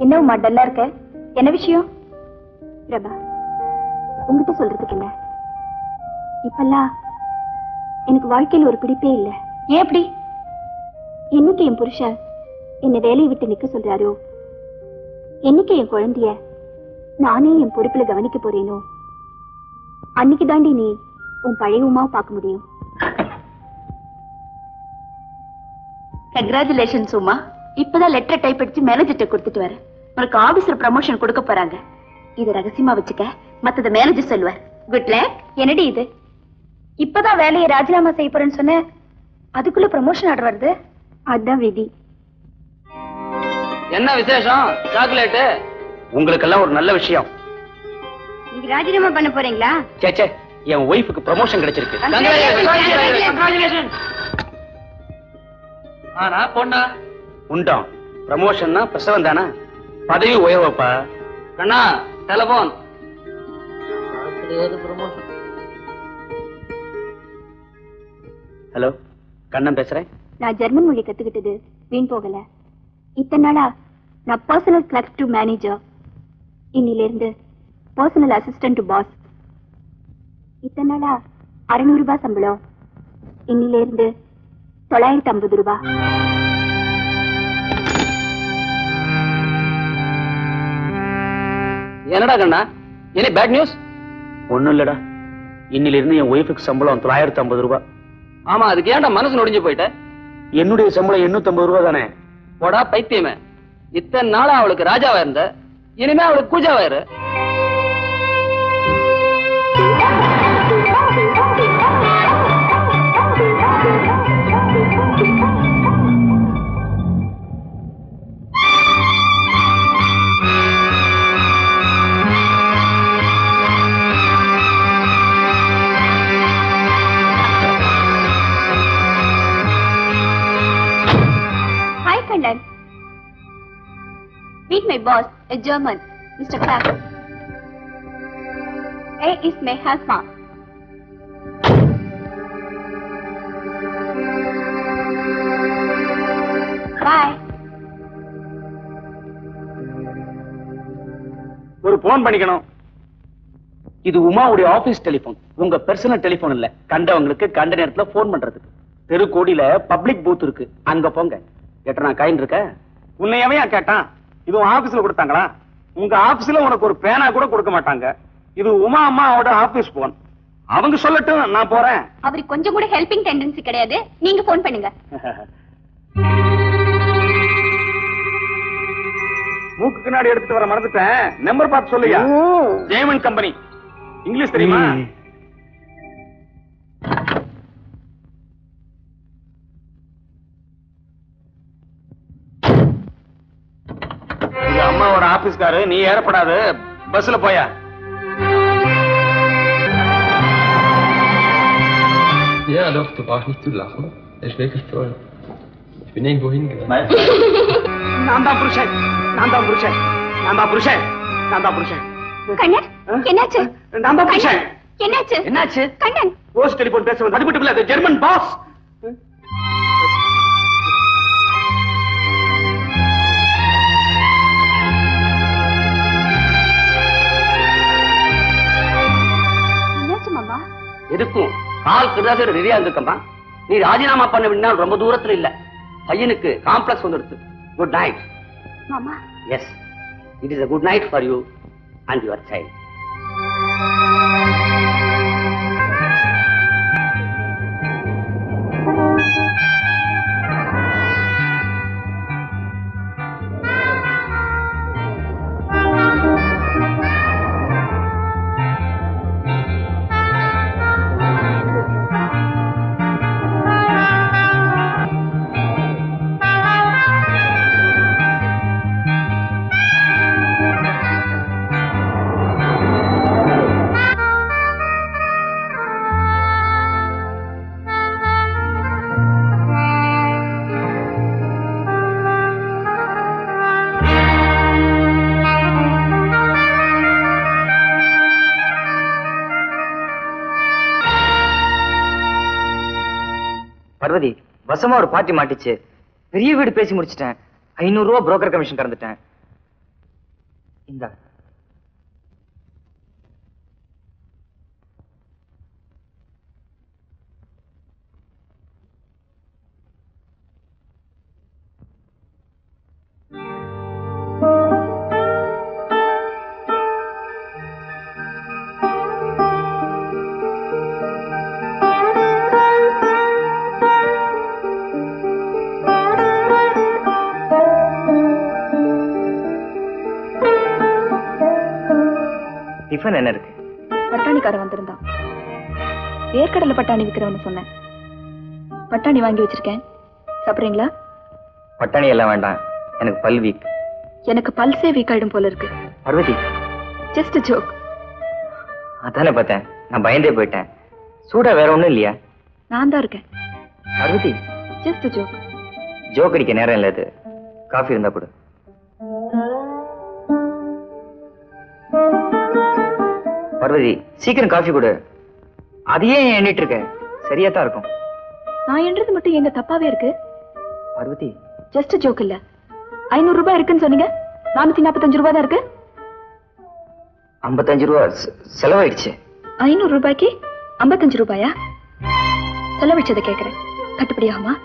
என்ன உமா டல்லா இருக்க என்ன விஷயம் பிரபா உங்ககிட்ட சொல்றதுக்கு இல்ல இப்பெல்லாம் எனக்கு வாழ்க்கையில ஒரு பிடிப்பே இல்ல ஏன் அப்படி என்னைக்கு என் புருஷன் என்னை வேலையை விட்டு நிக்க சொல்றாரோ என்னைக்கு என் குழந்தைய நானே என் பொறுப்புல கவனிக்க போறேனோ அன்னைக்கு தாண்டி நீ உன் பழைய உமாவை பார்க்க முடியும் கங்க்ராச்சுலேஷன்ஸ் உமா இப்பதான் லெட்டர் டைப் அடிச்சு மேனேஜர்ட்ட கொடுத்துட்டு வரேன் உனக்கு ஆபீஸ்ல ப்ரமோஷன் கொடுக்க போறாங்க இத ரகசியமா வச்சுக்க மத்தத மேனேஜர் சொல்லுவார் குட் லக் என்னடி இது இப்பதான் வேலையை ராஜினாமா செய்ய போறேன்னு சொன்ன அதுக்குள்ள ப்ரமோஷன் ஆர்டர் வருது அதான் விதி என்ன விசேஷம் சாக்லேட்டு உங்களுக்கெல்லாம் ஒரு நல்ல விஷயம் நீங்க ராஜினாமா பண்ண போறீங்களா சே சே என் ஒய்ஃபுக்கு ப்ரமோஷன் கிடைச்சிருக்கு ஆனா பொண்ணா உண்டோம் ப்ரமோஷன்னா பிரசவம் தானே பதவி உயர்வப்பா கண்ணா டெலபோன் ஹலோ கண்ணன் பேசுறேன் நான் ஜெர்மன் மொழி கத்துக்கிட்டது வீண் போகல இத்தனை நாளா நான் பர்சனல் கிளர்க் டு மேனேஜர் இன்னில இருந்து பர்சனல் அசிஸ்டன்ட் டு பாஸ் இத்தனை நாளா அறுநூறு ரூபாய் சம்பளம் இன்னில இருந்து தொள்ளாயிரத்தி ஐம்பது ரூபாய் என்னடா கண்ணா என்ன பேட் நியூஸ் ஒண்ணும் இல்லடா இன்னில இருந்து என் ஒய்ஃபுக்கு சம்பளம் தொள்ளாயிரத்தி ஐம்பது ரூபாய் ஆமா அதுக்கு ஏன்டா மனசு நொடிஞ்சு போயிட்ட என்னுடைய சம்பளம் எண்ணூத்தி ஐம்பது ரூபாய் தானே போடா பைத்தியமே இத்தனை நாளா அவளுக்கு ராஜாவா இருந்த இனிமே அவளுக்கு கூஜாவா இரு hi Kannan Meet my boss, a German, Mr. Clark. A is my husband. Bye. ஒரு போன் பண்ணிக்கணும் இது உமாவுடைய ஆபீஸ் டெலிபோன் உங்க பர்சனல் டெலிபோன் இல்ல கண்டவங்களுக்கு கண்ட நேரத்துல போன் பண்றதுக்கு தெருக்கோடியில பப்ளிக் பூத் இருக்கு அங்க போங்க எட்டனா காயின் இருக்க உன்னையவே கேட்டான் இது உன் ஆபீஸ்ல கொடுத்தாங்களா உங்க ஆபீஸ்ல உனக்கு ஒரு பேனா கூட கொடுக்க மாட்டாங்க இது உமா அம்மாவோட ஆபீஸ் போன் அவங்க சொல்லட்டும் நான் போறேன் அவருக்கு கொஞ்சம் கூட ஹெல்பிங் டெண்டன்சி கிடையாது நீங்க போன் பண்ணுங்க மூக்கு கண்ணாடி எடுத்துட்டு வர மறந்துட்டேன் நம்பர் பார்த்து சொல்லுயா ஜெயமன் கம்பெனி இங்கிலீஷ் தெரியுமா உங்க அம்மாவோட ஆபீஸ்காரு நீ ஏறப்படாது பஸ்ல போயா Ja, doch, du brauchst nicht zu lachen. Er ist wirklich toll. Ich bin irgendwo hingegangen. நான் தான் புருஷன் நான் தான் புருஷன் நான் தான் புருஷன் நான் தான் புருஷன் கண்ணன் என்னாச்சு நான் தான் புருஷன் என்னாச்சு என்னாச்சு கண்ணன் போஸ்ட் டெலிபோன் பேச வந்து அடிபட்டு அது ஜெர்மன் பாஸ் என்னாச்சு மாமா எதுக்கும் கால் கிருதாசர் ரெடியா இருந்துக்கம்மா நீ ராஜினாமா பண்ண வேண்டிய ரொம்ப தூரத்துல இல்ல பையனுக்கு காம்ப்ளெக்ஸ் வந்துடுது குட் நைட் மாமா yes it is a good night for you and your child Parvathi வசமா ஒரு பார்ட்டி மாட்டிச்சு பெரிய வீடு பேசி முடிச்சிட்டேன் ஐநூறு ரூபா புரோக்கர் கமிஷன் கறந்துட்டேன் இந்த டிஃபன் என்ன இருக்கு பட்டாணிக்காரன் வந்திருந்தான் வேர்க்கடலை பட்டாணி விற்கிறவன்னு சொன்னேன் பட்டாணி வாங்கி வச்சிருக்கேன் சாப்பிடுறீங்களா பட்டாணி எல்லாம் வேண்டாம் எனக்கு பல் வீக் எனக்கு பல்சே வீக் ஆயிடும் போல இருக்கு பார்வதி ஜஸ்ட் ஜோக் அதானே பார்த்தேன் நான் பயந்தே போயிட்டேன் சூடா வேற ஒண்ணும் இல்லையா நான் தான் இருக்கேன் பார்வதி ஜஸ்ட் ஜோக் ஜோக் அடிக்க நேரம் இல்ல இது காஃபி இருந்தா கொடு பார்வதி சீக்கிரம் காஃபி கொடு அதையே எண்ணிட்டு இருக்க சரியா தான் இருக்கும் நான் என்றது மட்டும் எங்க தப்பாவே இருக்கு பார்வதி ஜஸ்ட் ஜோக் இல்ல ஐநூறு ரூபாய் இருக்குன்னு சொன்னீங்க நானூத்தி நாற்பத்தஞ்சு ரூபாய் தான் இருக்கு ஐம்பத்தஞ்சு ரூபா செ- செலவாயிடுச்சு ஐநூறு ரூபாய்க்கு ஐம்பத்தஞ்சு ரூபாயா செலவழிச்சதை கேக்குறேன் கட்டுப்படியாகுமா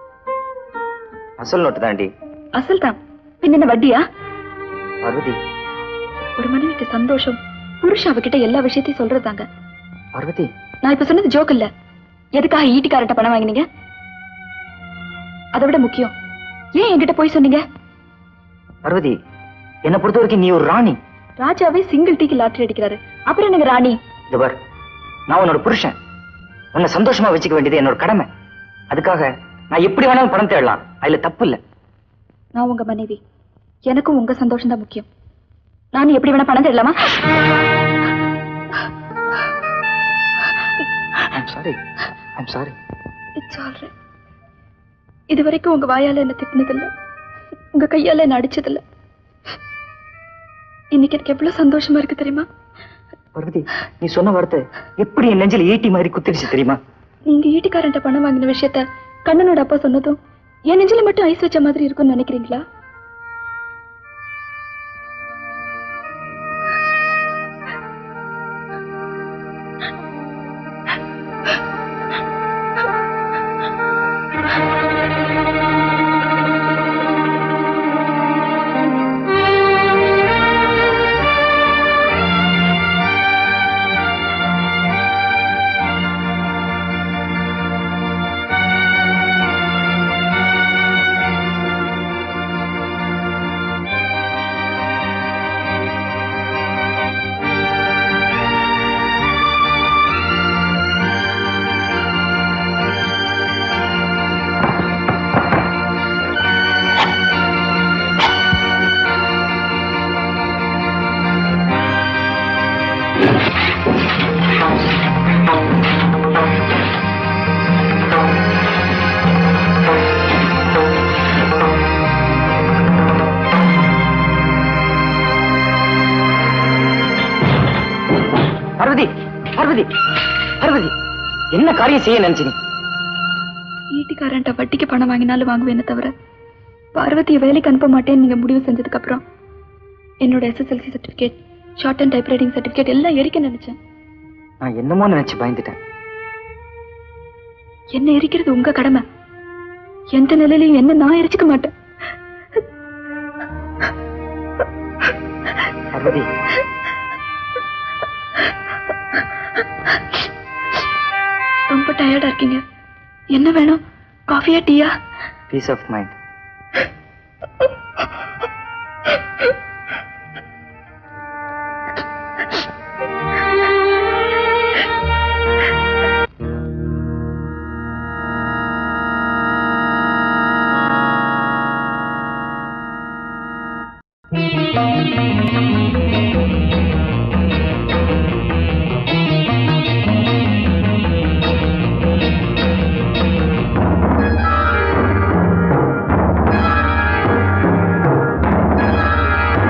அசல் நோட்டு தாண்டி அசல் தான் பின்ன என்ன வட்டியா பார்வதி ஒரு மனைவிக்கு சந்தோஷம் புருஷன் அவகிட்ட எல்லா விஷயத்தையும் சொல்றதாங்க பார்வதி நான் இப்ப சொன்னது ஜோக் இல்ல எதுக்காக ஈட்டிக்காரட்ட பணம் வாங்கினீங்க அதை விட முக்கியம் ஏன் என்கிட்ட போய் சொன்னீங்க பார்வதி என்னை பொறுத்த வரைக்கும் நீ ஒரு ராணி ராஜாவே சிங்கிள் டீக்கு லாட்டரி அடிக்கிறாரு அப்புறம் எனக்கு ராணி இந்த பார் நான் உன்னோட புருஷன் உன்னை சந்தோஷமா வச்சுக்க வேண்டியது என்னோட கடமை அதுக்காக நான் எப்படி வேணாலும் பணம் தேடலாம் அதுல தப்பு இல்ல நான் உங்க மனைவி எனக்கும் உங்க சந்தோஷம் தான் முக்கியம் நான் எப்படி வேணா பணம் தேடலாமா I'm sorry I'm sorry it's all இது வரைக்கும் உங்க வாயால என்ன திட்டினதில்ல உங்க கையால என்ன அடிச்சதில்ல இன்னைக்கு எனக்கு எவ்வளவு சந்தோஷமா இருக்கு தெரியுமா பார்வதி நீ சொன்ன வார்த்தை எப்படி என் நெஞ்சில ஈட்டி மாதிரி குத்திருச்சு தெரியுமா நீங்க ஈட்டிக்காரன்ட்ட பணம் வாங்கின விஷயத்த கண்ணனோட அப்பா சொன்னதும் என் நெஞ்சில மட்டும் ஐஸ் வச்ச மாதிரி இருக்கும்னு நினைக்கிறீங்களா பார்வதி பார்வதி பார்வதி என்ன காரியம் செய்ய நினைச்சீங்க ஈட்டிக்காரன்ட்ட வட்டிக்கு பணம் வாங்கினாலும் வாங்குவேனே தவிர பார்வதியை வேலைக்கு அனுப்ப மாட்டேன்னு நீங்க முடிவு செஞ்சதுக்கு அப்புறம் என்னோட SSLC certificate short and typewriting certificate எல்லாம் எரிக்க நினைச்சேன் நான் என்னமோ நினைச்சு பயந்துட்டேன் என்ன எரிக்கிறது உங்க கடமை எந்த நிலையிலையும் என்ன நான் எரிச்சுக்க மாட்டேன் பார்வதி ரொம்ப டயர்டா இருக்கீங்க என்ன வேணும் காஃபியா டீயா பீஸ் ஆஃப் மைண்ட் Thank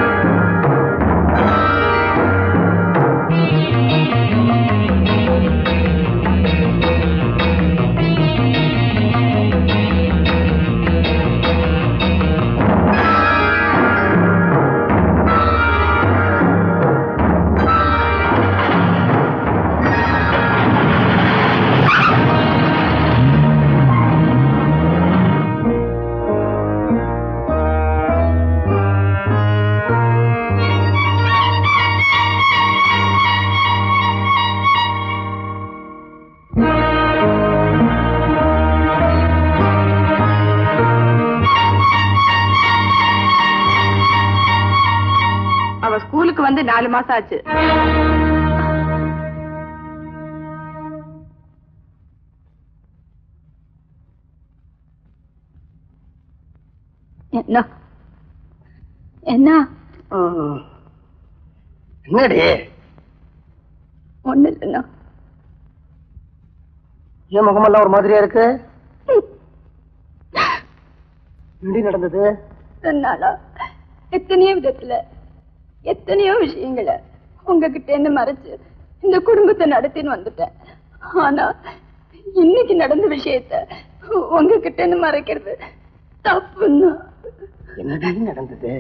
வந்து நாலு மாசம் ஆச்சு என்ன என்ன என்னடி ஒண்ணு இல்லைண்ணா என் முகமெல்லாம் ஒரு மாதிரியா இருக்கு எப்படி நடந்தது நாளா எத்தனையோ விதத்துல எத்தனையோ விஷயங்களை உங்ககிட்ட இருந்து மறைச்சு இந்த குடும்பத்தை நடத்தின்னு வந்துட்டேன் ஆனா இன்னைக்கு நடந்த விஷயத்த உங்ககிட்ட இருந்து மறைக்கிறது தப்புன்னா என்னடி நடந்தது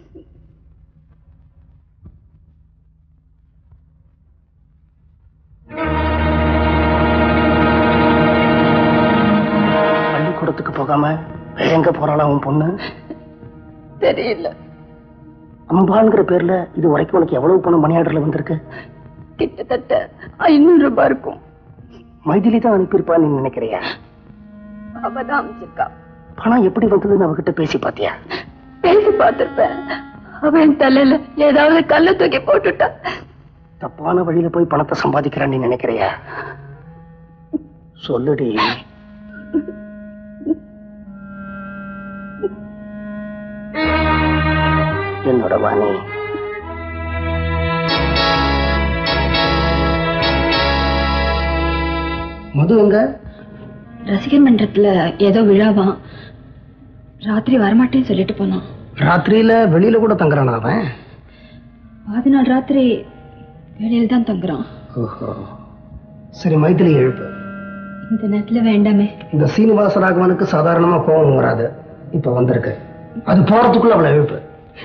பள்ளிக்கூடத்துக்கு போகாம வேற எங்க போறாளா உன் பொண்ணு தெரியல அம்பாங்கிற பேர்ல இது வரைக்கும் உனக்கு எவ்வளவு பணம் மணி ஆர்டர்ல வந்திருக்கு கிட்டத்தட்ட ஐநூறு ரூபாய் இருக்கும் மைதிலி தான் அனுப்பியிருப்பான்னு நீ நினைக்கிறியா அவதான் அமைச்சிருக்கா பணம் எப்படி வந்ததுன்னு அவகிட்ட பேசி பாத்தியா பேசி பார்த்திருப்பேன் அவன் தலையில ஏதாவது கல்ல தூக்கி போட்டுட்டா தப்பான வழியில போய் பணத்தை சம்பாதிக்கிறான்னு நீ நினைக்கிறியா சொல்லுடி என்னோட வாணி மது எங்க ரசிகர் மன்றத்துல ஏதோ விழாவாம் ராத்திரி வரமாட்டேன்னு சொல்லிட்டு போனான் ராத்திரியில வெளியில கூட தங்குறானா அவன் பாதி நாள் ராத்திரி வெளியில தான் தங்குறான் ஓஹோ சரி மைத்திலி எழுப்பு இந்த நேரத்துல வேண்டாமே இந்த சீனிவாச ராகவனுக்கு சாதாரணமா கோபம் வராது இப்ப வந்திருக்கு அது போறதுக்குள்ள அவளை எழுப்பு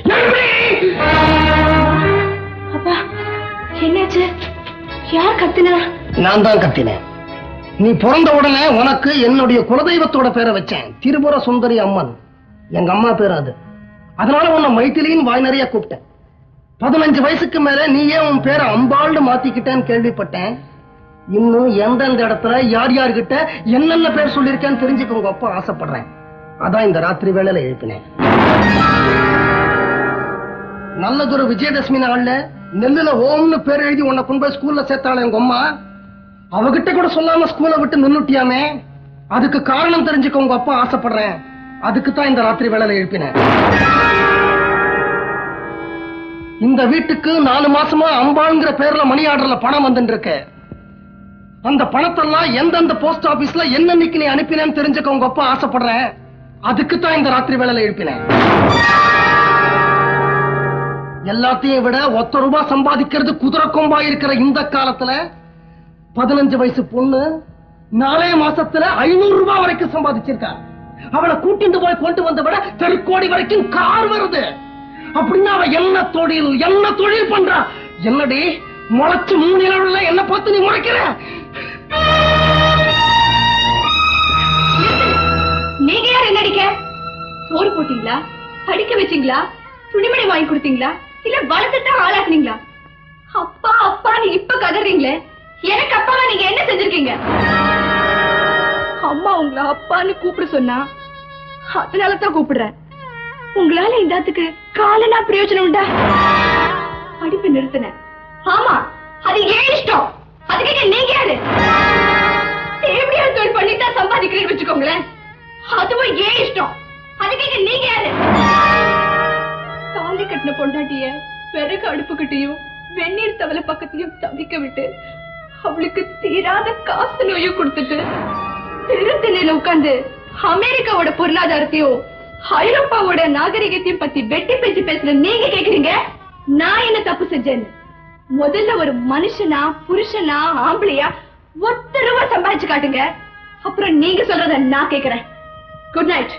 அப்பா என்னாச்சு யார் கத்துனா நான் தான் கத்தினேன் நீ பிறந்த உடனே உனக்கு என்னுடைய குலதெய்வத்தோட பேரை வச்சேன் திரிபுர சுந்தரி அம்மன் எங்க அம்மா பேர் அது அதனால உன்னை மைத்திலின்னு வாய் நிறைய கூப்பிட்டேன் பதினஞ்சு வயசுக்கு மேல நீ ஏன் உன் பேரை அம்பாள்னு மாத்திக்கிட்டேன்னு கேள்விப்பட்டேன் இன்னும் எந்தெந்த இடத்துல யார் யார்கிட்ட என்னென்ன பேர் சொல்லியிருக்கேன்னு தெரிஞ்சுக்க உங்க அப்பா ஆசைப்படுறேன் அதான் இந்த ராத்திரி வேளையில எழுப்பினேன் நல்லதொரு விஜயதசமி நாள்ல நெல்லுல ஓம்னு பேர் எழுதி உன்னை கொண்டு போய் ஸ்கூல்ல சேர்த்தாளே உங்க அம்மா அவகிட்ட கூட சொல்லாம ஸ்கூலை விட்டு நின்னுட்டியாமே அதுக்கு காரணம் தெரிஞ்சுக்க உங்க அப்பா ஆசைப்படுறேன் அதுக்கு தான் இந்த ராத்திரி வேளையில எழுப்பினேன் இந்த வீட்டுக்கு நாலு மாசமா அம்பாங்கிற பேர்ல மணி ஆர்டர்ல பணம் வந்துட்டு இருக்கு அந்த பணத்தெல்லாம் எந்தெந்த போஸ்ட் ஆபீஸ்ல என்னன்னைக்கு நீ அனுப்பினேன்னு தெரிஞ்சுக்க உங்க அப்பா ஆசைப்படுறேன் அதுக்கு தான் இந்த ராத்திரி வேளையில எழுப்பினேன் எல்லாத்தையும் விட ஒத்த ரூபாய் சம்பாதிக்கிறது குதிரை கொம்பா இருக்கிற இந்த காலத்துல பதினஞ்சு வயசு பொண்ணு நாலே மாசத்துல ஐநூறு ரூபாய் வரைக்கும் சம்பாதிச்சிருக்கா அவளை கூட்டிட்டு போய் கொண்டு வந்த விட தெருக்கோடி வரைக்கும் கார் வருது அப்படின்னா அவ என்ன தொழில் என்ன தொழில் பண்றா என்னடி முளைச்சு மூணு இளவுல என்ன பார்த்து நீ முளைக்கிற நீங்க யார் என்ன அடிக்க சோறு போட்டீங்களா படிக்க வச்சீங்களா துணிமணி வாங்கி கொடுத்தீங்களா இல்ல வளர்த்துதான் ஆளாக்குனீங்களா அப்பா அப்பா நீ இப்ப கதறீங்களே எனக்கு அப்பாவா நீங்க என்ன செஞ்சிருக்கீங்க அம்மா உங்களை அப்பான்னு கூப்பிட சொன்னா அதனால தான் கூப்பிடுறேன் உங்களால இந்த ஆத்துக்கு காலனா பிரயோஜனம் உண்டா படிப்பு நிறுத்தினேன் ஆமா அது ஏன் இஷ்டம் அதுக்கு நீங்க யாரு எப்படியாவது தொழில் பண்ணி தான் சம்பாதிக்கிறேன்னு வச்சுக்கோங்களேன் அதுவும் ஏன் இஷ்டம் அதுக்கு நீங்க யாரு தாலி கட்டின பொண்டாட்டிய விறகு அடுப்புக்கிட்டையும் வெந்நீர் தவளை பக்கத்துலயும் தவிக்க விட்டு அவளுக்கு தீராத காசு நோயும் கொடுத்துட்டு திருத்தணியில உட்கார்ந்து அமெரிக்காவோட பொருளாதாரத்தையும் ஐரோப்பாவோட நாகரிகத்தையும் பத்தி வெட்டி பேச்சு பேசுற நீங்க கேக்குறீங்க நான் என்ன தப்பு செஞ்சேன்னு முதல்ல ஒரு மனுஷனா புருஷனா ஆம்பளையா ஒத்த ரூபா சம்பாதிச்சு காட்டுங்க அப்புறம் நீங்க சொல்றத நான் கேக்குறேன் குட் நைட்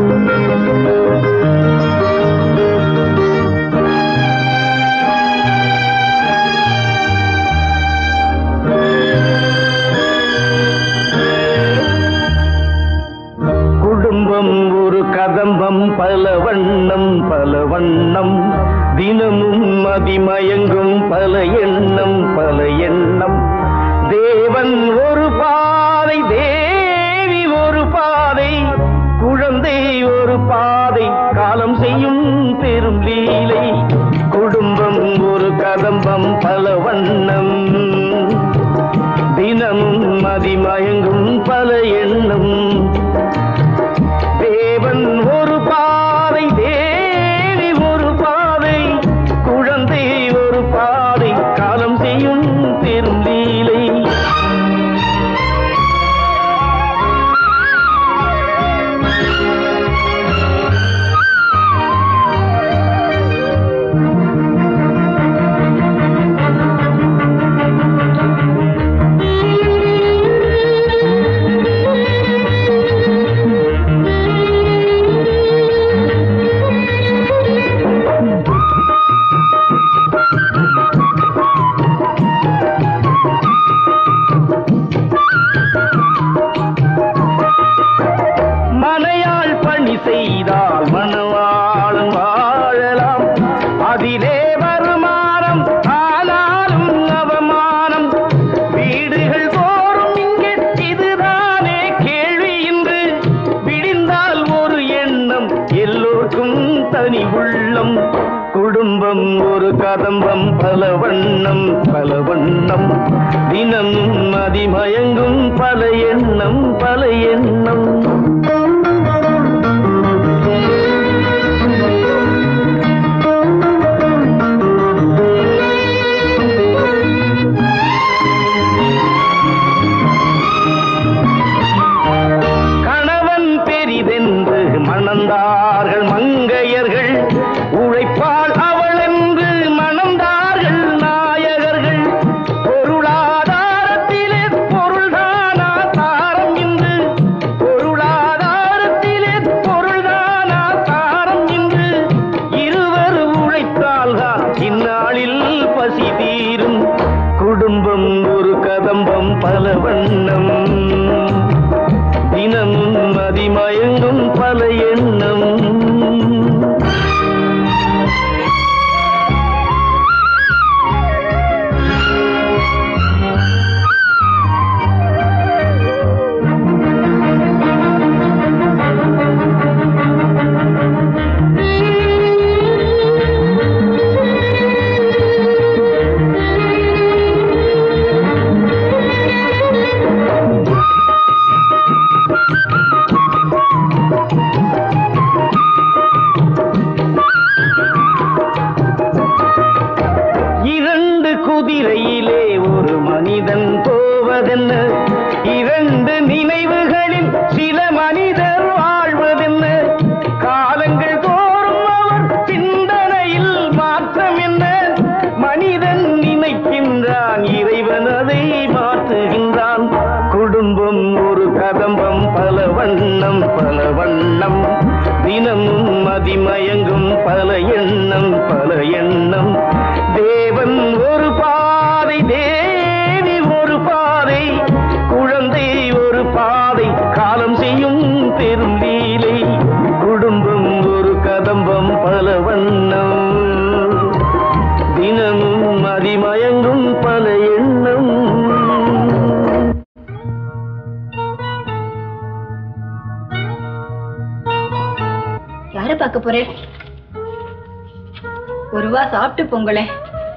Thank you. குடும்பம் பல எண்ணம் பல எண்ணம் தேவன் ஒரு பாதை தேவி ஒரு பாதை குழந்தை ஒரு பாதை காலம் செய்யும் பெரும் லீலை குடும்பம் ஒரு கதம்பம் பல வண்ணம் தினமும் மதிமயங்கும் பல எண்ணம் தேவன் ஒரு பாதை தேவி ஒரு பாதை குழந்தை ஒரு பாதை காலம் செய்யும் பெரும் லீலை மனையாள் பணி செய்தால் மணவாளன் வாழலாம் அதிலே வருமானம் ஆனாலும் அவமானம் வீடுகள் தோறும் இங்கே இதுதானே கேள்வி இன்று விடிந்தால் ஒரு எண்ணம் எல்லோருக்கும் தனி உள்ளம் குடும்பம் ஒரு கதம்பம் பல வண்ணம் பல வண்ணம் தினமும் அதிமயங்கும் பல எண்ணம் பல எண்ணம் கணவன் பெரிதென்று மணந்தார்கள் மங்கையர்கள் உழைப்பால் அவள் என்று மணந்தார்கள் நாயகர்கள் பொருளாதாரத்திலே பொருள்தானா தாரம் இன்று பொருளாதாரத்திலே பொருள்தானா தாரம் இன்று இருவர் உழைத்தால்தான் இந்நாளில் பசி தீரும் குடும்பம் ஒரு கதம்பம் பல வண்ணம் தினமும் அதிமயங்கும் பல எண்ணம் இரண்டு குதிரையிலே ஒரு மனிதன் போவதென்ன இரண்டு நினைவுகளில் சில மனிதர் வாழ்வதென்ன காலங்கள் தோறும் அவர் சிந்தனையில் மாற்றம் என்ன மனிதன் நினைக்கின்றான் இறைவன் அதை மாற்றுகின்றான் குடும்பம் ஒரு கதம்பம் பல வண்ணம் பல வண்ணம் தினமும் மதிமயங்கும் பல எண்ணம் பல எண்ணம் தேவன் ஒரு பாதை தேவி ஒரு பாதை குழந்தை ஒரு பாதை காலம் செய்யும் பெரும் லீலை குடும்பம் ஒரு கதம்பம் பல வண்ணம் தினமும் மதிமயங்கும் பல எண்ணம் யார பார்க்க போறேன் ஒரு வா சாப்பிட்டு பொங்கலே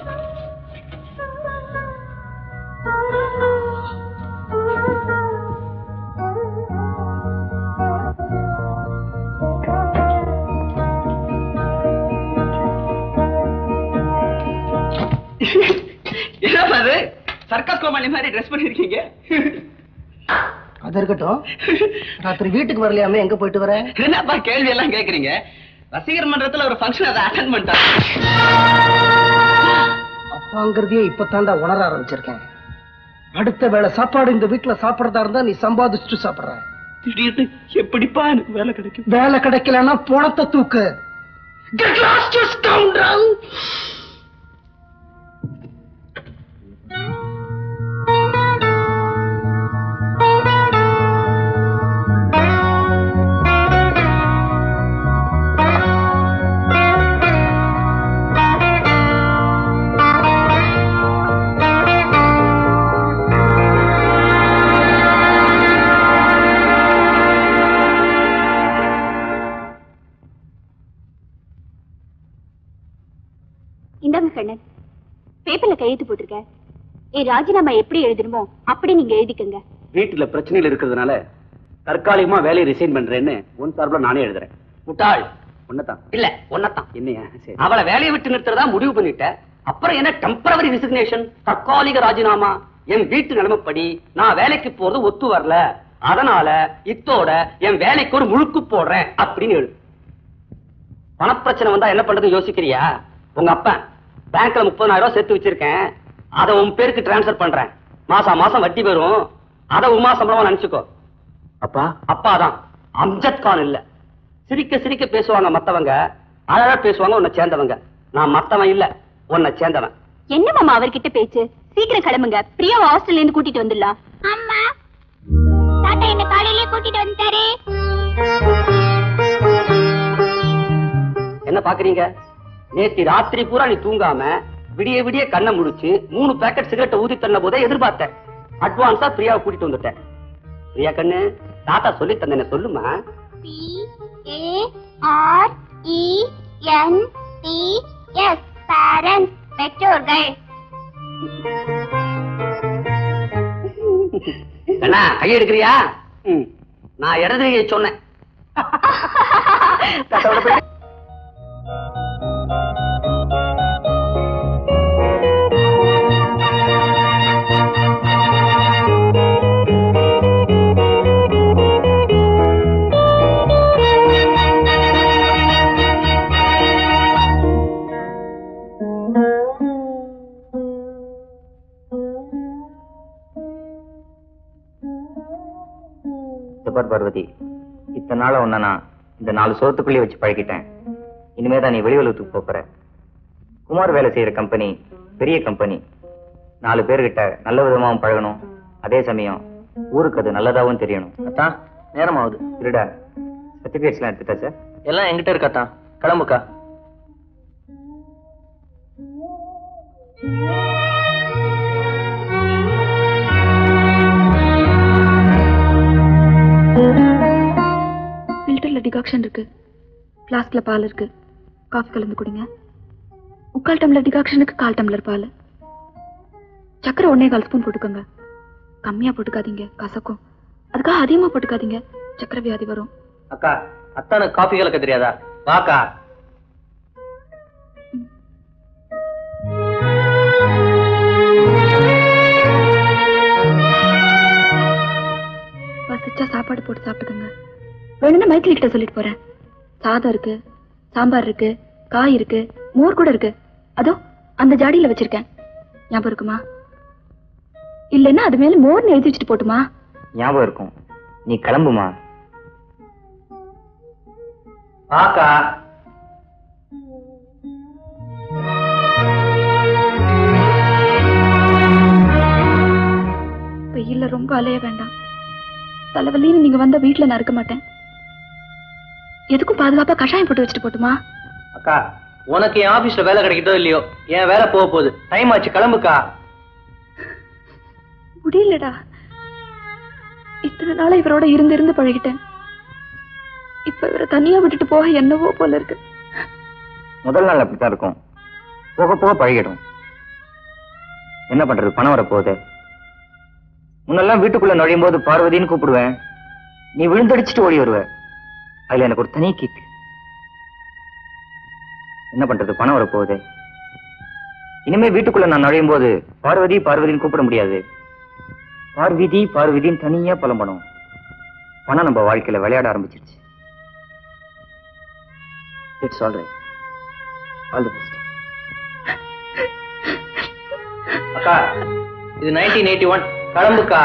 என்னப்பா அது சர்க்கஸ் கோமாளி மாதிரி ட்ரெஸ் பண்ணிருக்கீங்க அது இருக்கட்டும் ராத்திரி வீட்டுக்கு வரலையாமே எங்க போயிட்டு வர என்னப்பா கேள்வி எல்லாம் கேக்குறீங்க ரசிகர் மன்றத்துல ஒரு ஃபங்க்ஷன் அதை அட்டன் பண்ணிட்டேன் அப்பாங்கிறதையே இப்பதான்டா உணர ஆரம்பிச்சிருக்கேன் அடுத்த வேளை சாப்பாடு இந்த வீட்டுல சாப்பிடறதா இருந்தா நீ சம்பாதிச்சுட்டு சாப்பிடுற திடீர்னு எப்படிப்பா எனக்கு வேலை கிடைக்கும் வேலை கிடைக்கலன்னா பணத்தை தூக்கு Get lost, you scoundrel! பேப்பர்ல கையெழுத்து போட்டிருக்க என் ராஜினாமா எப்படி எழுதணுமோ அப்படி நீங்க எழுதிக்கங்க வீட்டுல பிரச்சனைகள் இருக்கிறதுனால தற்காலிகமா வேலையை ரிசைன் பண்றேன்னு உன் சார்பில் நானே எழுதுறேன் முட்டாள் உன்னதான் இல்ல ஒன்னதான் என்னையா சரி அவளை வேலையை விட்டு நிறுத்துறதா முடிவு பண்ணிட்ட அப்புறம் என்ன டெம்பரவரி ரிசிக்னேஷன் தற்காலிக ராஜினாமா என் வீட்டு நிலைமைப்படி நான் வேலைக்கு போறது ஒத்து வரல அதனால இத்தோட என் வேலைக்கு ஒரு முழுக்கு போடுறேன் அப்படின்னு எழுது பணப்பிரச்சனை வந்தா என்ன பண்றது யோசிக்கிறியா உங்க அப்பன் பேங்க்ல முப்பதாயிரம் ரூபாய் சேர்த்து வச்சிருக்கேன் அதை உன் பேருக்கு டிரான்ஸ்ஃபர் பண்றேன் மாசா மாசம் வட்டி வரும் அதை உமா சம்பளமா நினைச்சுக்கோ அப்பா அப்பாதான் அம்ஜத் கான் இல்ல சிரிக்க சிரிக்க பேசுவாங்க மத்தவங்க அழகா பேசுவாங்க உன்னை சேர்ந்தவங்க நான் மத்தவன் இல்ல உன்னை சேர்ந்தவன் என்ன மாமா அவர்கிட்ட பேச்சு சீக்கிரம் கிளம்புங்க பிரியாவை ஹாஸ்டல்ல இருந்து கூட்டிட்டு வந்துடலாம் அம்மா தாத்தா என்ன காலையிலே கூட்டிட்டு வந்துட்டாரு என்ன பாக்குறீங்க நேத்தி ராத்திரி பூரா நீ தூங்காம விடிய விடிய கண்ணை முடிச்சு மூணு பேக்கெட் சிகரெட்டை ஊதி தள்ள போதே எதிர்பார்த்தேன் அட்வான்ஸா பிரியாவை கூட்டிட்டு வந்துட்டேன் பிரியா கண்ணு தாத்தா சொல்லி தந்தேன் சொல்லுமா P A R E N T S parents பெற்றோர்கள் கண்ணா கை எடுக்கிறியா ம். நான் இடது கையை சொன்னேன் தாத்தாவோட போய் சுபர் பார்வதி இத்தனை நாள உன்னை நான் இந்த நாலு சோத்துக்குள்ளேயே வச்சு பழகிட்டேன் இனிமே தான் நீ வெளி உலகத்துக்கு போப் போற குமார் வேலை செய்யற கம்பெனி பெரிய கம்பெனி நாலு பேர்கிட்ட நல்ல விதமாவும் பழகணும் அதே சமயம் ஊருக்கு அது நல்லதாவும் தெரியணும் அத்தான் நேரம் ஆகுது இருடா சர்டிபிகேட்ஸ் எல்லாம் எடுத்துட்டா சார் எல்லாம் என்கிட்ட இருக்காத்தான் கிளம்புக்கா ஃபில்டர்ல டிகாக்ஷன் இருக்கு ஃப்ளாஸ்க்ல பால் இருக்கு காஃபி கலந்து குடிங்க முக்கால் டம்ளர் டிகாக்ஷனுக்கு கால் டம்ளர் பால் சக்கரை ஒன்னே கால் ஸ்பூன் போட்டுக்கோங்க கம்மியா போட்டுக்காதீங்க கசக்கும் அதுக்காக அதிகமா போட்டுக்காதீங்க சக்கரை வியாதி வரும் அக்கா அத்தானுக்கு காஃபி கலக்க தெரியாதா வாக்கா பசிச்சா சாப்பாடு போட்டு சாப்பிட்டுக்கோங்க வேணும்னா மைத்திலி கிட்ட சொல்லிட்டு போறேன் சாதம் இருக்கு சாம்பார் இருக்கு காய் இருக்கு மோர் கூட இருக்கு அதோ அந்த ஜாடியில வச்சிருக்கேன் ஞாபகம் இருக்குமா இல்லைன்னா அது மேல மோர்னு எழுதி வச்சுட்டு போட்டுமா ஞாபகம் இருக்கும் நீ கிளம்புமா வாக்கா வெயில்ல ரொம்ப அலைய வேண்டாம் தலைவலின்னு நீங்க வந்த வீட்டுல நான் இருக்க மாட்டேன் எதுக்கும் பாதுகாப்பா கஷாயம் போட்டு வச்சுட்டு போட்டுமா அக்கா உனக்கு என் ஆபீஸ்ல வேலை கிடைக்குதோ இல்லையோ என் வேலை போக போகுது டைம் ஆச்சு கிளம்புக்கா முடியலடா இத்தனை நாளா இவரோட இருந்து இருந்து பழகிட்டேன் இப்ப இவரை தனியா விட்டுட்டு போக என்னவோ போல இருக்கு முதல் நாள் அப்படித்தான் இருக்கும் போக போக பழகிடும் என்ன பண்றது பணம் வரப்போகுது முன்னெல்லாம் வீட்டுக்குள்ள நுழையும் போது பார்வதின்னு கூப்பிடுவேன் நீ விழுந்தடிச்சிட்டு ஓடி வருவ அதுல எனக்கு ஒரு தனி கிக் என்ன பண்றது பணம் வரப்போகுது இனிமே வீட்டுக்குள்ள நான் நுழையும் போது பார்வதி பார்வதின்னு கூப்பிட முடியாது பார்விதி பார்விதின்னு தனியா புலம்பணும் பணம் நம்ம வாழ்க்கையில விளையாட ஆரம்பிச்சிருச்சு it's all right all the best அக்கா இது நைன்டீன் எயிட்டி ஒன் கிளம்புக்கா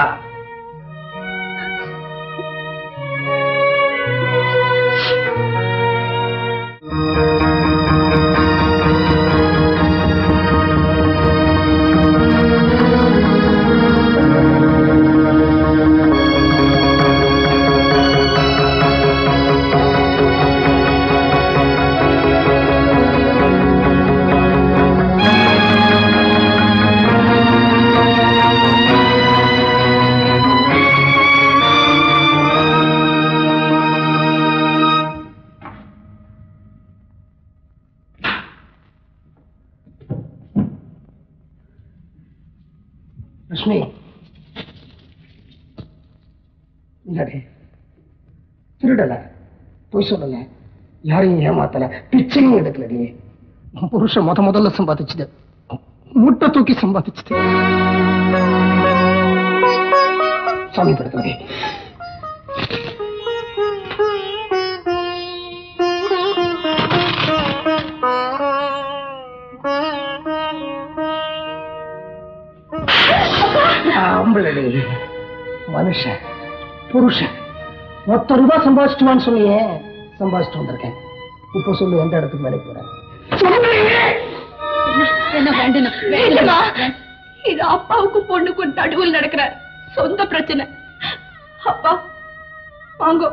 Thank லட்சுமி இல்லடே திருடல பொய் சொல்லல யாரையும் ஏமாத்தல பிச்சையும் எடுக்கலடி உன் புருஷன் முத முதல்ல சம்பாதிச்சது முட்டை தூக்கி சம்பாதிச்சது சாமி படுத்தலடி ஆம்பளடி மனுஷன் புருஷன் மொத்த ரூபாய் சம்பாதிச்சிட்டுவான்னு சொன்னியே சம்பாதிச்சுட்டு வந்திருக்கேன் இப்போ சொல்லு எந்த இடத்துக்கு வேலைக்கு போறேன் என்ன வேண்டணும் வேண்டுமா இது அப்பாவுக்கும் பொண்ணுக்கும் நடுவில் நடக்கிற சொந்த பிரச்சனை அப்பா வாங்கோ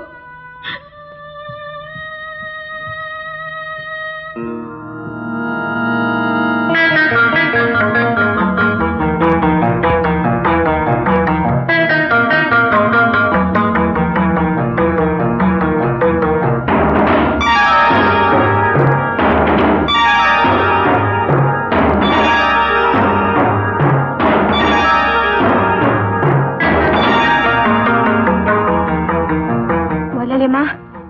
முதலாளியம்மா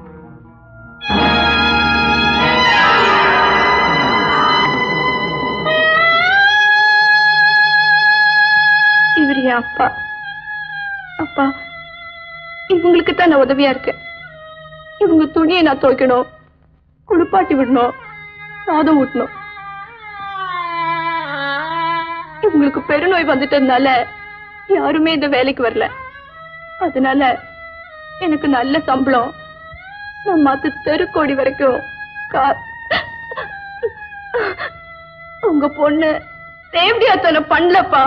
இவர் என் அப்பா அப்பா இவங்களுக்கு தான் நான் உதவியா இருக்கேன் இவங்க துணியை நான் துவைக்கணும் குளிப்பாட்டி விடணும் சாதம் ஊட்டணும் இவங்களுக்கு பெருநோய் வந்துட்டதுனால யாருமே இந்த வேலைக்கு வரல அதனால எனக்கு நல்ல சம்பளம் நான் மத்த தெருக்கோடி வரைக்கும் கார் உங்க பொண்ணு தேவடியாத்தனை பண்ணலப்பா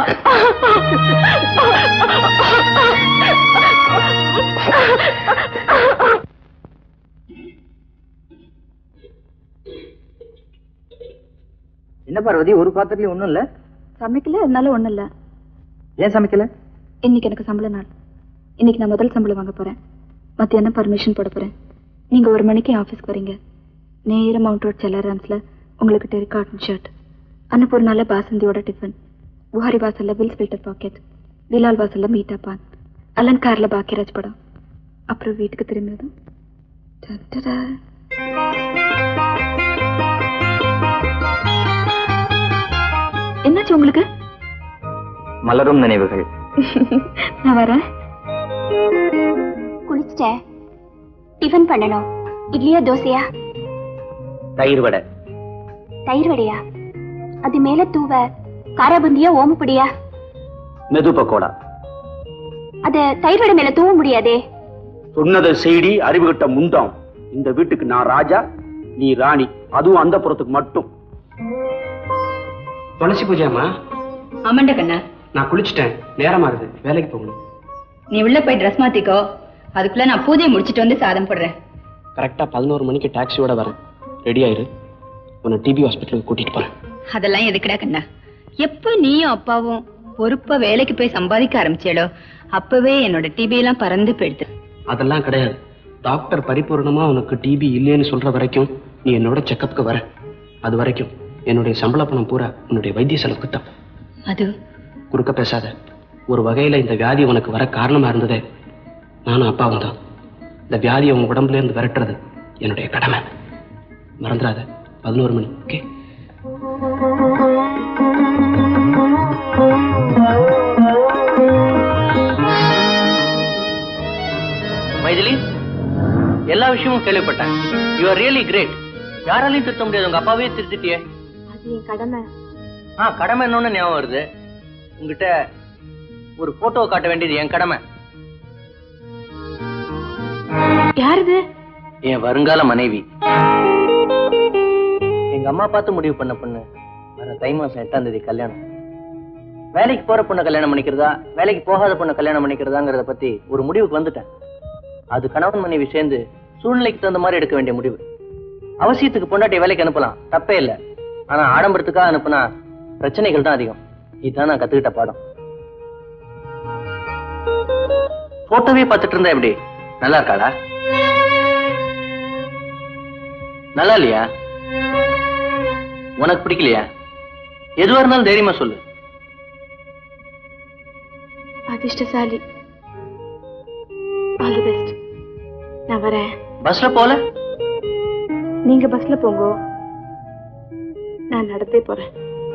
என்ன பார்வதி ஒரு பாத்திரத்துலயும் ஒண்ணும் இல்ல சமைக்கல அதனால ஒண்ணும் இல்ல ஏன் சமைக்கல இன்னைக்கு எனக்கு சம்பள நாள் இன்னைக்கு நான் முதல் சம்பளம் வாங்க போறேன் மத்தியானம் பர்மிஷன் போட போறேன் நீங்க ஒரு மணிக்கு ஆபீஸ்க்கு வரீங்க நேர மவுண்ட் ரோட் செல்லாராம்ஸ்ல உங்களுக்கு டெரி காட்டன் ஷர்ட் அன்னபூர்ணால பாசந்தியோட டிஃபன் புகாரி வாசல்ல பில்ஸ் ஃபில்டர் பாக்கெட் விலால் வாசல்ல மீட்டா பான் அலன்கார்ல பாக்கியராஜ் படம் அப்புறம் வீட்டுக்கு திரும்பியதும் டடடா. என்னாச்சு உங்களுக்கு மலரும் நினைவுகள் நான் வரேன் குளிச்சிட்டேன் டிஃபன் பண்ணணும் இட்லியா தோசையா தயிர் வடை தயிர் வடையா அது மேல தூவ காராபுந்தியா ஓமப்பொடியா மெது பக்கோடா அத தயிர் வடை மேல தூவ முடியாதே சொன்னதை செய்டி அறிவுகிட்ட முண்டம் இந்த வீட்டுக்கு நான் ராஜா நீ ராணி அதுவும் அந்த புறத்துக்கு மட்டும் துளசி பூஜாமா ஆமாண்ட கண்ணா நான் குளிச்சிட்டேன் நேரமா இருக்குது வேலைக்கு போகணும் நீ உள்ள போய் ட்ரெஸ் மாத்திக்கோ அதுக்குள்ள நான் பூஜையை முடிச்சிட்டு வந்து சாதம் போடுறேன் கரெக்டா பதினோரு மணிக்கு டாக்ஸியோட வரேன் ரெடி ஆயிரு உன்னை டிபி ஹாஸ்பிட்டலுக்கு கூட்டிட்டு போறேன் அதெல்லாம் எதுக்குடா கண்ணா எப்போ நீயும் அப்பாவும் பொறுப்பா வேலைக்கு போய் சம்பாதிக்க ஆரம்பிச்சேடோ அப்பவே என்னோட டிபி எல்லாம் பறந்து போயிடுது அதெல்லாம் கிடையாது டாக்டர் பரிபூர்ணமா உனக்கு டிபி இல்லைன்னு சொல்ற வரைக்கும் நீ என்னோட செக்கப்புக்கு வர அது வரைக்கும் என்னுடைய சம்பள பணம் பூரா உன்னுடைய வைத்திய செலவுக்கு தான் அது குறுக்க பேசாத ஒரு வகையில இந்த வியாதி உனக்கு வர காரணமா இருந்ததே நானும் அப்பாவும் தான் இந்த வியாதியை உன் உடம்புல இருந்து விரட்டுறது என்னுடைய கடமை மறந்துடாத பதினோரு மணி ஓகே மைதிலி எல்லா விஷயமும் கேள்விப்பட்டேன் யூ ஆர் ரியலி கிரேட் யாராலையும் திருத்த முடியாது உங்க அப்பாவே திருத்திட்டியே அது என் கடமை ஆ கடமை என்னன்னு ஞாபகம் வருது உங்ககிட்ட ஒரு போட்டோ காட்ட வேண்டியது என் கடமை யாருது என் வருங்கால மனைவி எங்க அம்மா பார்த்து முடிவு பண்ண பொண்ணு வர தை மாசம் எட்டாம் தேதி கல்யாணம் வேலைக்கு போற பொண்ணை கல்யாணம் பண்ணிக்கிறதா வேலைக்கு போகாத பொண்ணை கல்யாணம் பண்ணிக்கிறதாங்கிறத பத்தி ஒரு முடிவுக்கு வந்துட்டேன் அது கணவன் மனைவி சேர்ந்து சூழ்நிலைக்கு தகுந்த மாதிரி எடுக்க வேண்டிய முடிவு அவசியத்துக்கு பொண்டாட்டி வேலைக்கு அனுப்பலாம் தப்பே இல்லை ஆனா ஆடம்பரத்துக்காக அனுப்புனா பிரச்சனைகள் தான் அதிகம் இதுதான் நான் கத்துக்கிட்ட பாடம் போட்டோவே பார்த்துட்டு இருந்தா எப்படி நல்லா இருக்காளா நல்லா இல்லையா உனக்கு பிடிக்கலையா எதுவா இருந்தாலும் தைரியமா சொல்லு அதிர்ஷ்டசாலி ஆல் தி பெஸ்ட் நான் வரேன் பஸ்ல போல நீங்க பஸ்ல போங்க நான் நடந்தே போறேன்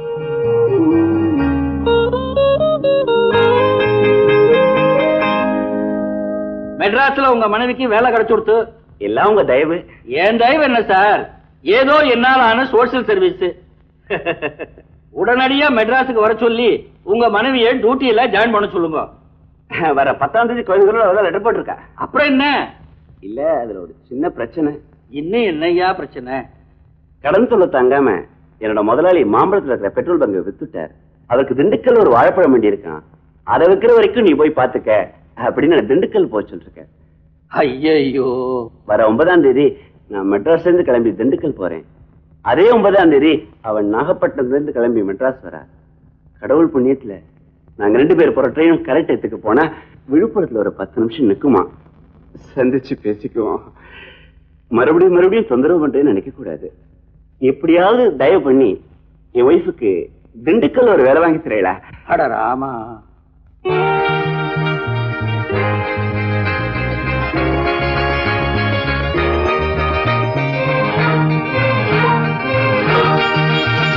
மெட்ராஸ்ல உங்க மனைவிக்கு வேலை கிடைச்சு கொடுத்து எல்லாம் உங்க தயவு ஏன் தயவு என்ன சார் ஏதோ என்னால் ஆன சோசியல் சர்வீஸ் உடனடியா மெட்ராஸுக்கு வர சொல்லி உங்க மனைவியை டியூட்டியில ஜாயின் பண்ண சொல்லுங்க வர பத்தாம் தேதி கோயம்புத்தூர்ல லெட்டர் போட்டிருக்கா அப்புறம் என்ன இல்ல அதுல ஒரு சின்ன பிரச்சனை இன்னும் என்னய்யா பிரச்சனை கடன் சொல்ல தாங்காம என்னோட முதலாளி மாம்பழத்துல இருக்கிற பெட்ரோல் பங்கை வித்துட்டார் அவருக்கு திண்டுக்கல் ஒரு வாழைப்பழம் வேண்டி இருக்கான் அதை விற்கிற வரைக்கும் நீ போய் பாத்துக்க அப்படின்னு நான் திண்டுக்கல் போக சொல்லிருக்கேன் ஐயையோ வர ஒன்பதாம் தேதி நான் மெட்ராஸ்ல இருந்து கிளம்பி திண்டுக்கல் போறேன் அதே ஒன்பதாம் தேதி அவன் நாகப்பட்டினத்துல இருந்து கிளம்பி மெட்ராஸ் வரா கடவுள் புண்ணியத்துல நாங்க ரெண்டு பேர் போற ட்ரெயின் கரெக்ட் எடுத்துக்கு போனா விழுப்புரத்துல ஒரு பத்து நிமிஷம் நிக்குமா சந்திச்சு பேசிக்குவோம் மறுபடியும் மறுபடியும் தொந்தரவு பண்றேன்னு நினைக்க கூடாது எப்படியாவது தயவு பண்ணி என் ஒய்ஃபுக்கு திண்டுக்கல் ஒரு வேலை வாங்கி தரையில அட ராமா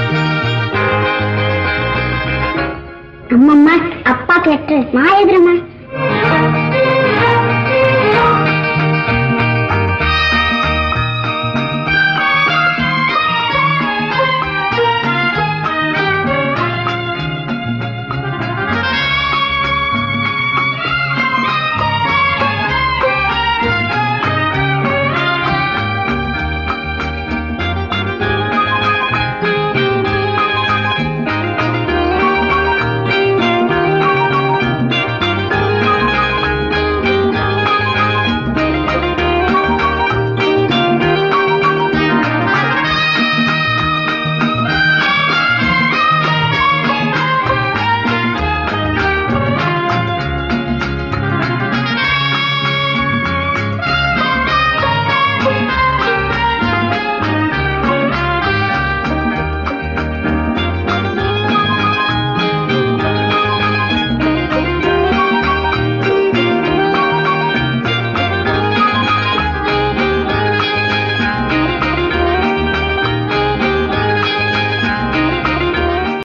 அம்மம்மா அப்பா லெட்டர் நான் எழுதுறேம்மா